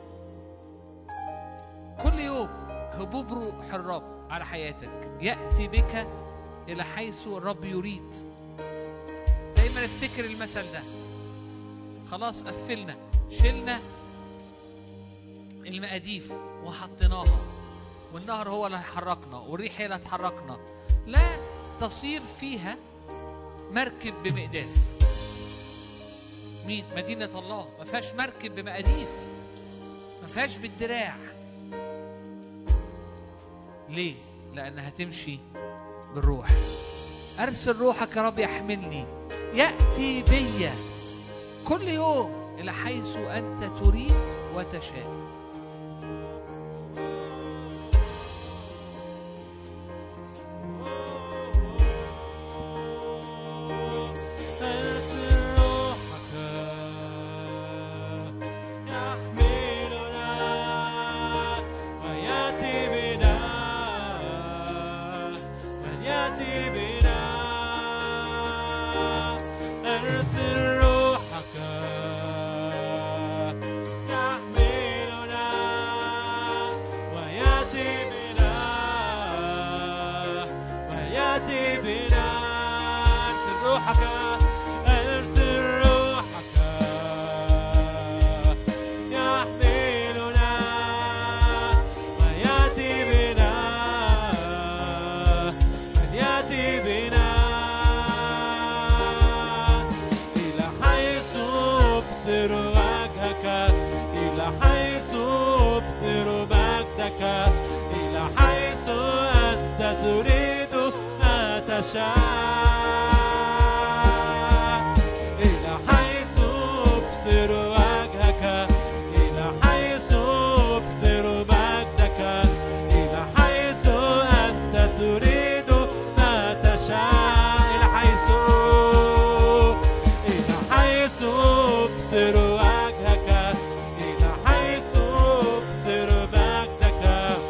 كل يوم هبوب روح الرب على حياتك يأتي بك إلى حيث الرب يريد دايما افتكر المثل ده خلاص قفلنا شلنا المقاديف وحطيناها والنهر هو اللي هيحركنا والريح هي اللي هتحركنا لا تصير فيها مركب بمقداف مين مدينة الله ما فيهاش مركب بمقاديف ما فيهاش بالدراع ليه لأنها تمشي بالروح أرسل روحك يا رب يحملني يأتي بيا كل يوم إلى حيث أنت تريد وتشاء أرسل روحك يحملنا ويأتي بنا من يأتي بنا أرسل روحك يحملنا ويأتي بنا ويأتي بنا أرسل روحك أرسل روحك يحملنا ويأتي بنا من يأتي بنا إلى حيث أبصر وجهك إلى حيث أبصر مجدك إلى حيث أنت تريد ما تشاء إلى حيث أبصر وجهك إلى حيث أبصر مجدك إلى حيث أنت تريد ما تشاء إلى حيث إلى حيث أبصر وجهك إلى حيث أبصر مجدك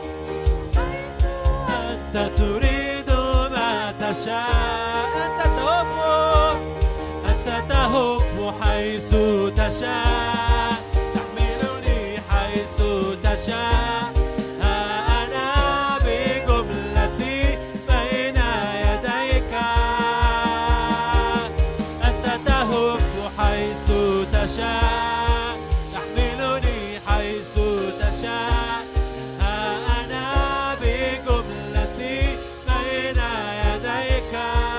أنت تريد ما تشاء أنت تهب أنت تهب حيث تشاء تحملني حيث تشاء ها أنا بجملتي بين يديك أنت تهب حيث تشاء تحملني حيث تشاء ها أنا بجملتي بين يديك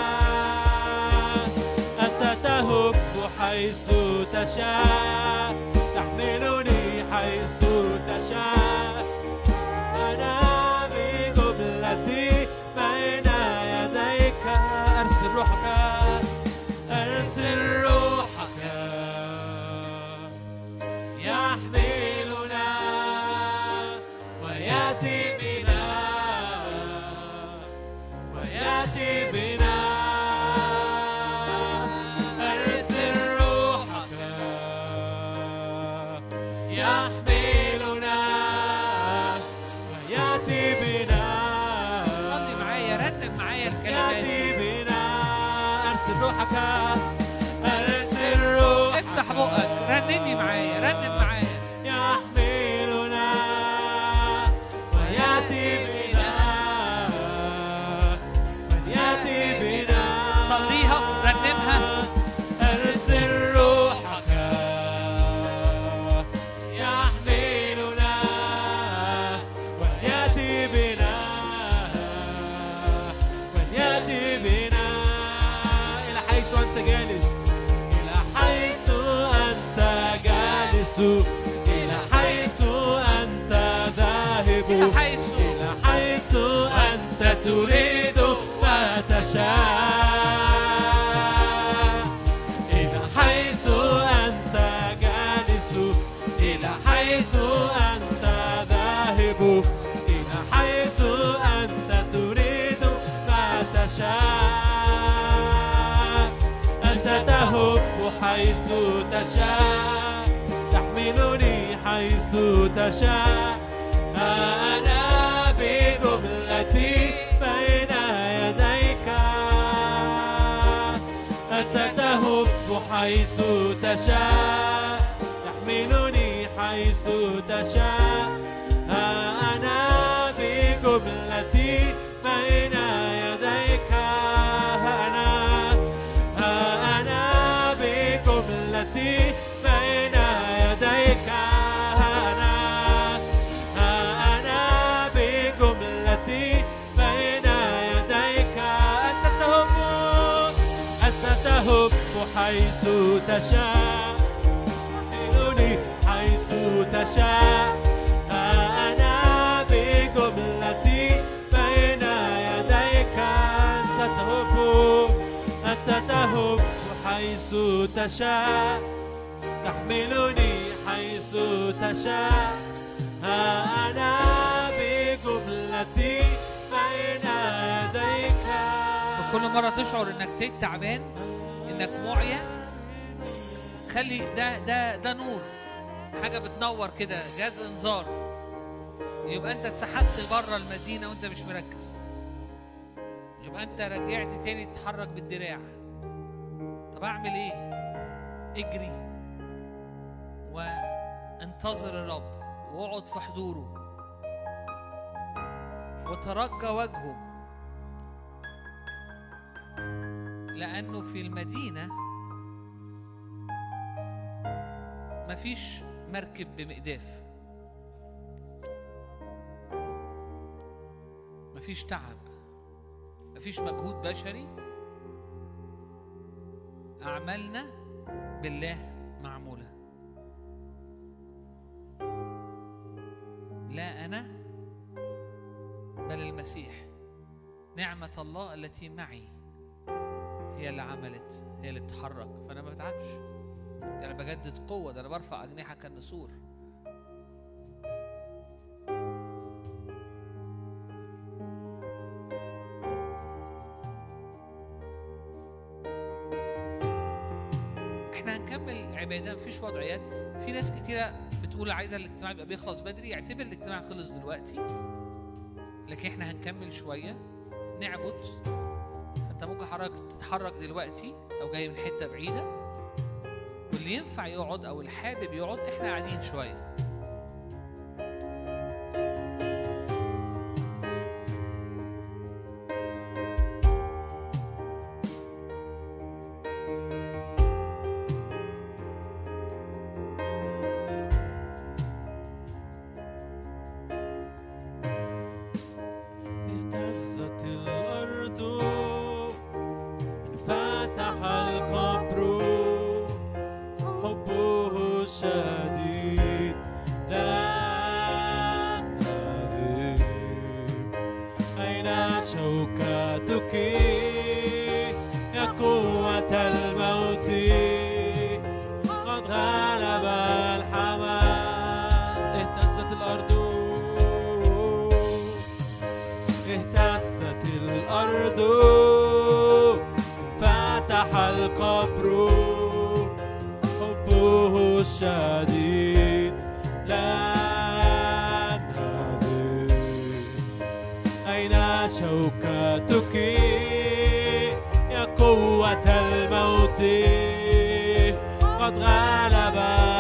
أنت تهب حيث تشاء تحملني حيث تشاء أنا بجملتي بين يديك أرسل روحك أرسل روحك يحملنا ويأتي بنا ويأتي بنا أرسل روحك يحملنا ويأتي بنا صلي معايا رنم معايا الكلمات يأتي بنا أرسل روحك أرسل روحك افتح بقك رنمي معايا رنم معايا يحملنا ويأتي بنا ويأتي بنا صليها رنمها أرسل روحك يحملنا ويأتي بنا ويأتي بنا إلى حيث أنت جالس إلى حيث أنت جالس إلى حيث أنت ذاهب إلى حيث إلى حيث أنت تريد وتشاء إلى حيث أنت جالس إلى حيث أنت ذاهب إلى حيث أنت تريد ما تشاء أنت تهب حيث تشاء تحملني حيث تشاء ها أنا بجملتي بين يديك أنت تهب حيث تشاء تحملني حيث تشاء ها أنا بجملتي بين يديك ها أنا ها أنا بجملتي بين يديك ها أنا ها أنا بجملتي بين يديك أنت تهب أنت تهب حيث تشاء تحملني حيث تشاء ها أنا بجملتي بين يديك أنت تهب حيث تشاء تحملني حيث تشاء ها أنا بجملتي بين يديك فكل مرة تشعر انك ت- تعبان انك معيا خلي ده ده ده نور حاجة بتنور كده جهاز انذار يبقى انت اتسحبت بره المدينة وانت مش مركز يبقى انت رجعت تاني تتحرك بالدراع طب اعمل ايه اجري وانتظر الرب واقعد في حضوره وترجى وجهه لأنه في المدينة مفيش مركب بمقداف مفيش تعب مفيش مجهود بشري أعمالنا بالله معمولة لا أنا بل المسيح نعمة الله التي معي هي اللي عملت هي اللي بتحرك فانا ما بتعبش ده انا بجدد قوه ده انا برفع اجنحه كالنسور احنا هنكمل عباده مفيش وضعيات في ناس كتيره بتقول عايزه الاجتماع يبقى بيخلص بدري اعتبر الاجتماع خلص دلوقتي لكن احنا هنكمل شويه نعبد انت ممكن حضرتك تتحرك دلوقتي او جاي من حته بعيده واللي ينفع يقعد او الحابب يقعد احنا قاعدين شويه اهتزت الأرض انفتح القبر حبه الشديد لا نذهب أين شوكتك يا قوة الموت قد غلب الحمام اهتزت الأرض اهتزت الأرض فتح القبر حبه الشديد لا نذهب أين شوكتك يا قوة الموت قد غلب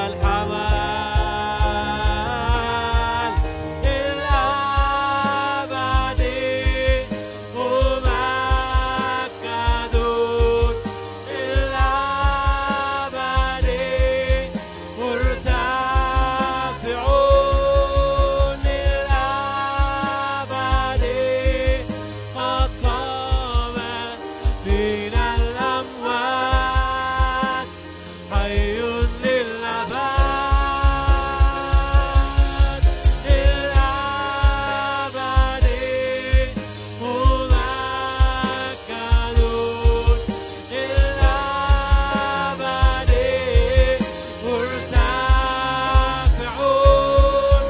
الحمال الأبد ممجد الأبد مرتفعون الأبد قد قام من الأموات حي للأبد الأبد ممجد الأبد مرتفعون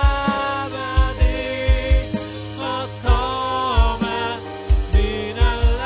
الأبد قد قام من الأموات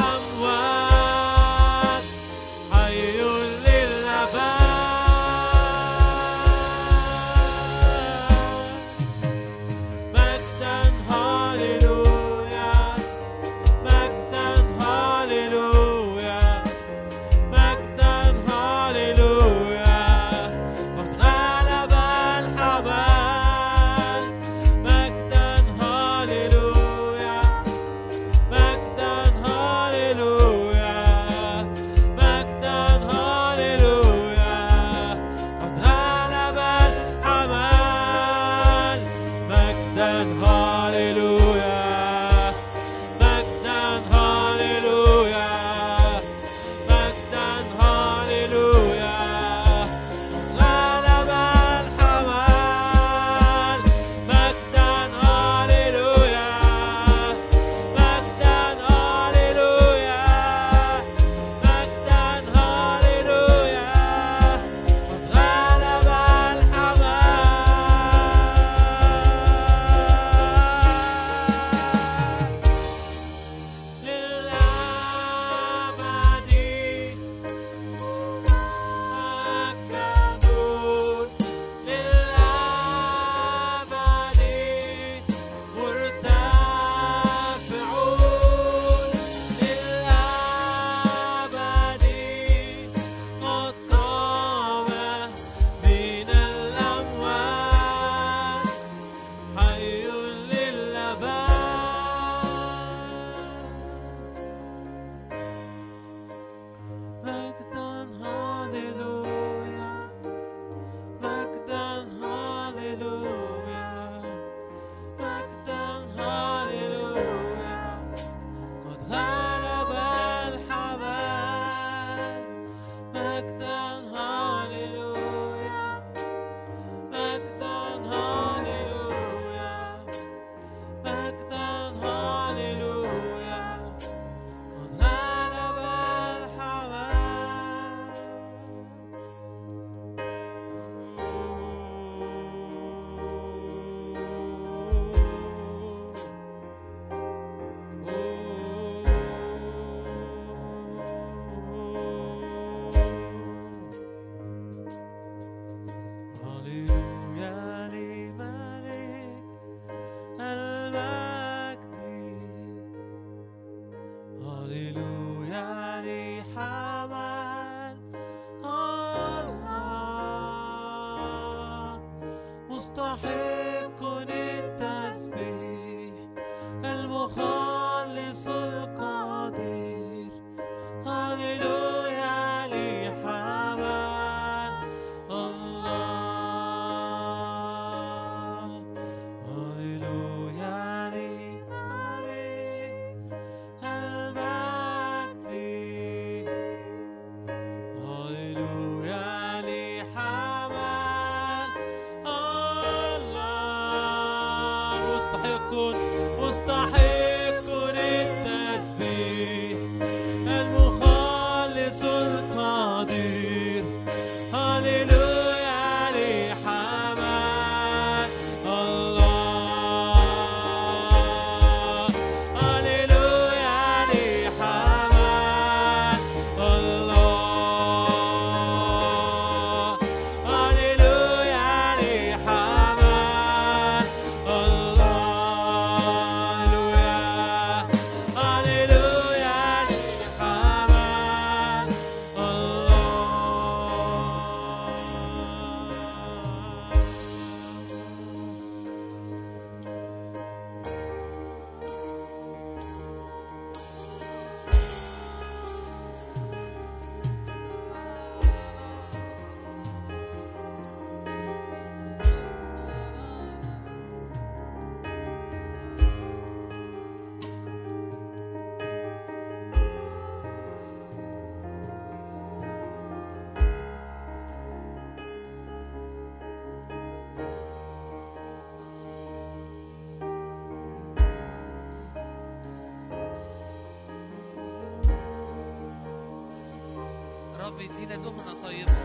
الرب يدينا دهنة طيبة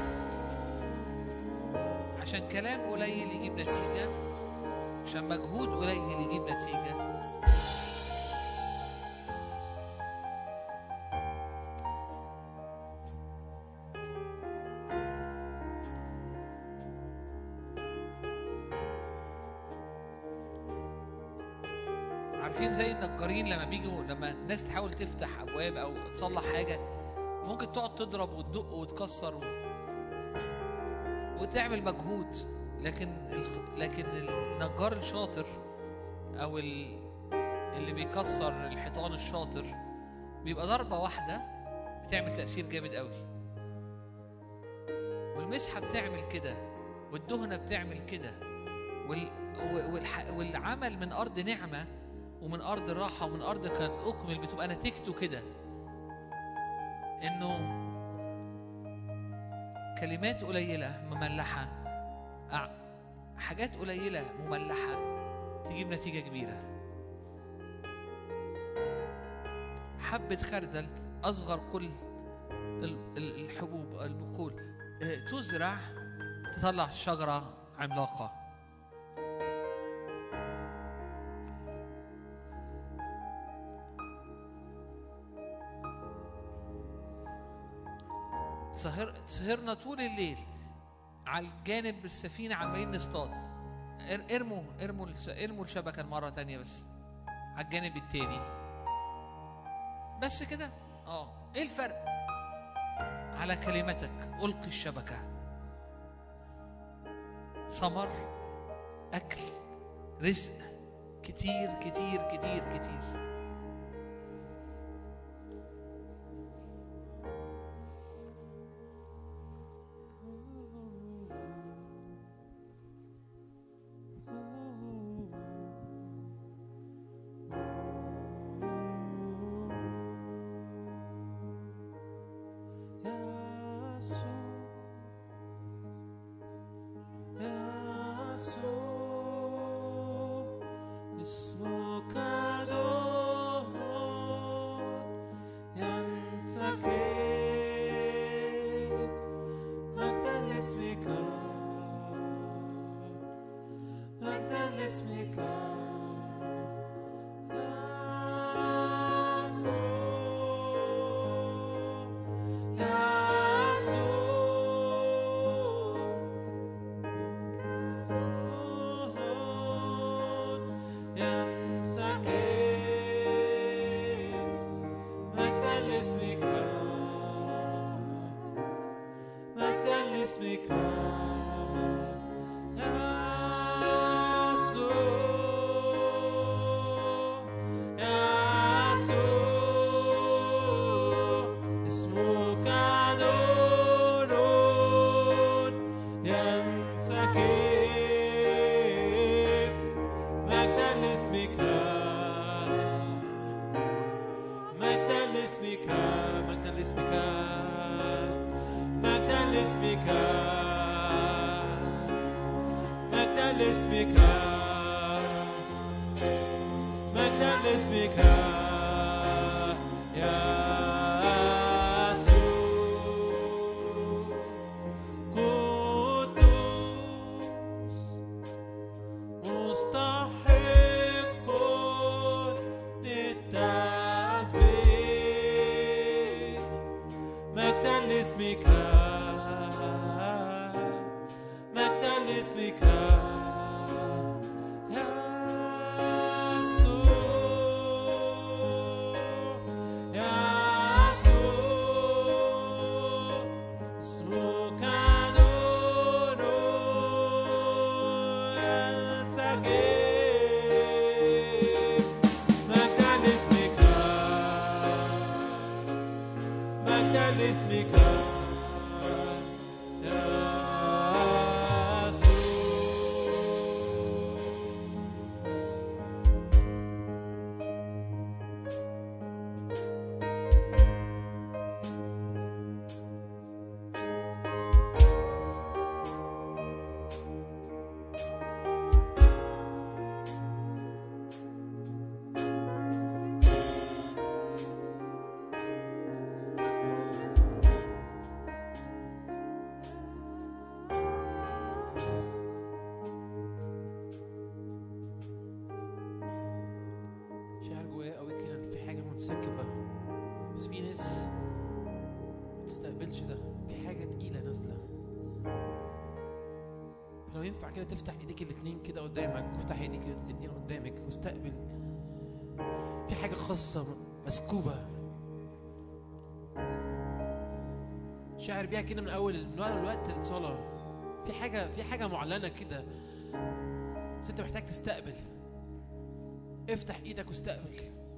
عشان كلام قليل يجيب نتيجة عشان مجهود قليل يجيب نتيجة عارفين زي النجارين لما بيجوا لما الناس تحاول تفتح ابواب او تصلح حاجه ممكن تقعد تضرب وتدق وتكسر و... وتعمل مجهود لكن الخ... لكن النجار الشاطر او ال... اللي بيكسر الحيطان الشاطر بيبقى ضربه واحده بتعمل تاثير جامد قوي والمسحه بتعمل كده والدهنه بتعمل كده وال... و- والح... والعمل من ارض نعمه ومن ارض الراحه ومن ارض كان اكمل بتبقى نتيجته كده انه كلمات قليله مملحه أع- حاجات قليله مملحه تجيب نتيجه كبيره حبه خردل اصغر كل ال- ال- الحبوب البقول آه، تزرع تطلع شجره عملاقه سهر سهرنا طول الليل على الجانب السفينة عمالين نصطاد ار- ارموا ارموا الس- ارموا الشبكة مرة تانية بس على الجانب التاني بس كده اه ايه الفرق على كلمتك القي الشبكة ثمر اكل رزق كتير كتير كتير كتير اسمك دهر ينسكب مجدا لاسمك مجدا لاسمك اسمك يسوع يسوع اسمك نور ينسكب مجدا لاسمك مجدا لاسمك مجدا لاسمك مجدا لاسمك مجدا لاسمك مجدا لاسمك يا يسوع قدوس مستحق للتسبيح مجدا لاسمك مجدا لاسمك يا يسوع يا يسوع اسمك نور ينسكب مجدا لاسمك مجدا لاسمك يا يسوع كويس ما تستقبلش ده في حاجه تقيله نازله لو ينفع كده تفتح ايديك الاتنين كده قدامك وافتح ايديك الاتنين قدامك واستقبل في حاجه خاصه مسكوبه شاعر بيها كده من اول من اول وقت الصلاه في حاجه في حاجه معلنه كده بس انت محتاج تستقبل افتح ايدك واستقبل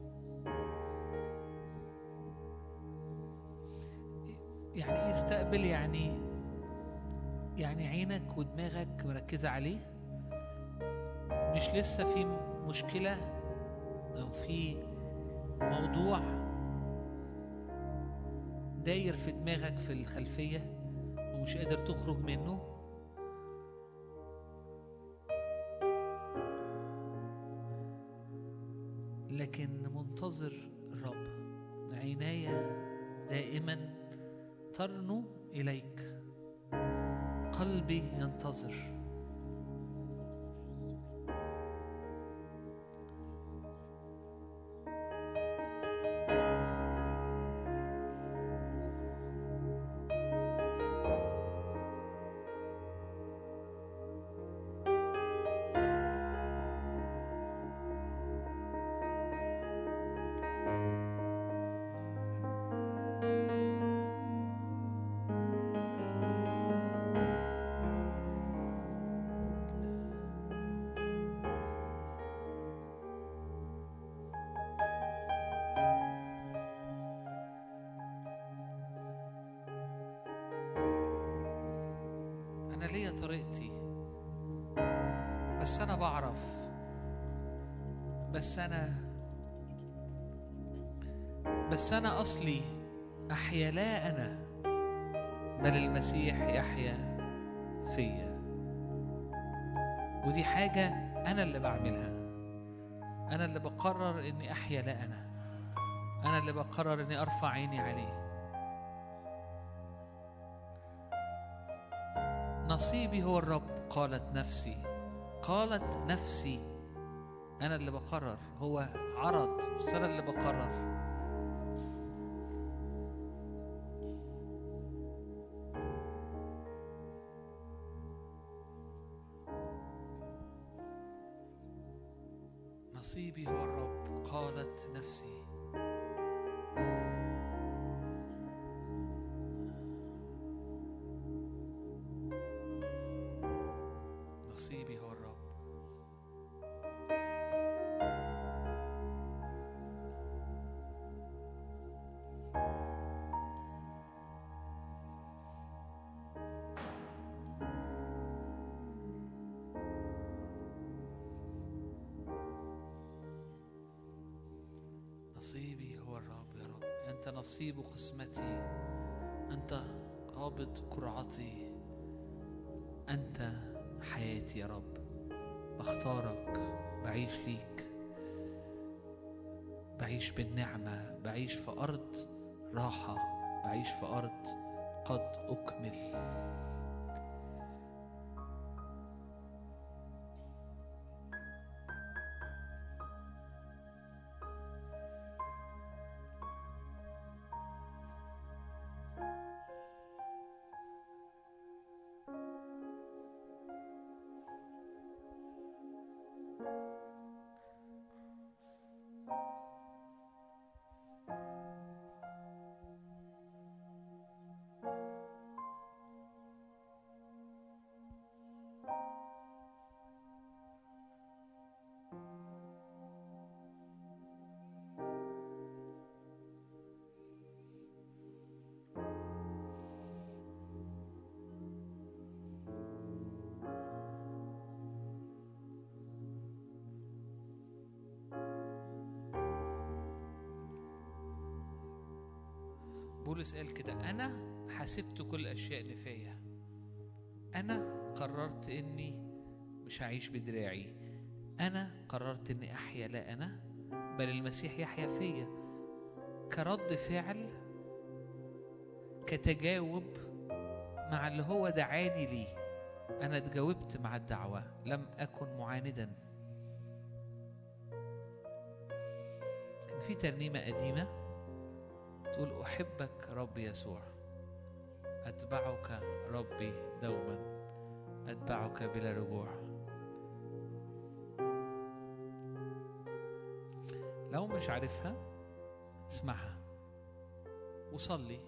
يعني ايه استقبل يعني يعني عينك ودماغك مركزة عليه مش لسه في مشكلة أو في موضوع داير في دماغك في الخلفية ومش قادر تخرج منه لكن منتظر الرب عيناي دائما ترنو إليك قلبي ينتظر أنا ليا طريقتي بس أنا بعرف بس أنا بس أنا أصلي أحيا لا أنا بل المسيح يحيا فيا ودي حاجة أنا اللي بعملها أنا اللي بقرر إني أحيا لا أنا أنا اللي بقرر إني أرفع عيني عليه نصيبي هو الرب قالت نفسي قالت نفسي أنا اللي بقرر هو عرض بس أنا اللي بقرر نصيبي هو الرب قالت نفسي نصيبي هو الرب نصيبي هو الرب يا رب أنت نصيب قسمتي أنت قابض قرعتي أنت حياتي يا رب بختارك بعيش ليك بعيش بالنعمة بعيش في أرض راحة بعيش في أرض قد أكمل بولس قال كده أنا حسبت كل الأشياء نفاية أنا قررت إني مش هعيش بدراعي أنا قررت إني أحيا لا أنا بل المسيح يحيا فيا كرد فعل كتجاوب مع اللي هو دعاني ليه أنا اتجاوبت مع الدعوة لم أكن معاندا كان في ترنيمة قديمة تقول أحبك ربي يسوع أتبعك ربي دوما أتبعك بلا رجوع لو مش عارفها اسمعها وصلي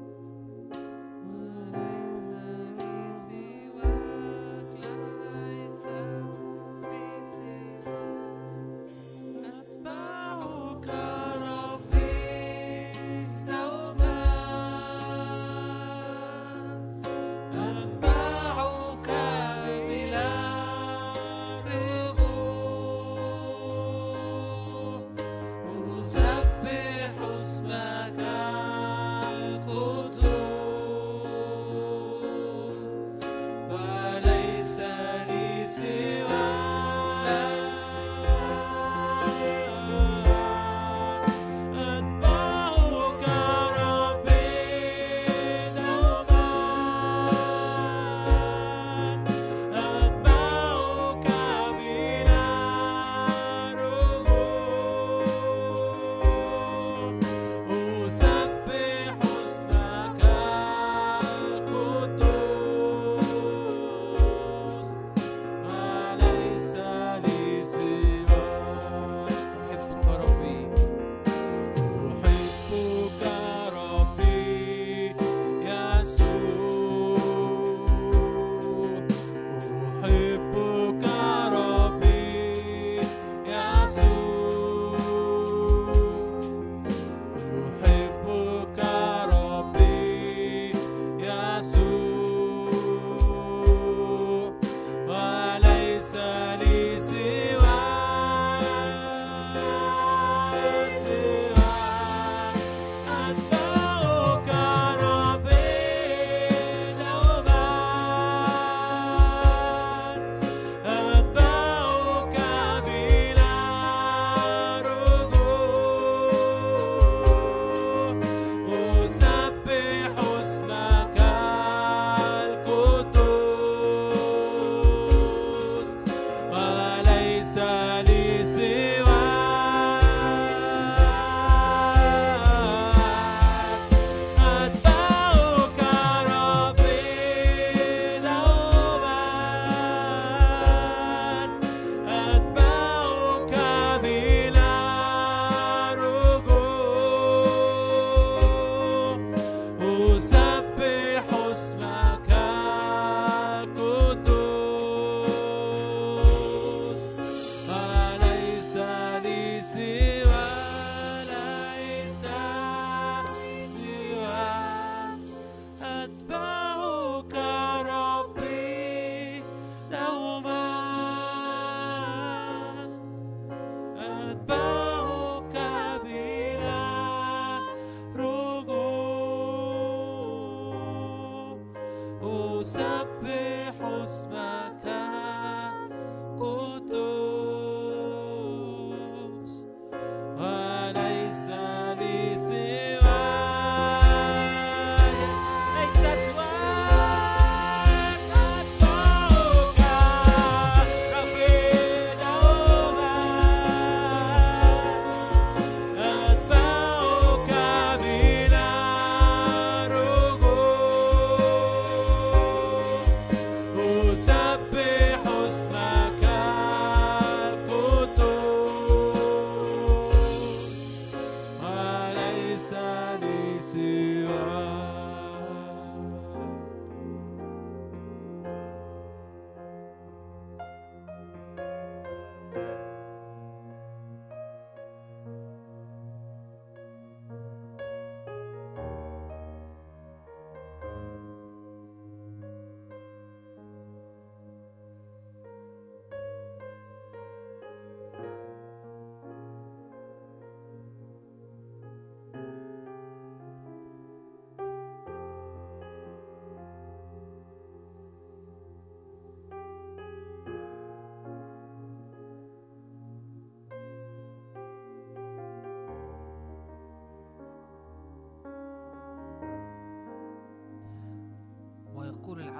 وليس لي سواك ليس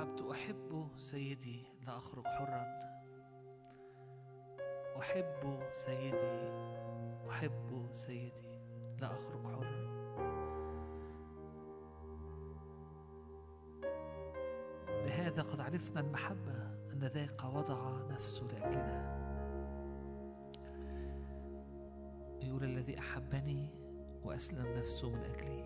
كتبت أحب سيدي لا أخرج حرا أحب سيدي أحب سيدي لا أخرج حرا بهذا قد عرفنا المحبة أن ذاك وضع نفسه لأجلنا يقول الذي أحبني وأسلم نفسه من أجلي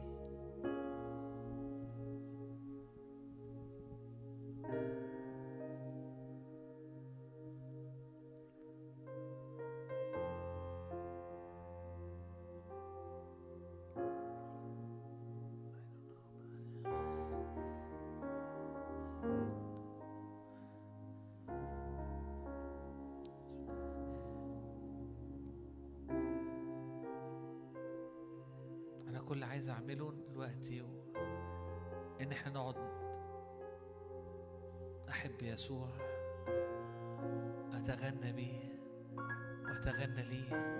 أنا كل اللي عايز أعمله دلوقتي و... إن إحنا نقعد أحب يسوع أتغنى بيه وأتغنى ليه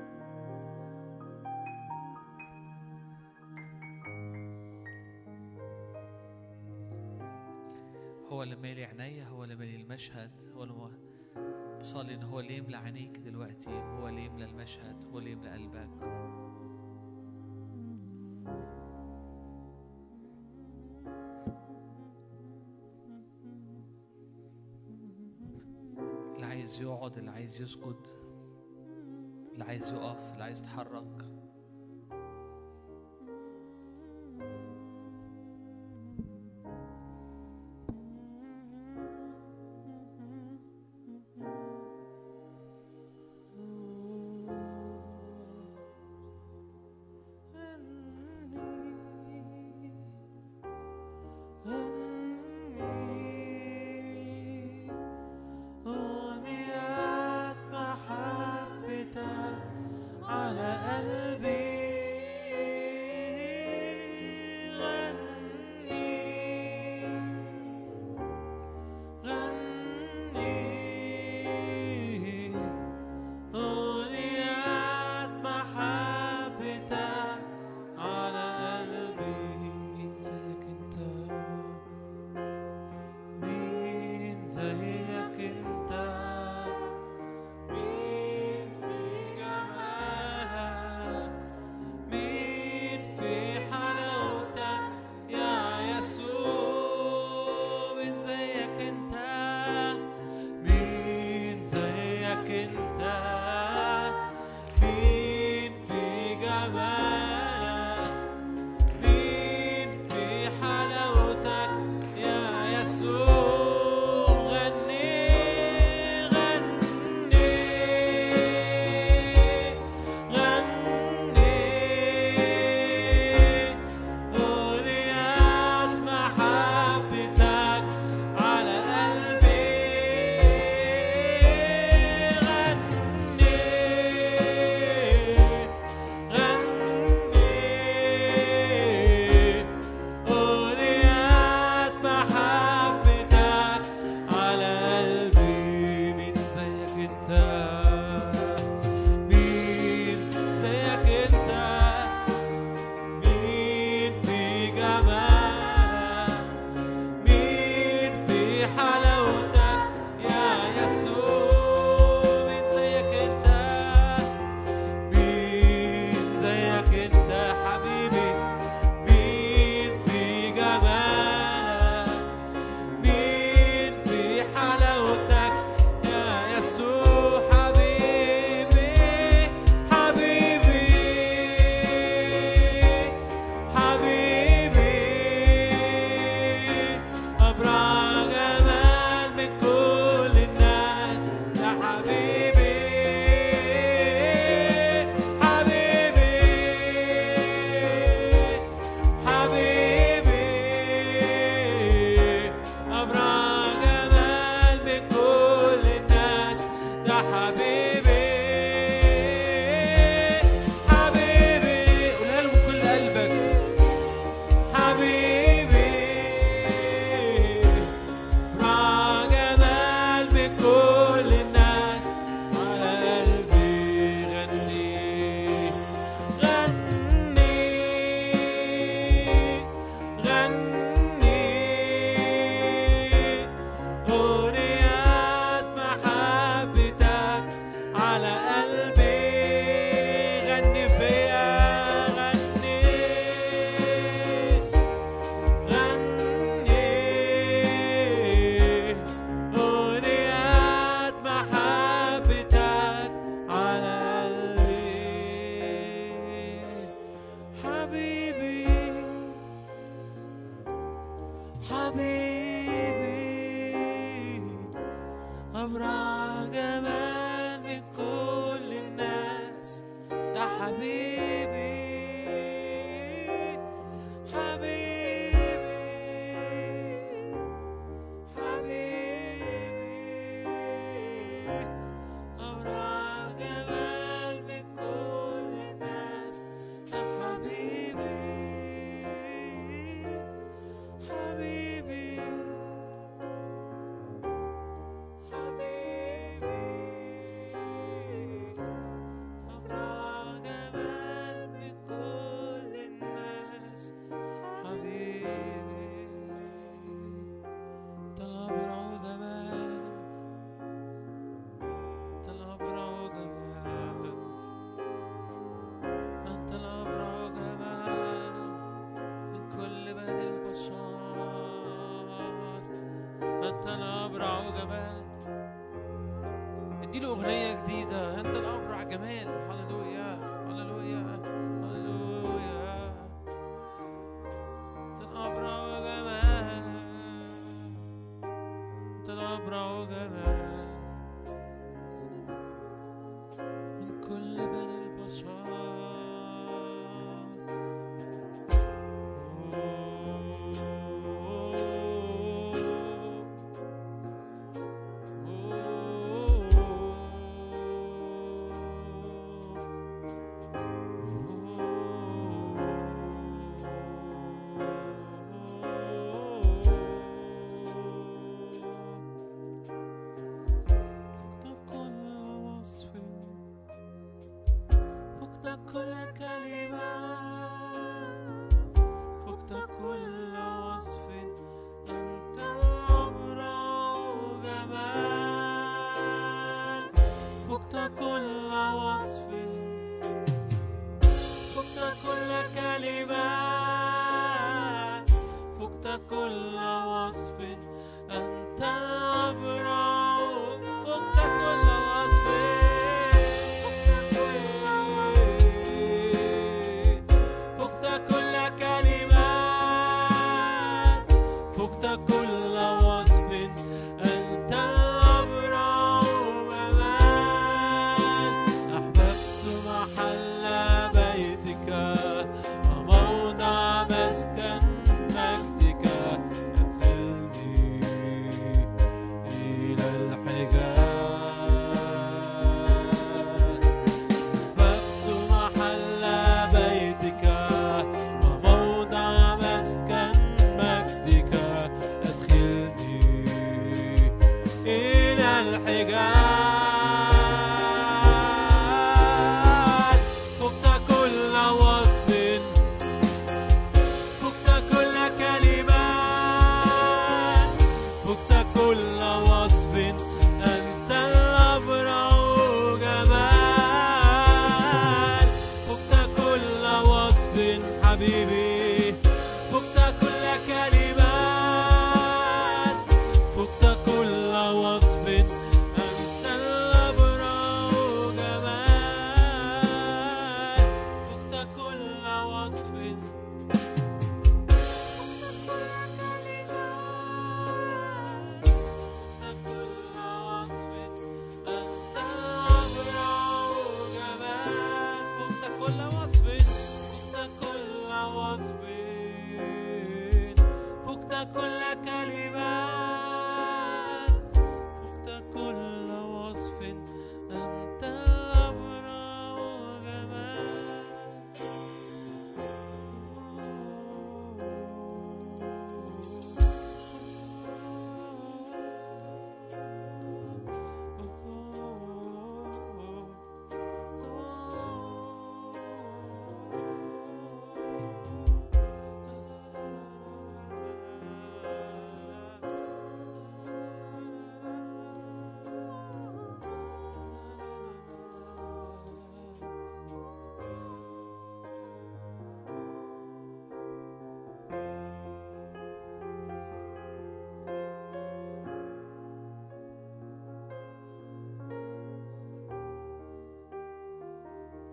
هو اللي مالي عينيا هو اللي مالي المشهد هو اللي بصلي إن هو اللي يملى عينيك دلوقتي هو اللي يملى المشهد هو اللي يملى قلبك اللي عايز يقعد اللي عايز يسجد اللي عايز يقف اللي عايز يتحرك أغنيات محبتك على قلبي غني غني أغنيات محبتك على قلبي زيك انت مين زيك انت مين في جمالك مين في حلاوتك يا يسوع مين زيك انت مين زيك انت مين في جمالك مين في حلاوتك يا يسوع غني غني غني أغنيات محبتك على قلبي غني غني أغنيات محبتك على قلبي مين زيك انت مين زيك انت مين في جمالك مين في حلاوتك يا يسوع مين زيك انت مين زيك انت حبيبي مين في جمالك مين في حلاوتك يا يسوع حبيبي حبيبي حبيبي أبرع جمال من كل الناس يا حبيبي حبيبي حبيبي أبرع جمال من كل الناس ده حبيبي حبيبي قولها له بكل قلبك حبيبي أبرع جمال من كل الناس على قلبي غني غني غني على قلبي غني فيا غني غني أغنيات محبتك على قلبي حبيبي حبيبي أبرع جمال من كل الناس ده حبيبي حبيبي حبيبي أبرع جمال من كل الناس ده حبيبي حبيبي حبيبي أبرع جمال من كل الناس حبيبي تلابرع جمال تلابرع جمال أنت الأبرع جمال من كل بني البشر أنت الأبرع جمال اديله أغنية جديدة أنت الأبرع جمال هللويا هللويا هللويا أنت الأبرع جمال أنت الأبرع جمال من كل بني البشر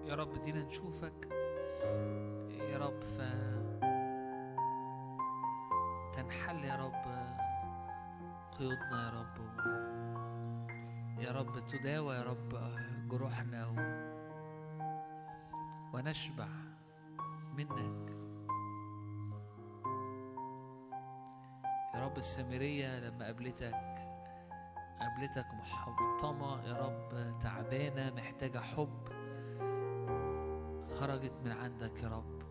يا رب دينا نشوفك يا رب ف تنحل يا رب قيودنا يا رب و... يا رب تداوى يا رب جروحنا و... ونشبع منك يا رب السامرية لما قابلتك قابلتك محطمة يا رب تعبانة محتاجة حب خرجت من عندك يا رب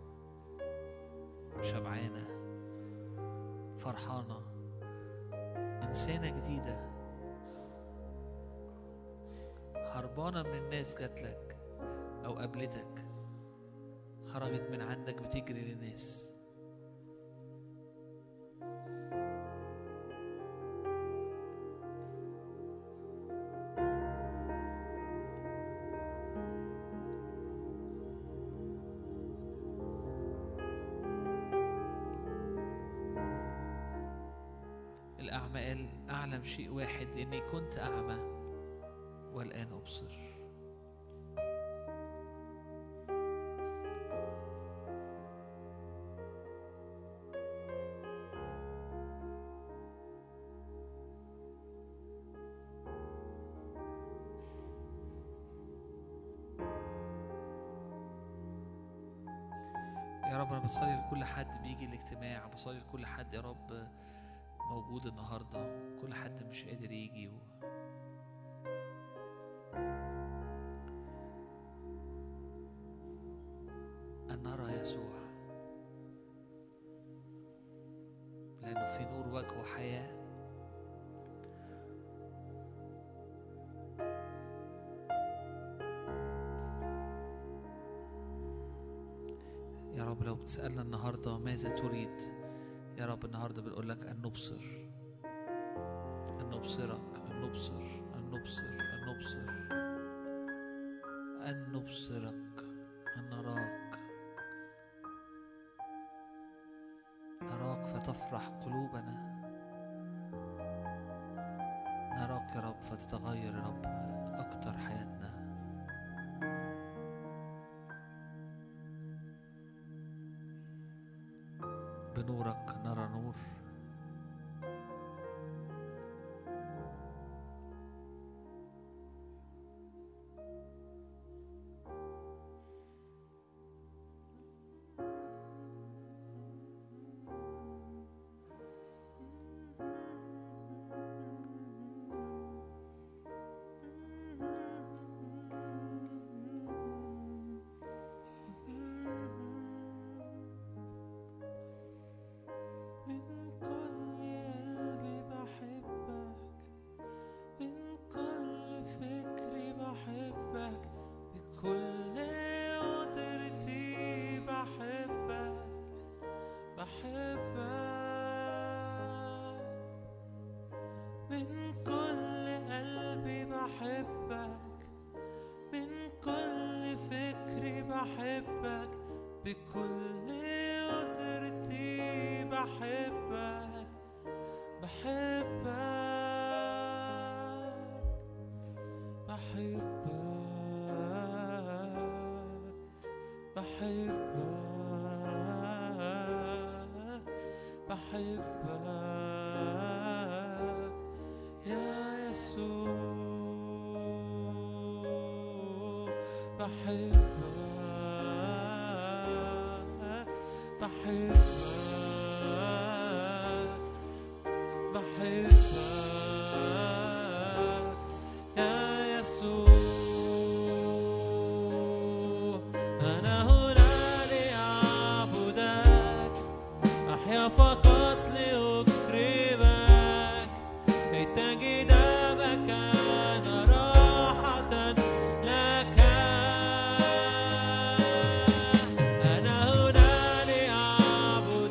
شبعانة فرحانة إنسانة جديدة هربانة من الناس جاتلك أو قابلتك خرجت من عندك بتجري للناس الأعمى قال أعلم شيء واحد إني كنت أعمى والآن أبصر يا رب أنا بصلي لكل حد بيجي الاجتماع بصلي لكل حد يا رب موجود النهاردة كل حد مش قادر يجي و... أن نرى يسوع لأنه في نور وجهه حياة يا رب لو بتسألنا النهاردة ماذا تريد يا رب النهاردة بنقول لك أن نبصر أن نبصرك أن نبصر أن نبصر أن نبصر أن نبصرك أن نراك نراك فتفرح قلوبنا نراك يا رب فتتغير يا رب أكتر حياتنا بنورك نرى نور من كل قلبي بحبك من كل فكري بحبك بكل قدرتي بحبك بحبك من كل قلبي بحبك من كل فكري بحبك بكل قدرتي بحبك بحبك بحبك بحبك بحبك يا يسوع بحبك بحبك بحبك يا يسوع أنا هنا لأعبدك أحيا فقط لأكرمك كي تجد مكان راحة لك أنا هنا لأعبدك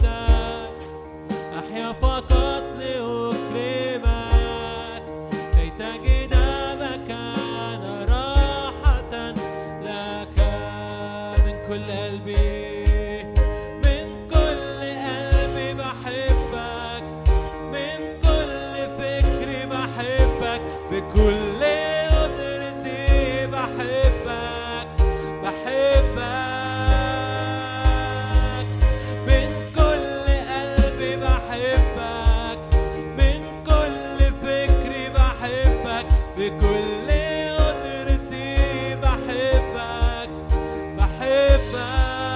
بكل قدرتي بحبك بحبك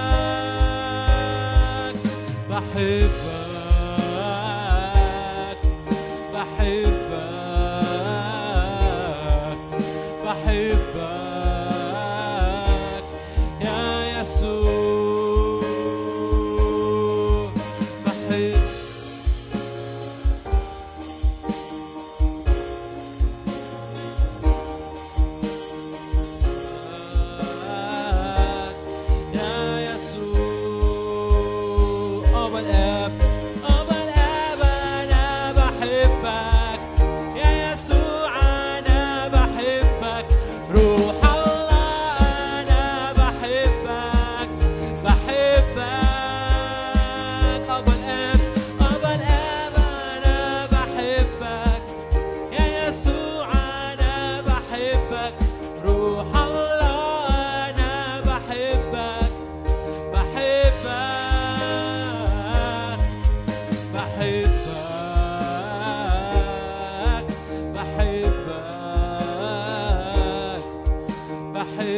بحبك بحبك بحبك يا يسوع بحبك يا يسوع أبا الآب أبا الآب أنا بحبك يا يسوع أنا بحبك روح الله أنا بحبك بحبك أبا الآب أبا الآب أنا بحبك يا يسوع أنا بحبك روح الله أنا بحبك بحبك بحبك بحبك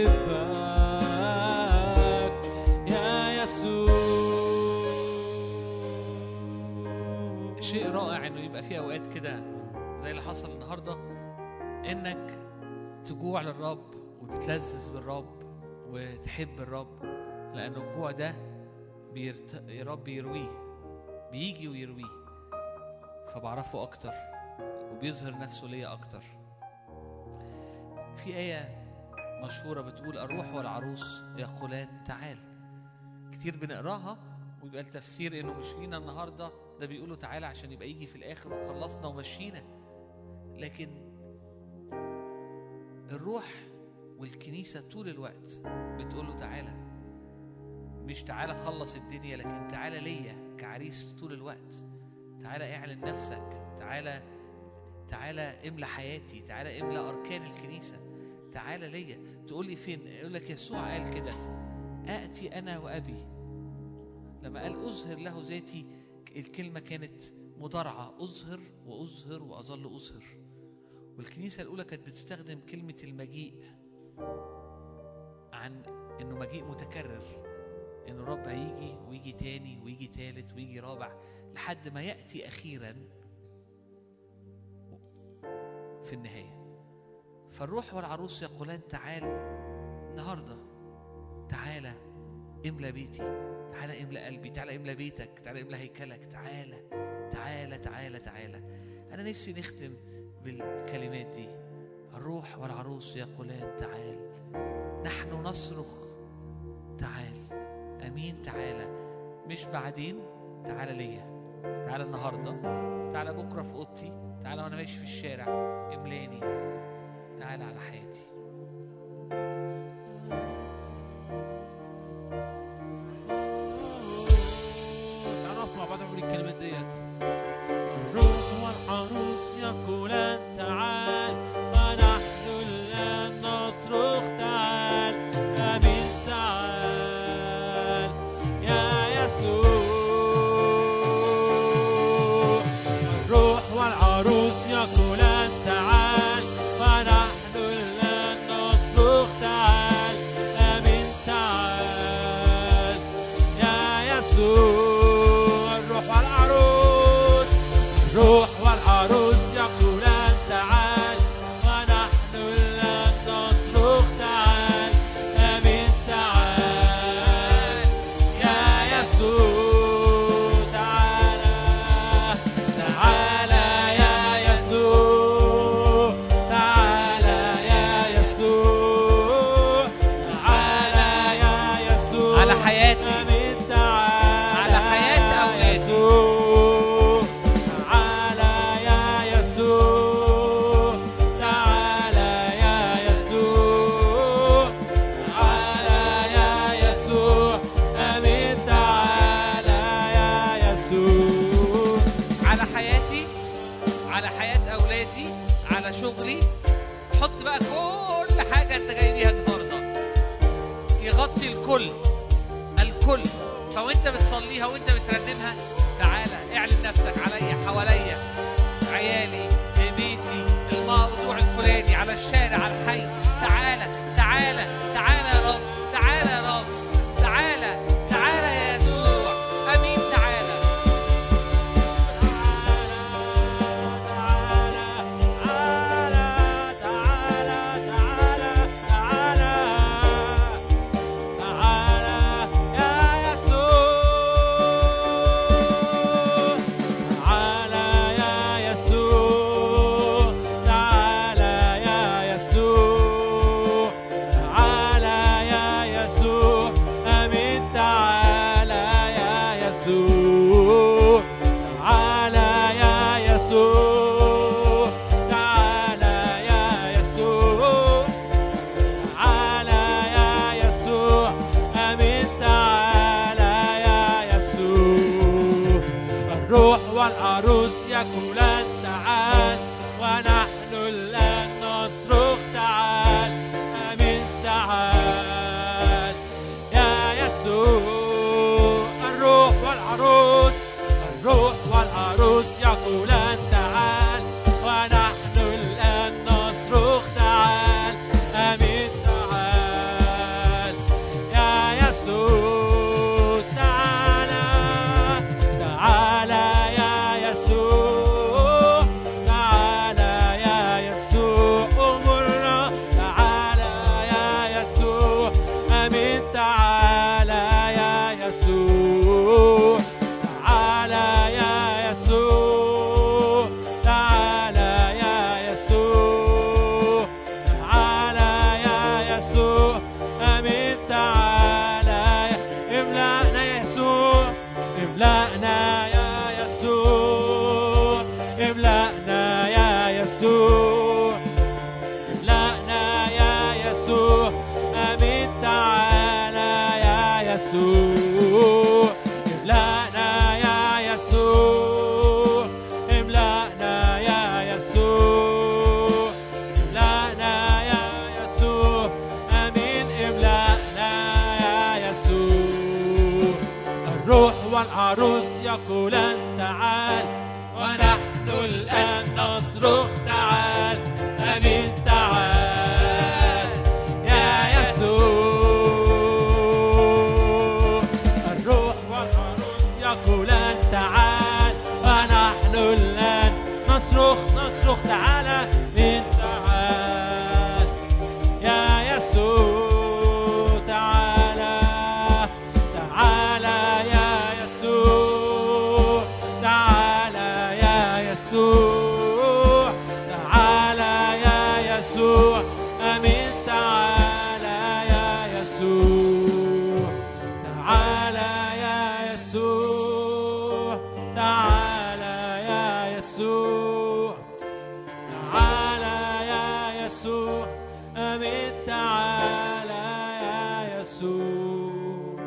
بحبك يا يسوع شيء رائع انه يبقى في اوقات كده زي اللي حصل النهارده انك تجوع للرب وتتلذذ بالرب وتحب الرب لانه الجوع ده بيرت... الرب يرويه بيجي ويرويه فبعرفه اكتر وبيظهر نفسه ليا اكتر في ايه مشهوره بتقول الروح والعروس يقولان تعال كتير بنقراها ويبقى التفسير انه مش لينا النهارده ده بيقولوا تعالى عشان يبقى يجي في الاخر وخلصنا ومشينا لكن الروح والكنيسه طول الوقت بتقول له تعالى مش تعالى خلص الدنيا لكن تعالى ليا كعريس طول الوقت تعالى اعلن نفسك تعالى تعالى املى حياتي تعالى املى اركان الكنيسه تعالى ليا تقول لي فين يقول لك يسوع قال كده اتي انا وابي لما قال أظهر له ذاتي الكلمة كانت مضارعة أظهر وأظهر وأظل أظهر والكنيسة الأولى كانت بتستخدم كلمة المجيء عن إنه مجيء متكرر إنه الرب هيجي ويجي تاني ويجي تالت ويجي رابع لحد ما يأتي أخيرا في النهاية فالروح والعروس يقولان تعال النهارده تعالى املى بيتي تعالى املى قلبي تعالى املى بيتك تعالى املى هيكلك تعالى تعالى تعالى تعالى انا نفسي نختم بالكلمات دي الروح والعروس يقولان تعال نحن نصرخ تعال امين تعالى مش بعدين تعالى ليا تعالى النهارده تعالى بكره في اوضتي تعالى وانا ماشي في الشارع املاني تعالى على حياتي تعالوا نقف مع بعض نقول الكلمات ديت الروح والعروس يقولان تعال ونحن الآن نصرخ تعال آمين تعال يا يسوع الروح والعروس يقولان تعال ونحن الآن نصرخ تعال آمين تعال يا يسوع الروح والعروس الروح والعروس يقولان تعال ونحن الآن نصرخ تعال آمين تعال يا يسوع تعالى تعالى يا يسوع تعالى يا يسوع تعالى يا يسوع على حياتي. آمين تعالى على حياة يا أولادي. يسوع تعالى يا يسوع تعالى يا يسوع تعالى يا يسوع آمين تعالى يا يسوع على حياتي على حياة أولادي على شغلي حط بقى كل حاجة أنت جاي بيها النهاردة يغطي الكل الكل فوانت بتصليها وانت بترنمها تعالى اعلن نفسك عليا حواليا عيالي بيتي الماء الموضوع الفلاني على الشارع على الحي تعالى تعالى تعالى يا رب تعالى يا رب تعالى تعالى يا يسوع امين تعالى تعالى يا يسوع تعالى يا يسوع تعالى يا يسوع امين تعالى يا يسوع الروح والعروس يقولان تعال ونحن الان نصرخ تعال امين تعال يا يسوع الروح والعروس الروح والعروس يقولان تعال ونحن الآن نصرخ تعال أمين تعال يا يسوع تعالى تعالى يا يسوع تعالى يا يسوع أمرنا تعالى يا يسوع أمين تعالى يا يسوع تعالى يا يسوع تعالى يا يسوع تعالى يا يسوع امين تعالى املأنا يا يسوع املأنا يا يسوع املأنا يا يسوع املأنا يا يسوع امين تعالى يا يسوع املأنا يا يسوع املأنا يا يسوع املأنا يا يسوع امين املأنا يا يسوع الروح والعروس يقولان تعال ونحن الآن نصرخ تعال أمين تعال يا يسوع الروح والعروس يقولان تعال ونحن الآن نصرخ نصرخ تعالى من تعال يا يسوع تعالى تعالى يا يسوع تعالى يا يسوع تعالى يا يسوع امين تعالى يا يسوع تعالى يا يسوع تعالى يا يسوع تعالى يا يسوع امين تعالى يا يسوع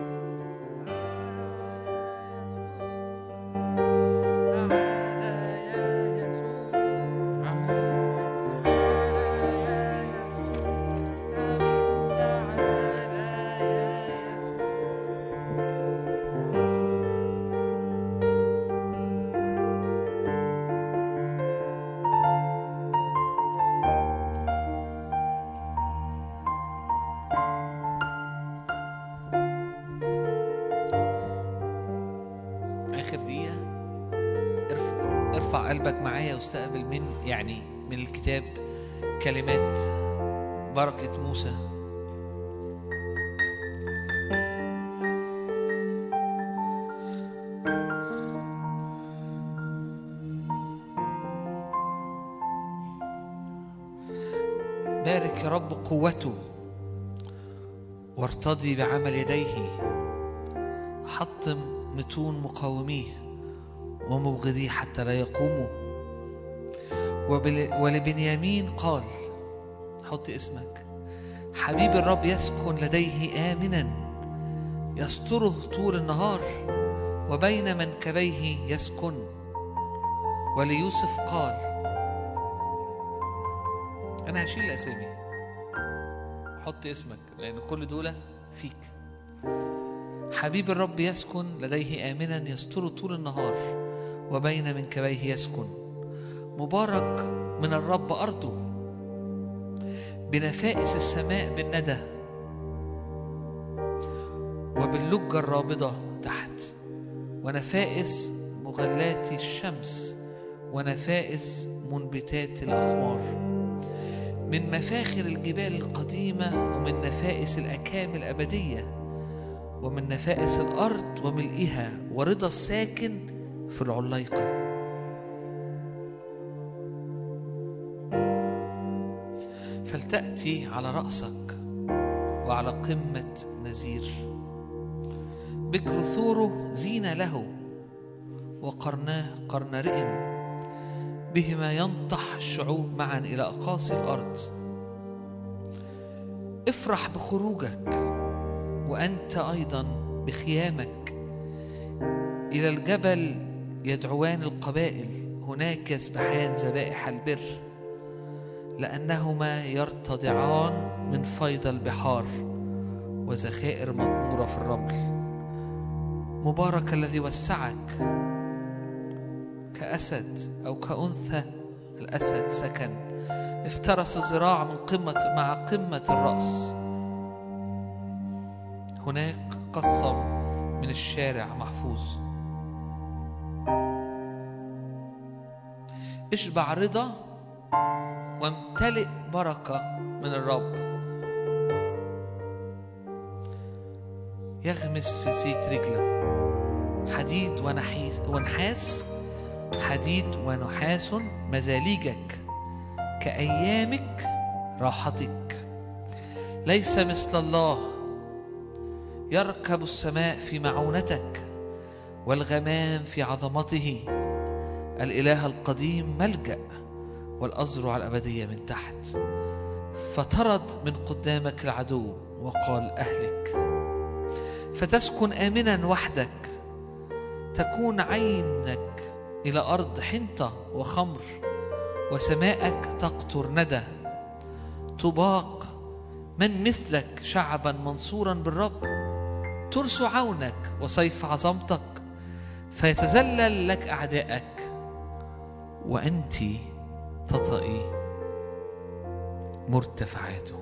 اخر دقيقه ارفع ارفع قلبك معايا واستقبل من يعني من الكتاب كلمات بركه موسى بارك يا رب قوته وارتضي بعمل يديه حطم متون مقاوميه ومبغضيه حتى لا يقوموا وبل- ولبنيامين قال حط اسمك حبيب الرب يسكن لديه آمنا يستره طول النهار وبين منكبيه يسكن وليوسف قال أنا هشيل الأسامي حط اسمك لأن كل دول فيك حبيب الرب يسكن لديه آمنا يستر طول النهار وبين منكبيه يسكن مبارك من الرب أرضه بنفائس السماء بالندى وباللجة الرابضة تحت ونفائس مغلات الشمس ونفائس منبتات الأخمار من مفاخر الجبال القديمة ومن نفائس الأكام الأبدية ومن نفائس الأرض وملئها ورضا الساكن في العليقة فلتأتي على رأسك وعلى قمة نزير بكر ثوره زين له وقرناه قرن رئم بهما ينطح الشعوب معا إلى أقاصي الأرض افرح بخروجك وأنت أيضا بخيامك إلى الجبل يدعوان القبائل هناك يسبحان ذبائح البر لأنهما يرتضعان من فيض البحار وذخائر مطمورة في الرمل مبارك الذي وسعك كأسد أو كأنثى الأسد سكن افترس الذراع من قمة مع قمة الرأس هناك قصب من الشارع محفوظ اشبع رضا وامتلئ بركة من الرب يغمس في زيت رجله حديد ونحيس ونحاس حديد ونحاس مزاليجك كأيامك راحتك ليس مثل الله يركب السماء في معونتك والغمام في عظمته الإله القديم ملجأ والأزرع الأبدية من تحت فطرد من قدامك العدو وقال أهلك فتسكن آمنا وحدك تكون عينك إلى أرض حنطة وخمر وسماءك تقطر ندى طباق من مثلك شعبا منصورا بالرب ترس عونك وسيف عظمتك فيتذلل لك أعدائك وأنت تطئي مرتفعاتهم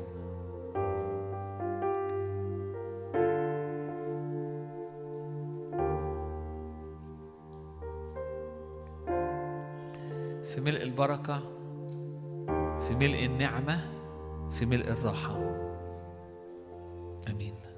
في ملء البركة في ملء النعمة في ملء الراحة آمين